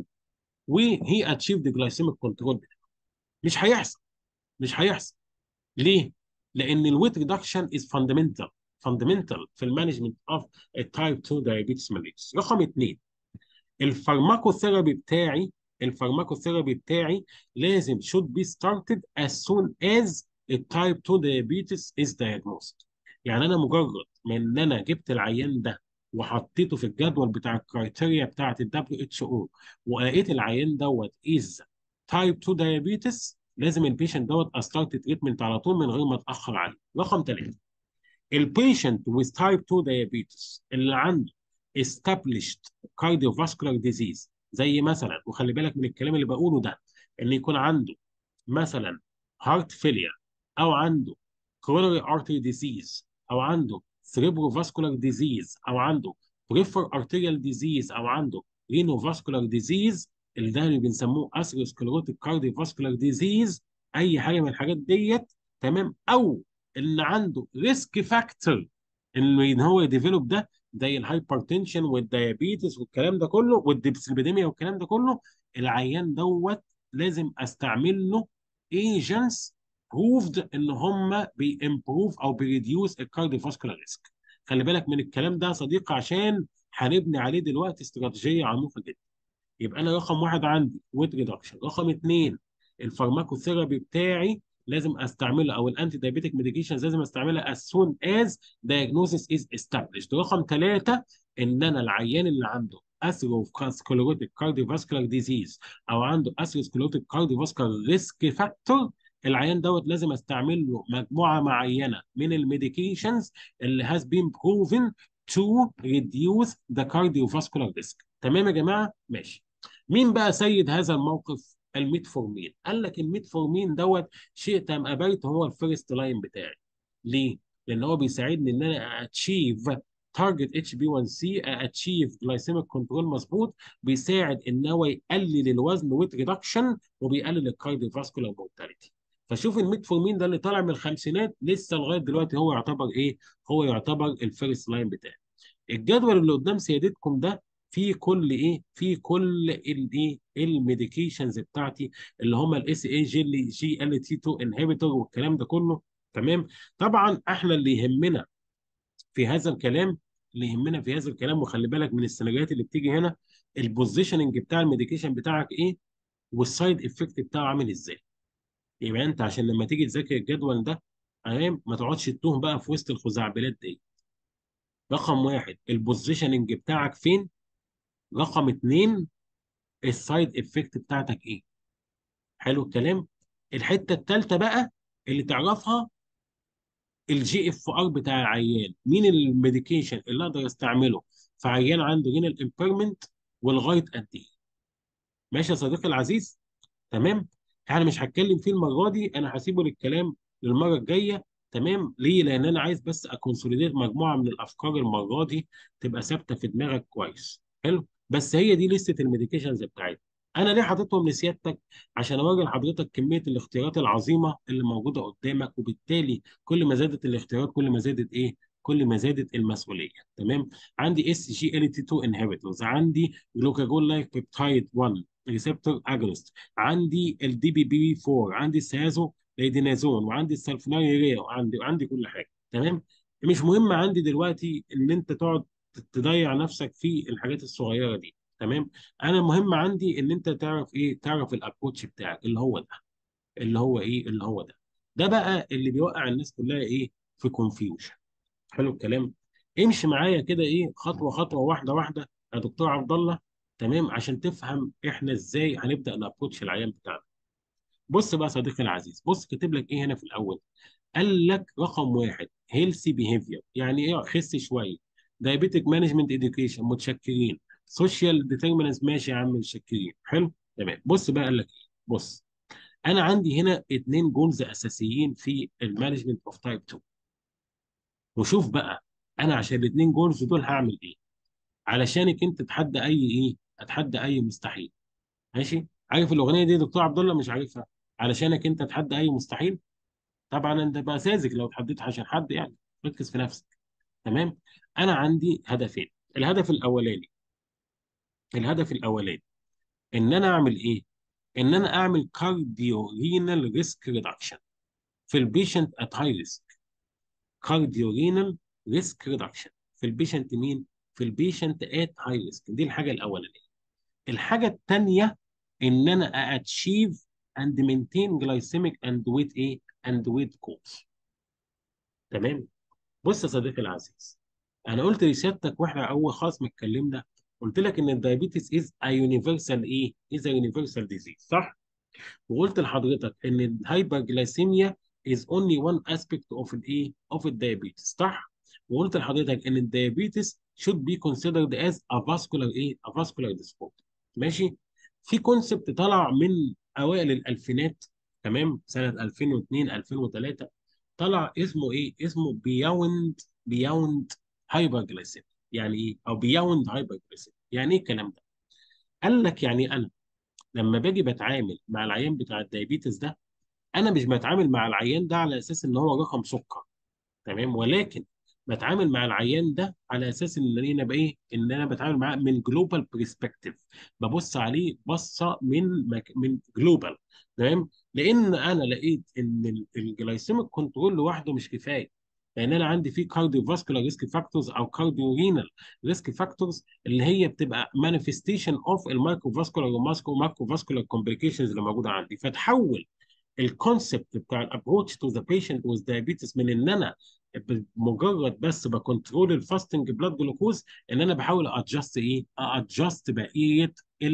وهي اتشيف ذا جلايسيميك كنترول مش هيحصل مش هيحصل ليه؟ لان الويت ريدكشن از فاندمنتال فاندمنتال في المانجمنت اوف التايب 2 دايابيتس ماليتس رقم اثنين الفارماكوثيرابي بتاعي الفارماكوثيرابي بتاعي لازم should be started as soon as التايب 2 diabetes is diagnosed يعني انا مجرد ما ان انا جبت العيان ده وحطيته في الجدول بتاع الكرايتيريا بتاعت الدبليو اتش او ولقيت العيان دوت از تايب 2 diabetes لازم البيشنت دوت استارت تريتمنت على طول من غير ما اتاخر عليه رقم ثلاثه البيشنت with type 2 diabetes اللي عنده established cardiovascular disease زي مثلا وخلي بالك من الكلام اللي بقوله ده ان يكون عنده مثلا هارت فيلير او عنده coronary artery disease او عنده cerebrovascular disease او عنده peripheral arterial disease او عنده renovascular disease اللي ده اللي بنسموه atherosclerotic cardiovascular disease اي حاجه من الحاجات ديت تمام او ان عنده ريسك فاكتور انه ان هو يديفلوب ده زي الهايبرتنشن والديابيتس والكلام ده كله والديبسليبيديميا والكلام ده كله العيان دوت لازم استعمل له ايجنتس بروفد ان هم بيمبروف او بيريديوس الكارديوفاسكولار ريسك خلي بالك من الكلام ده يا صديقي عشان هنبني عليه دلوقتي استراتيجيه عميقه جدا يبقى انا رقم واحد عندي ويت ريدكشن رقم اثنين الفارماكوثيرابي بتاعي لازم استعملها او الانتي دايابيتيك ميديكيشنز لازم استعملها as soon as diagnosis is established رقم ثلاثة ان انا العيان اللي عنده اثيروسكليروتيك كارديوفاسكولار ديزيز او عنده اثيروسكليروتيك كارديوفاسكولار ريسك فاكتور العيان دوت لازم استعمل له مجموعه معينه من الميديكيشنز اللي has been proven to reduce the cardiovascular risk تمام يا جماعه ماشي مين بقى سيد هذا الموقف الميتفورمين قال لك الميتفورمين دوت شئت ام ابيت هو الفيرست لاين بتاعي ليه لان هو بيساعدني ان انا اتشيف تارجت اتش بي 1 سي اتشيف جلايسيميك كنترول مظبوط بيساعد ان هو يقلل الوزن ويت ريدكشن وبيقلل الكارديوفاسكولار مورتاليتي فشوف الميتفورمين ده اللي طالع من الخمسينات لسه لغايه دلوقتي هو يعتبر ايه هو يعتبر الفيرست لاين بتاعي الجدول اللي قدام سيادتكم ده في كل ايه في كل الايه الميديكيشنز بتاعتي اللي هم الاس اي جي جي ال تي 2 انهبيتور والكلام ده كله تمام طبعا احنا اللي يهمنا في هذا الكلام اللي يهمنا في هذا الكلام وخلي بالك من السيناريوهات اللي بتيجي هنا البوزيشننج بتاع الميديكيشن بتاعك ايه والسايد افكت بتاعه عامل ازاي يبقى انت عشان لما تيجي تذاكر الجدول ده تمام ما تقعدش تتوه بقى في وسط الخزعبلات دي رقم واحد البوزيشننج بتاعك فين رقم اتنين السايد افكت بتاعتك ايه حلو الكلام الحته الثالثه بقى اللي تعرفها الجي اف ار بتاع العيان مين الميديكيشن اللي اقدر استعمله في عيان عنده رينال امبيرمنت ولغايه قد ايه ماشي يا صديقي العزيز تمام انا مش هتكلم فيه المره دي انا هسيبه للكلام للمره الجايه تمام ليه لان انا عايز بس اكونسوليديت مجموعه من الافكار المره دي تبقى ثابته في دماغك كويس حلو بس هي دي لسته الميديكيشنز بتاعتي انا ليه حاططهم لسيادتك عشان اوري لحضرتك كميه الاختيارات العظيمه اللي موجوده قدامك وبالتالي كل ما زادت الاختيارات كل ما زادت ايه كل ما زادت المسؤوليه تمام عندي اس جي ال تي 2 انهبيتورز عندي جلوكاجون لايك بيبتايد 1 ريسبتور اجونست عندي الدي بي بي 4 عندي السيازو ليدينازون وعندي السلفونيريا وعندي وعندي كل حاجه تمام مش مهم عندي دلوقتي ان انت تقعد تضيع نفسك في الحاجات الصغيره دي تمام انا مهم عندي ان انت تعرف ايه تعرف الابروتش بتاعك اللي هو ده اللي هو ايه اللي هو ده ده بقى اللي بيوقع الناس كلها ايه في كونفيوجن حلو الكلام امشي معايا كده ايه خطوه خطوه واحده واحده يا دكتور عبد الله تمام عشان تفهم احنا ازاي هنبدا نابروتش العيان بتاعنا بص بقى صديقي العزيز بص كاتب لك ايه هنا في الاول قال لك رقم واحد هيلثي بيهيفير يعني ايه خس شويه دايابيتك مانجمنت اديوكيشن متشكرين سوشيال ديترمينانس ماشي يا عم متشكرين حلو تمام بص بقى قال لك ايه بص انا عندي هنا اثنين جولز اساسيين في المانجمنت اوف تايب 2 وشوف بقى انا عشان الاثنين جولز دول هعمل ايه علشانك انت تتحدى اي ايه اتحدى اي مستحيل ماشي عارف الاغنيه دي دكتور عبد الله مش عارفها علشانك انت تتحدى اي مستحيل طبعا انت بقى ساذج لو اتحديت عشان حد يعني ركز في نفسك تمام انا عندي هدفين الهدف الاولاني الهدف الاولاني ان انا اعمل ايه ان انا اعمل كارديو رينال ريسك ريدكشن في البيشنت ات هاي ريسك كارديو رينال ريسك ريدكشن في البيشنت مين في البيشنت ات هاي ريسك دي الحاجه الاولانيه الحاجه الثانيه ان انا اتشيف اند مينتين جلايسيميك اند ويت ايه اند ويت كوز تمام بص يا صديقي العزيز انا قلت لسيادتك واحنا اول خالص ما اتكلمنا قلت لك ان الدايابيتس از ا يونيفرسال ايه از ا يونيفرسال ديزيز صح وقلت لحضرتك ان الهايبرجلايسيميا is only one aspect of الايه of الدايابيتس صح وقلت لحضرتك ان الدايابيتس should be considered as a vascular ايه a vascular disorder ماشي في كونسبت طلع من اوائل الالفينات تمام سنه 2002 2003 طلع اسمه ايه اسمه بياوند بياوند هايبرجلايسيميا يعني ايه او بياوند هايبرجلايسيميا يعني ايه الكلام ده قال لك يعني انا لما باجي بتعامل مع العيان بتاع الدايابيتس ده انا مش بتعامل مع العيان ده على اساس ان هو رقم سكر تمام ولكن بتعامل مع العيان ده على اساس ان انا بايه ان انا بتعامل معاه من جلوبال برسبكتيف ببص عليه بصه من مك... من جلوبال تمام لان انا لقيت ان الجلايسيميك كنترول لوحده مش كفايه لان انا عندي في كارديو فاسكولار ريسك فاكتورز او كارديو رينال ريسك فاكتورز اللي هي بتبقى مانيفستيشن اوف المايكرو فاسكولار وماسكو مايكرو فاسكولار كومبليكيشنز اللي موجوده عندي فتحول الكونسبت بتاع الابروتش تو ذا بيشنت وذ دايابيتس من ان انا بمجرد بس بكنترول الفاستنج بلاد جلوكوز ان انا بحاول ادجست ايه؟ ادجست بقيه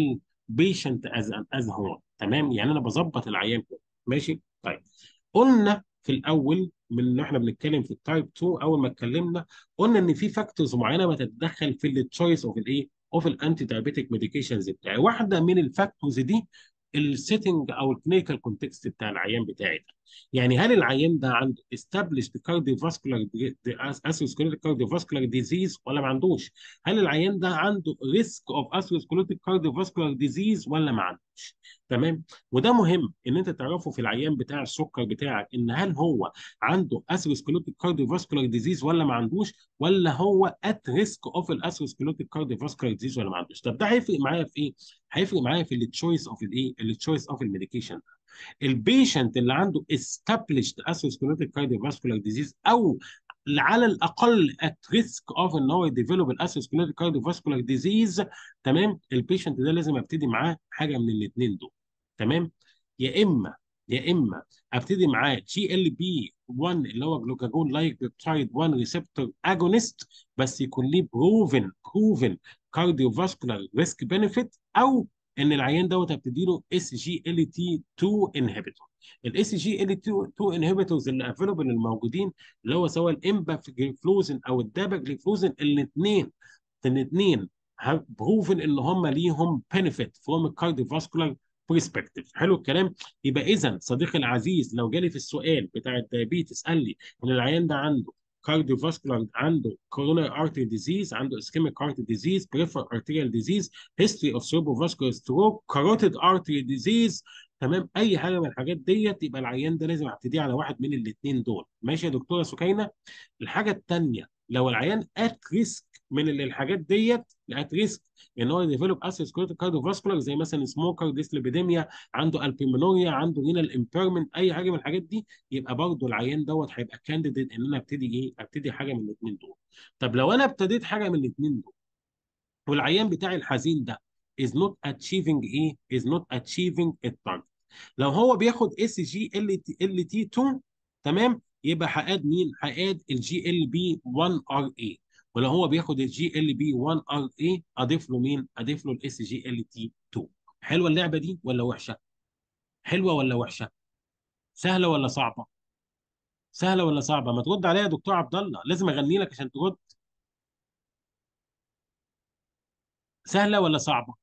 البيشنت از از هو تمام يعني انا بظبط العيان كده ماشي طيب قلنا في الاول من ان احنا بنتكلم في التايب 2 اول ما اتكلمنا قلنا ان في فاكتورز معينه بتتدخل في التشويس اوف الايه؟ اوف الانتي دايابيتيك ميديكيشنز بتاعي واحده من الفاكتورز دي السيتنج او الكلينيكال كونتكست بتاع العيان بتاعي ده يعني هل العيان ده عنده established cardiovascular atherosclerotic cardiovascular disease ولا ما عندوش هل العيان ده عنده risk of atherosclerotic cardiovascular disease ولا ما عندوش تمام وده مهم ان انت تعرفه في العيان بتاع السكر بتاعك ان هل هو عنده atherosclerotic cardiovascular disease ولا ما عندوش ولا هو at risk of الاتherosclerotic cardiovascular disease ولا ما عندوش طب ده هيفرق معايا في ايه هيفرق معايا في التشويس اوف الايه التشويس اوف الميديكيشن البيشنت اللي عنده established atherosclerotic cardiovascular disease او على الاقل at risk of ان هو يديفلوب الاتherosclerotic cardiovascular disease تمام البيشنت ده لازم ابتدي معاه حاجه من الاثنين دول تمام يا اما يا اما ابتدي معاه جي ال بي 1 اللي هو جلوكاجون لايك بيبتايد 1 ريسبتور اجونست بس يكون ليه بروفن بروفن كارديوفاسكولار ريسك بنفيت او ان العيان دوت هبتدي له اس جي ال تي 2 انهبيتور الاس جي ال تي 2 انهبيتورز اللي افيلبل الموجودين اللي هو سواء الامباجليفلوزن او الداباجليفلوزن الاثنين الاثنين بروفن ان هم ليهم بنفيت فروم الكارديوفاسكولار برسبكتيف حلو الكلام يبقى اذا صديقي العزيز لو جالي في السؤال بتاع الدايابيتس قال لي ان العيان ده عنده كارديوفاسكولار عنده كوروناري ارتري ديزيز عنده اسكيميك هارت ديزيز بريفر ارتيريال ديزيز هيستوري اوف سيربوفاسكولار ستروك كاروتيد ارتري ديزيز تمام اي حاجه من الحاجات ديت يبقى العيان ده لازم ابتدي على واحد من الاثنين دول ماشي يا دكتوره سكينه الحاجه الثانيه لو العيان ات ريسك من الحاجات ديت ات ريسك ان هو يديفلوب اسيسكلوتيك كارديوفاسكولار زي مثلا سموكر ديسليبيديميا عنده البيمونوريا عنده رينال امبيرمنت اي حاجه من الحاجات دي يبقى برضه العيان دوت هيبقى كانديديت ان انا ابتدي ايه ابتدي حاجه من الاثنين دول طب لو انا ابتديت حاجه من الاثنين دول والعيان بتاعي الحزين ده is not achieving ايه is not achieving التارجت لو هو بياخد اس جي ال تي 2 تمام يبقى هقاد مين هقاد الجي ال بي 1 ار اي ولو هو بياخد الجي ال بي 1 ار اي اضيف له مين اضيف له الاس جي ال تي 2 حلوه اللعبه دي ولا وحشه حلوه ولا وحشه سهله ولا صعبه سهله ولا صعبه ما ترد عليا يا دكتور عبد الله لازم اغني لك عشان ترد سهله ولا صعبه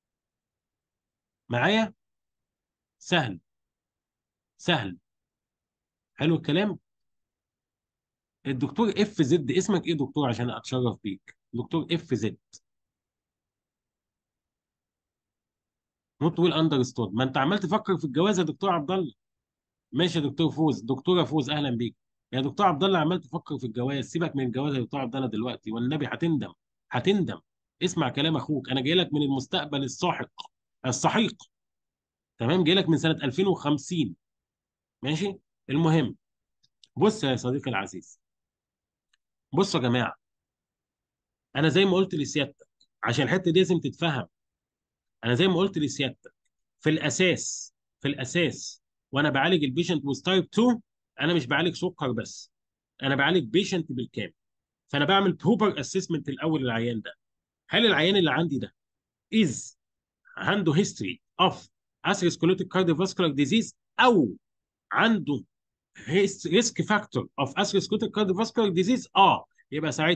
معايا سهل سهل حلو الكلام الدكتور اف زد اسمك ايه دكتور عشان اتشرف بيك دكتور اف زد نوت ويل اندرستود ما انت عمال تفكر في الجواز يا دكتور عبد الله ماشي يا دكتور فوز دكتوره فوز اهلا بيك يا دكتور عبد الله عمال تفكر في الجواز سيبك من الجواز يا دكتور عبد الله دلوقتي والنبي هتندم هتندم اسمع كلام اخوك انا جاي لك من المستقبل الساحق السحيق تمام جاي لك من سنه 2050 ماشي المهم بص يا صديقي العزيز بصوا يا جماعه انا زي ما قلت لسيادتك عشان الحته دي لازم تتفهم انا زي ما قلت لسيادتك في الاساس في الاساس وانا بعالج البيشنت ويز تايب 2 انا مش بعالج سكر بس انا بعالج بيشنت بالكامل فانا بعمل بروبر اسسمنت الاول للعيان ده هل العيان اللي عندي ده از عنده هيستوري اوف atherosclerotic cardiovascular disease او عنده ريسك فاكتور اوف atherosclerotic cardiovascular disease اه يبقى ساعتها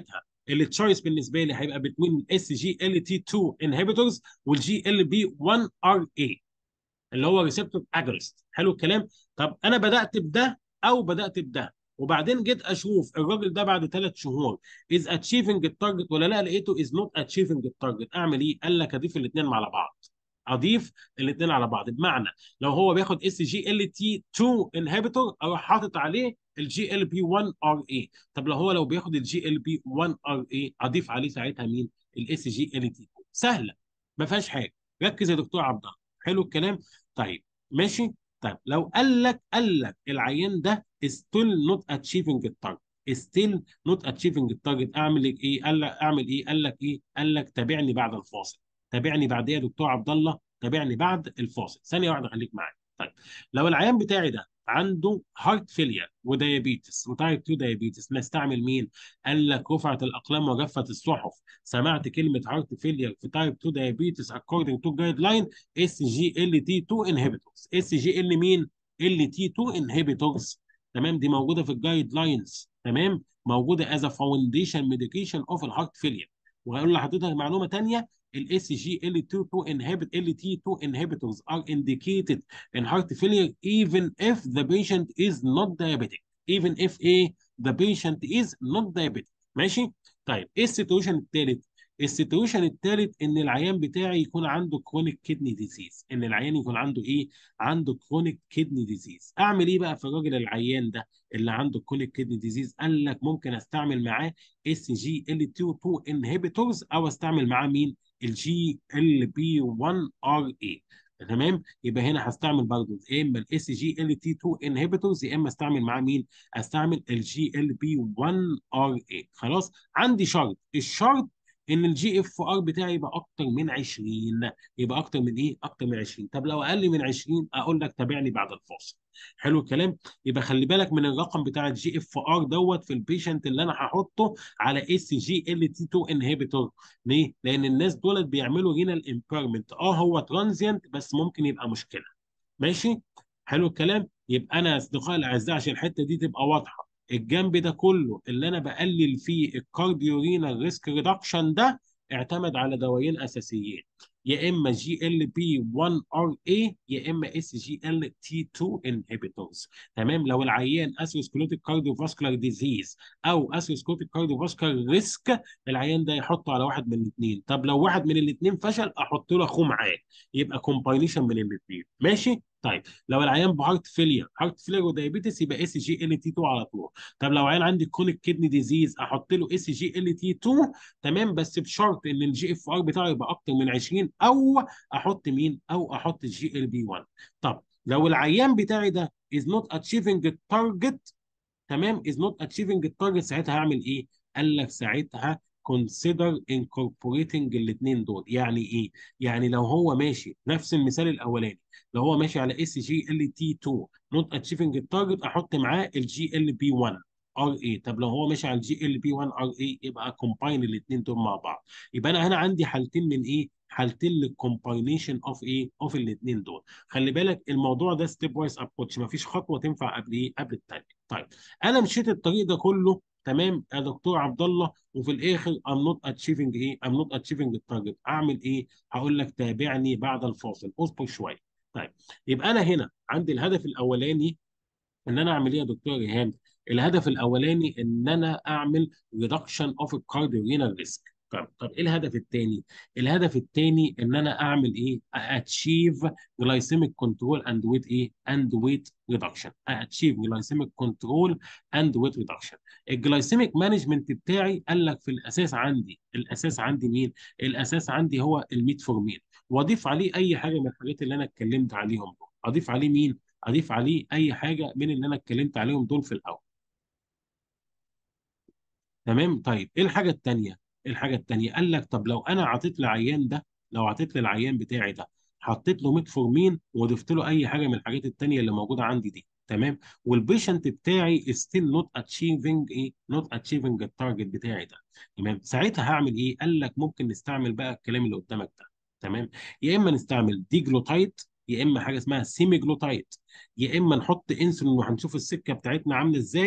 التشويس بالنسبه لي هيبقى بين اس جي ال تي 2 انهبيتورز والجي ال بي 1 ار اي اللي هو ريسبتور اجونست حلو الكلام طب انا بدات بده او بدات بده وبعدين جيت اشوف الراجل ده بعد ثلاث شهور از اتشيفنج التارجت ولا لا لقيته از نوت اتشيفنج التارجت اعمل ايه؟ قال لك اضيف الاثنين على بعض اضيف الاثنين على بعض بمعنى لو هو بياخد اس جي ال تي 2 انهبيتور اروح حاطط عليه الجي ال بي 1 ار اي طب لو هو لو بياخد الجي ال بي 1 ار اي اضيف عليه ساعتها مين؟ الاس جي ال تي 2 سهله ما فيهاش حاجه ركز يا دكتور عبد الله حلو الكلام طيب ماشي طيب لو قال لك قال لك العيان ده ستيل نوت اتشيفنج التارجت ستيل نوت اتشيفنج التارجت اعمل لك ايه قال لك اعمل ايه قال لك ايه قال لك تابعني بعد الفاصل تابعني بعد ايه يا دكتور عبد الله تابعني بعد الفاصل ثانيه واحده خليك معايا طيب لو العيان بتاعي ده عنده هارت فيلير وديابيتس وتايب 2 ديابيتس نستعمل مين؟ قال لك رفعت الاقلام وجفت الصحف سمعت كلمه هارت فيلير في تايب 2 ديابيتس according to guideline اس جي ال تي 2 انهبيتورز اس جي ال مين؟ ال تي 2 انهبيتورز تمام دي موجوده في الجايد لاينز تمام موجوده از فاونديشن ميديكيشن اوف الهارت فيلير وهقول لحضرتك معلومه ثانيه الاس جي ال 2 انهبت ال تي 2 inhibitors are indicated in heart failure even if the patient is not diabetic even if ايه the patient is not diabetic ماشي طيب ايه السيتويشن الثالث السيتويشن الثالث ان العيان بتاعي يكون عنده كرونيك كدني ديزيز ان العيان يكون عنده ايه عنده كرونيك كدني ديزيز اعمل ايه بقى في الراجل العيان ده اللي عنده كرونيك كدني ديزيز قال لك ممكن استعمل معاه اس جي ال 2 انهبيتورز او استعمل معاه مين الجي ال بي 1 ار اي تمام يبقى هنا هستعمل برضه يا اما الاس جي ال تي 2 انهبيتورز يا اما استعمل معاه مين استعمل الجي ال بي 1 ار اي خلاص عندي شرط الشرط ان الجي اف ار بتاعي يبقى اكتر من 20 يبقى اكتر من ايه اكتر من 20 طب لو اقل من 20 اقول لك تابعني بعد الفاصل حلو الكلام يبقى خلي بالك من الرقم بتاع الجي اف ار دوت في البيشنت اللي انا هحطه على اس جي ال تي 2 انهبيتور ليه لان الناس دولت بيعملوا رينال امبيرمنت اه هو ترانزيانت بس ممكن يبقى مشكله ماشي حلو الكلام يبقى انا اصدقائي الاعزاء عشان الحته دي تبقى واضحه الجنب ده كله اللي انا بقلل فيه الكارديورينال ريسك ريدكشن ده اعتمد على دوايين اساسيين يا اما جي ال بي 1 ار اي يا اما اس جي ال تي 2 انهبيتورز تمام لو العيان اسيروسكلوتيك كارديوفاسكولار ديزيز او اسيروسكلوتيك كارديوفاسكولار ريسك العيان ده يحطه على واحد من الاثنين طب لو واحد من الاثنين فشل احط له اخوه معاه يبقى كومباينيشن من الاثنين ماشي طيب لو العيان بهارت فيلير هارت فيلير ودايابيتس يبقى اس جي ال تي 2 على طول طب لو عيان عندي كرونيك كدني ديزيز احط له اس جي ال تي 2 تمام بس بشرط ان الجي اف ار بتاعه يبقى اكتر من 20 او احط مين او احط الجي ال بي 1 طب لو العيان بتاعي ده is not achieving التارجت تمام is not achieving التارجت ساعتها هعمل ايه قال لك ساعتها consider incorporating الاثنين دول يعني ايه يعني لو هو ماشي نفس المثال الاولاني لو هو ماشي على اس جي ال تي 2 not achieving التارجت احط معاه الجي ال بي 1 ار اي طب لو هو ماشي على الجي ال بي 1 ار اي يبقى كومباين الاثنين دول مع بعض يبقى انا هنا عندي حالتين من ايه حالتين للكومباينيشن اوف ايه اوف الاثنين دول خلي بالك الموضوع ده ستيب وايز ابروتش مفيش خطوه تنفع قبل ايه قبل الثانيه طيب انا مشيت الطريق ده كله تمام يا دكتور عبد الله وفي الاخر I'm not achieving ايه I'm not achieving التارجت اعمل ايه هقول لك تابعني بعد الفاصل اصبر شويه طيب يبقى انا هنا عندي الهدف الاولاني ان انا اعمل ايه يا دكتور ريهام الهدف الاولاني ان انا اعمل ريدكشن اوف الكارديورينال ريسك طب طب ايه الهدف الثاني الهدف الثاني ان انا اعمل ايه اتشيف جلايسيميك كنترول اند ويت ايه اند ويت ريدكشن اتشيف جلايسيميك كنترول اند ويت ريدكشن الجلايسيميك مانجمنت بتاعي قال لك في الاساس عندي الاساس عندي مين الاساس عندي هو الميتفورمين واضيف عليه اي حاجه من الحاجات اللي انا اتكلمت عليهم دول اضيف عليه مين اضيف عليه اي حاجه من اللي انا اتكلمت عليهم دول في الاول تمام طيب ايه الحاجه الثانيه الحاجه الثانيه قال لك طب لو انا عطيت للعيان ده لو عطيت للعيان بتاعي ده حطيت له ميتفورمين وضفت له اي حاجه من الحاجات الثانيه اللي موجوده عندي دي تمام والبيشنت بتاعي ستيل نوت اتشيفنج ايه نوت اتشيفنج التارجت بتاعي ده تمام ساعتها هعمل ايه قال لك ممكن نستعمل بقى الكلام اللي قدامك ده تمام يا اما نستعمل ديجلوتايت يا اما حاجه اسمها سيميجلوتايت يا اما نحط انسولين وهنشوف السكه بتاعتنا عامله ازاي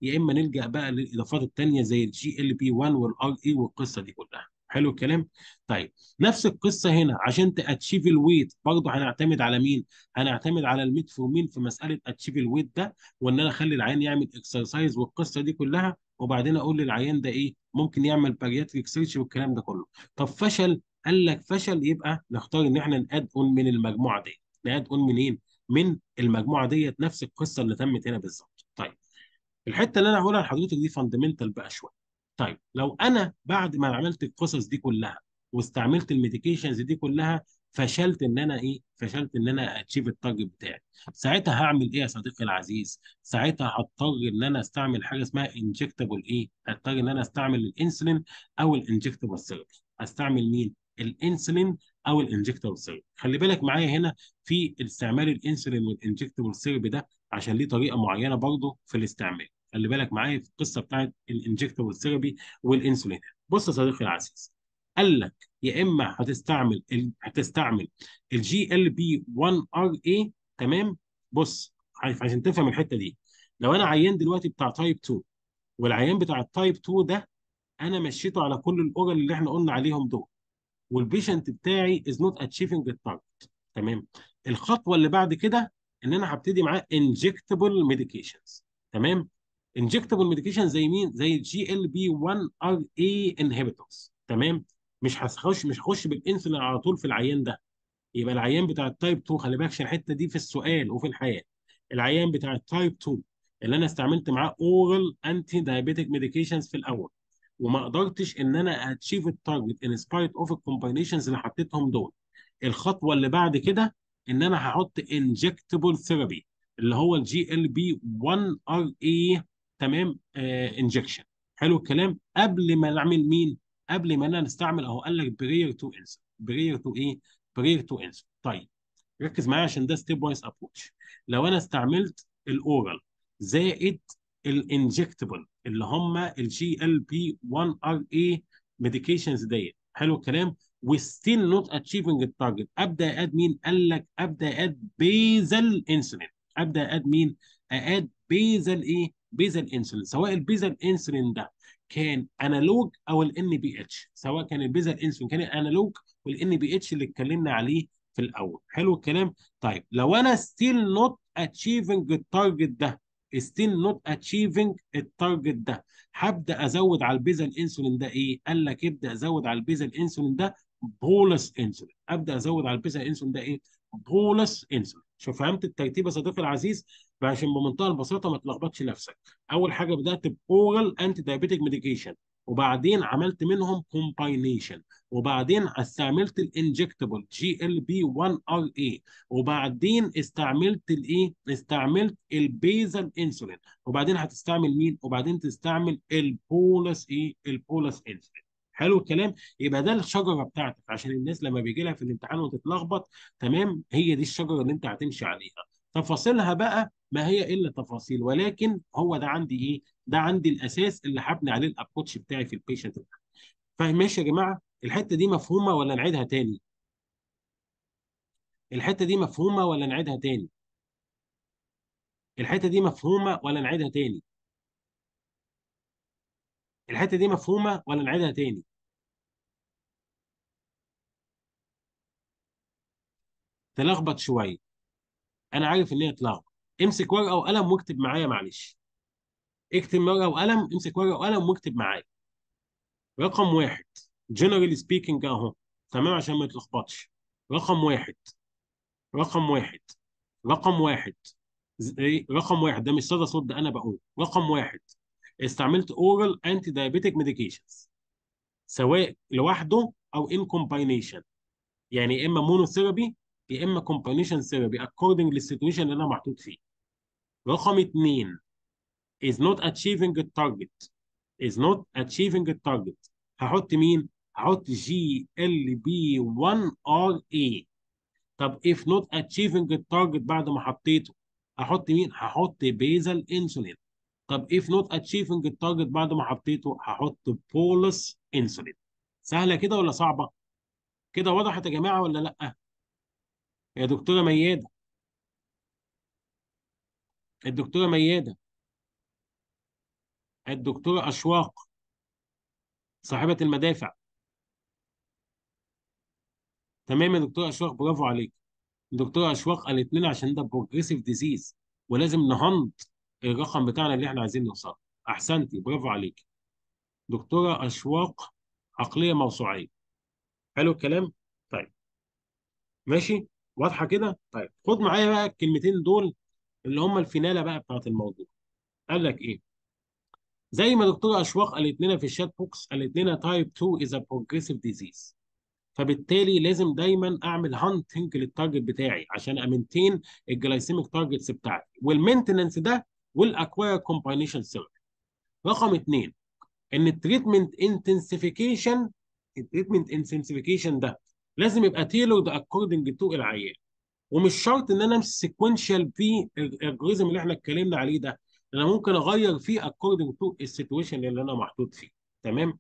يا اما نلجا بقى للاضافات الثانيه زي الجي ال بي 1 والار اي والقصه دي كلها حلو الكلام طيب نفس القصه هنا عشان تاتشيف الويت برضه هنعتمد على مين هنعتمد على الميتفورمين في مساله اتشيف الويت ده وان انا اخلي العيان يعمل اكسرسايز والقصه دي كلها وبعدين اقول للعيان ده ايه ممكن يعمل بارياتريك سيرش والكلام ده كله طب فشل قال لك فشل يبقى نختار ان احنا ناد اون من المجموعه دي ناد اون منين من المجموعه ديت نفس القصه اللي تمت هنا بالظبط طيب الحته اللي انا هقولها لحضرتك دي فاندمنتال بقى شويه طيب لو انا بعد ما عملت القصص دي كلها واستعملت الميديكيشنز دي كلها فشلت ان انا ايه فشلت ان انا اتشيف التارجت بتاعي ساعتها هعمل ايه يا صديقي العزيز ساعتها هضطر ان انا استعمل حاجه اسمها انجكتبل ايه هضطر ان انا استعمل الانسولين او الانجكتبل ثيرابي استعمل مين الانسولين او الانجكتبل ثيرابي خلي بالك معايا هنا في استعمال الانسولين والانجكتبل ثيرابي ده عشان ليه طريقه معينه برضه في الاستعمال خلي بالك معايا في القصه بتاعت الانجكتبل ثيرابي والانسولين بص يا صديقي العزيز قال لك يا اما هتستعمل ال... هتستعمل الجي ال بي 1 ار اي تمام بص عشان تفهم الحته دي لو انا عيان دلوقتي بتاع تايب 2 والعيان بتاع التايب 2 ده انا مشيته على كل الاورال اللي احنا قلنا عليهم دول والبيشنت بتاعي از نوت اتشيفنج التارجت تمام الخطوه اللي بعد كده ان انا هبتدي معاه انجكتبل ميديكيشنز تمام انجكتبل ميديكيشن زي مين زي الجي ال بي 1 ار اي انهبيتورز تمام مش هخش مش هخش بالانسولين على طول في العيان ده يبقى العيان بتاع التايب 2 خلي بالك عشان الحته دي في السؤال وفي الحياه العيان بتاع التايب 2 اللي انا استعملت معاه اورال انتي دايابيتيك ميديكيشنز في الاول وما قدرتش ان انا اتشيف التارجت ان سبايت اوف الكومباينيشنز اللي حطيتهم دول الخطوه اللي بعد كده ان انا هحط انجكتبل ثيرابي اللي هو الجي ال بي 1 ار اي تمام انجكشن حلو الكلام قبل ما نعمل مين قبل ما انا نستعمل اهو قال لك برير تو انسر برير تو ايه برير تو انسر طيب ركز معايا عشان ده ستيب وايز ابروتش لو انا استعملت الاورال زائد الانجكتبل اللي هم الجي ال بي 1 ار اي ميديكيشنز ديت حلو الكلام وستيل نوت اتشيفنج التارجت ابدا اد مين قال لك ابدا اد بيزل انسولين ابدا اد مين اد بيزل ايه بيزل انسولين سواء البيزل انسولين ده كان انالوج او الان بي اتش سواء كان البيزل انسولين كان انالوج والان بي اتش اللي اتكلمنا عليه في الاول حلو الكلام طيب لو انا ستيل نوت اتشيفنج التارجت ده ستيل نوت اتشيفنج التارجت ده هبدا ازود على البيزل انسولين ده ايه قال لك ابدا ازود على البيزل انسولين ده بولس انسولين ابدا ازود على البيزل انسولين ده ايه بولس انسولين شوف فهمت الترتيب يا صديقي العزيز عشان بمنتهى البساطه ما تلخبطش نفسك اول حاجه بدات باورال انتي دايابيتيك ميديكيشن وبعدين عملت منهم كومباينيشن وبعدين استعملت الانجكتبل جي ال بي 1 ار اي وبعدين استعملت الايه استعملت البيزل انسولين وبعدين هتستعمل مين وبعدين تستعمل البولس ايه البولس انسولين حلو الكلام يبقى ده الشجره بتاعتك عشان الناس لما بيجي لها في الامتحان وتتلخبط تمام هي دي الشجره اللي انت هتمشي عليها تفاصيلها بقى ما هي الا تفاصيل ولكن هو ده عندي ايه ده عندي الاساس اللي هبني عليه الابروتش بتاعي في البيشنت فاهم ماشي يا جماعه الحته دي مفهومه ولا نعيدها تاني الحته دي مفهومه ولا نعيدها تاني الحته دي مفهومه ولا نعيدها تاني الحته دي مفهومه ولا نعيدها تاني تلخبط شويه انا عارف ان هي تلخبط امسك ورقه وقلم واكتب معايا معلش اكتب ورقه وقلم امسك ورقه وقلم واكتب معايا رقم واحد جنرالي سبيكينج اهو تمام عشان ما تلخبطش رقم واحد رقم واحد رقم واحد رقم واحد ده مش صدى صوت ده انا بقول رقم واحد استعملت اورال انتي دايابيتيك ميديكيشنز سواء لوحده او ان كومباينيشن يعني يا اما مونوثيرابي يا اما كومباينيشن ثيرابي اكوردنج للسيتويشن اللي انا محطوط فيه رقم اثنين is not achieving the target is not achieving the target هحط مين؟ هحط جي ال بي 1 ار اي طب if not achieving the target بعد ما حطيته هحط مين؟ هحط بيزل انسولين طب if not achieving the target بعد ما حطيته هحط بولس انسولين سهله كده ولا صعبه؟ كده وضحت يا جماعه ولا لا؟ يا دكتوره مياده الدكتوره مياده الدكتوره اشواق صاحبه المدافع تمام يا دكتوره اشواق برافو عليك الدكتوره اشواق قالت لنا عشان ده بروجريسيف ديزيز ولازم نهنط الرقم بتاعنا اللي احنا عايزين نوصله احسنتي برافو عليك دكتوره اشواق عقليه موسوعيه حلو الكلام طيب ماشي واضحه كده طيب خد معايا بقى الكلمتين دول اللي هم الفيناله بقى بتاعت الموضوع قال لك ايه زي ما دكتوره اشواق قالت لنا في الشات بوكس قالت لنا تايب 2 از ا بروجريسيف ديزيز فبالتالي لازم دايما اعمل هانتنج للتارجت بتاعي عشان امنتين الجلايسيميك تارجتس بتاعتي والمينتننس ده والاكواير كومباينيشن ثيرابي رقم اثنين ان التريتمنت انتنسيفيكيشن التريتمنت انتنسيفيكيشن ده لازم يبقى تيلورد اكوردنج تو العيان ومش شرط ان انا امشي سيكونشال في الالجوريزم اللي احنا اتكلمنا عليه ده انا ممكن اغير فيه اكوردنج تو السيتويشن اللي انا محطوط فيه تمام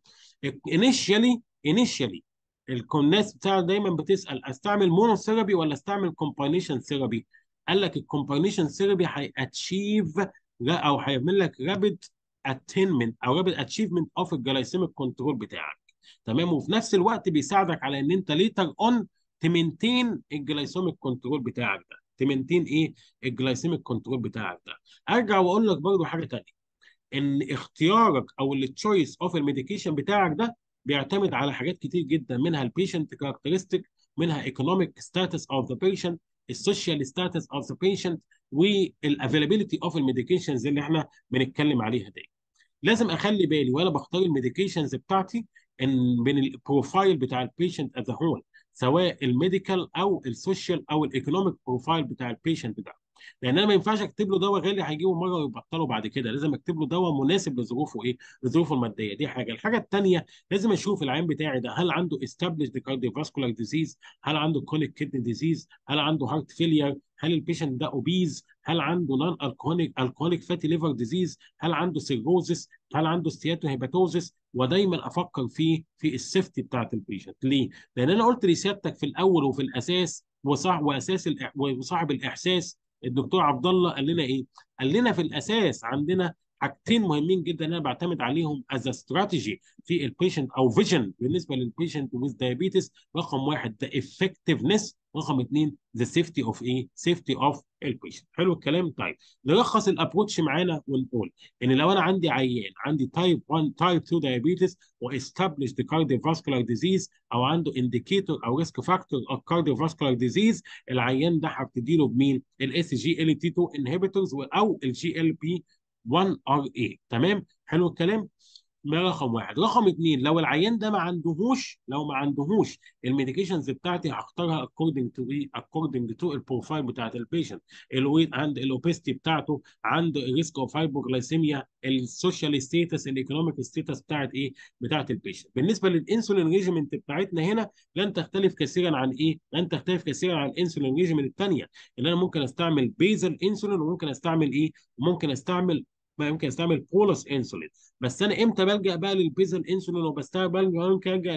انيشيالي انيشيالي الناس بتاع دايما بتسال استعمل مونوثيرابي ولا استعمل كومباينيشن ثيرابي قال لك الكومباينيشن ثيرابي هياتشيف او هيعمل لك رابيد اتينمنت او رابيد اتشيفمنت اوف الجلايسيميك كنترول بتاعك تمام وفي نفس الوقت بيساعدك على ان انت ليتر اون تمنتين الجلايسيميك كنترول بتاعك ده تمنتين ايه الجلايسيميك كنترول بتاعك ده ارجع واقول لك برضو حاجه ثانيه ان اختيارك او التشويس اوف الميديكيشن بتاعك ده بيعتمد على حاجات كتير جدا منها البيشنت كاركترستيك منها ايكونوميك ستاتس اوف ذا بيشنت السوشيال ستاتس اوف ذا بيشنت والافيلابيلتي اوف الميديكيشنز اللي احنا بنتكلم عليها دي لازم اخلي بالي وانا بختار الميديكيشنز بتاعتي ان من البروفايل بتاع البيشنت از هول سواء الميديكال او السوشيال او الايكونوميك بروفايل بتاع البيشنت ده لان انا ما ينفعش اكتب له دواء غالي هيجيبه مره ويبطله بعد كده لازم اكتب له دواء مناسب لظروفه ايه لظروفه الماديه دي حاجه الحاجه الثانيه لازم اشوف العين بتاعي ده هل عنده established cardiovascular disease هل عنده chronic kidney disease هل عنده heart failure هل البيشنت ده اوبيز هل عنده نون الكونيك الكونيك فاتي ليفر ديزيز هل عنده سيروزس هل عنده ستياتو هيباتوزس ودايما افكر فيه في السيفتي بتاعت البيشنت ليه لان انا قلت لسيادتك في الاول وفي الاساس وصاحب واساس وصاحب الاحساس الدكتور عبد الله قال لنا ايه قال لنا في الاساس عندنا حاجتين مهمين جدا انا بعتمد عليهم از استراتيجي في البيشنت او فيجن بالنسبه للبيشنت ويز دايابيتس رقم واحد ذا افكتفنس رقم اثنين ذا سيفتي اوف ايه؟ سيفتي اوف البيشنت حلو الكلام طيب نلخص الابروتش معانا ونقول ان لو انا عندي عيان عندي تايب 1 تايب 2 دايابيتس واستابليشد كارديوفاسكولار ديزيز او عنده انديكيتور او ريسك فاكتور اوف كارديوفاسكولار ديزيز العيان ده هبتدي له بمين؟ الاس جي ال تي 2 انهبيتورز او الجي ال بي 1 ار اي تمام حلو الكلام ده رقم واحد رقم اثنين لو العيان ده ما عندهوش لو ما عندهوش الميديكيشنز بتاعتي هختارها اكوردنج تو ايه اكوردنج تو البروفايل بتاعت البيشنت الويت عند الاوبستي بتاعته عنده ريسك اوف هايبوغلايسيميا السوشيال ستيتس الايكونوميك ستيتس بتاعت ايه بتاعت البيشنت بالنسبه للانسولين ريجيمنت بتاعتنا هنا لن تختلف كثيرا عن ايه لن تختلف كثيرا عن الانسولين ريجيمنت الثانيه ان انا ممكن استعمل بيزل انسولين وممكن استعمل ايه وممكن استعمل ممكن استعمل بولس انسولين بس انا امتى بلجا بقى للبيزل انسولين وبستعمل ممكن الجا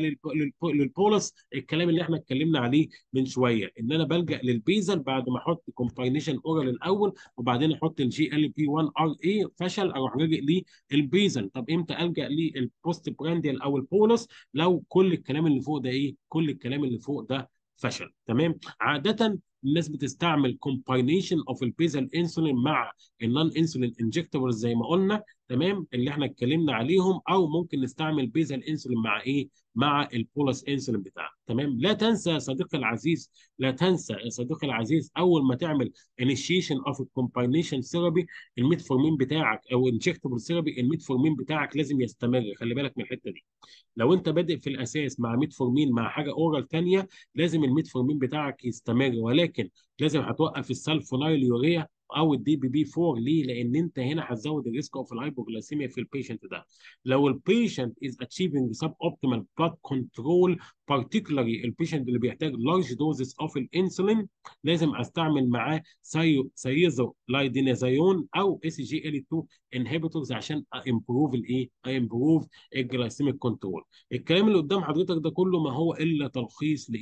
للبولس الكلام اللي احنا اتكلمنا عليه من شويه ان انا بلجا للبيزل بعد ما احط كومباينيشن اورال الاول وبعدين احط الجي ال بي 1 ار اي فشل اروح راجع للبيزل طب امتى الجا للبوست برانديال او البولس لو كل الكلام اللي فوق ده ايه كل الكلام اللي فوق ده فشل تمام عاده الناس بتستعمل كومباينيشن اوف البيزل انسولين مع النون انسولين انجكتبلز زي ما قلنا تمام اللي احنا اتكلمنا عليهم او ممكن نستعمل بيزل انسولين مع ايه مع البولس انسولين بتاعنا تمام لا تنسى يا صديقي العزيز لا تنسى يا صديقي العزيز اول ما تعمل انيشيشن اوف الكومباينيشن ثيرابي الميتفورمين بتاعك او انجكتبل ثيرابي الميتفورمين بتاعك لازم يستمر خلي بالك من الحته دي لو انت بادئ في الاساس مع ميتفورمين مع حاجه اورال ثانيه لازم الميتفورمين بتاعك يستمر ولكن لازم هتوقف السلفونايل يوريا او الدي بي بي 4 ليه؟ لان انت هنا هتزود الريسك اوف الهايبوغلاسيميا في البيشنت ده. لو البيشنت از اتشيفنج سب اوبتيمال بلاد كنترول بارتيكولاري البيشنت اللي بيحتاج لارج دوزز اوف الانسولين لازم استعمل معاه سايو سايزو لايدينازايون او اس جي ال 2 انهبيتورز عشان امبروف الايه؟ امبروف الجلايسيميك كنترول. الكلام اللي قدام حضرتك ده كله ما هو الا تلخيص لايه؟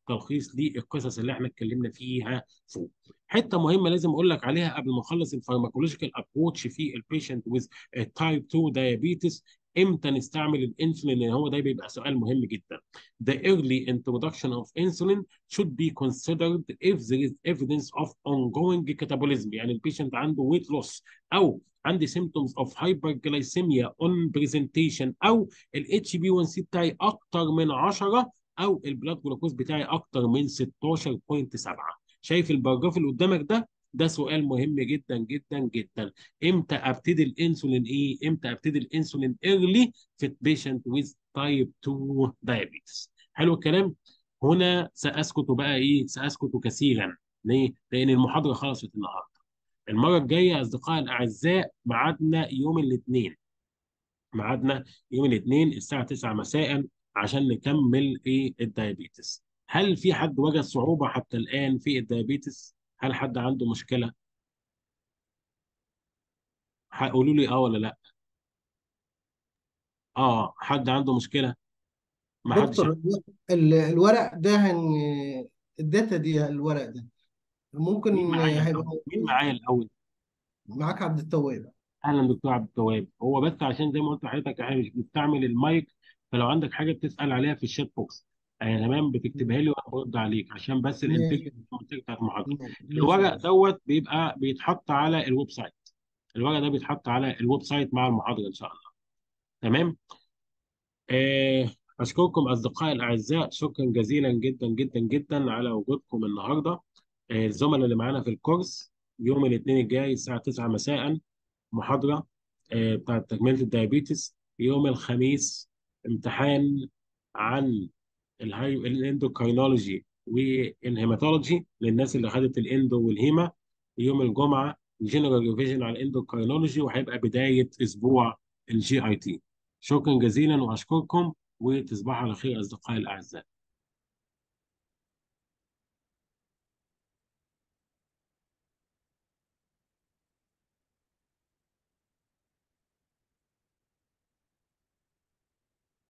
تلخيص للقصص اللي احنا اتكلمنا فيها فوق حته مهمه لازم اقول لك عليها قبل ما اخلص الفارماكولوجيكال ابروتش في البيشنت ويز تايب 2 diabetes امتى نستعمل الانسولين لان هو ده بيبقى سؤال مهم جدا. The early introduction of insulin should be considered if there is evidence of ongoing catabolism يعني البيشنت عنده weight loss او عندي symptoms of hyperglycemia on presentation او ال HbA1c بتاعي اكتر من 10 او البلاد جلوكوز بتاعي اكتر من 16.7 شايف البراجراف اللي قدامك ده ده سؤال مهم جدا جدا جدا امتى ابتدي الانسولين ايه امتى ابتدي الانسولين ايرلي في بيشنت ويز تايب 2 diabetes حلو الكلام هنا ساسكت بقى ايه ساسكت كثيرا ليه لان المحاضره خلصت النهارده المره الجايه اصدقائي الاعزاء ميعادنا يوم الاثنين ميعادنا يوم الاثنين الساعه 9 مساء عشان نكمل ايه الدايابيتس هل في حد وجد صعوبه حتى الان في الدايابيتس هل حد عنده مشكله قولوا لي اه ولا لا اه حد عنده مشكله ما حدش دكتور ال- الورق ده هن الداتا دي الورق ده مين ممكن معايا هيبقى الاول مين موجود معايا الاول معاك عبد التواب اهلا دكتور عبد التواب هو بس عشان زي ما قلت لحضرتك احنا مش بنستعمل المايك فلو عندك حاجه بتسال عليها في الشات بوكس آه تمام بتكتبها لي وانا برد عليك عشان بس الانتاج ماشي بتاعت المحاضره ماشي الورق ماشي دوت بيبقى بيتحط على الويب سايت الورق ده بيتحط على الويب سايت مع المحاضره ان شاء الله تمام آه اشكركم اصدقائي الاعزاء شكرا جزيلا جدا جدا جدا على وجودكم النهارده آه الزملاء اللي معانا في الكورس يوم الاثنين الجاي الساعه 9 مساء محاضرة آه، بتاعت تكملة الدايابيتس يوم الخميس امتحان عن الهاي الاندوكاينولوجي والهيماتولوجي للناس اللي خدت الاندو والهيما يوم الجمعة جنرال ريفيجن على الاندوكاينولوجي وهيبقى بداية اسبوع الجي اي تي شكرا جزيلا واشكركم وتصبحوا على خير اصدقائي الاعزاء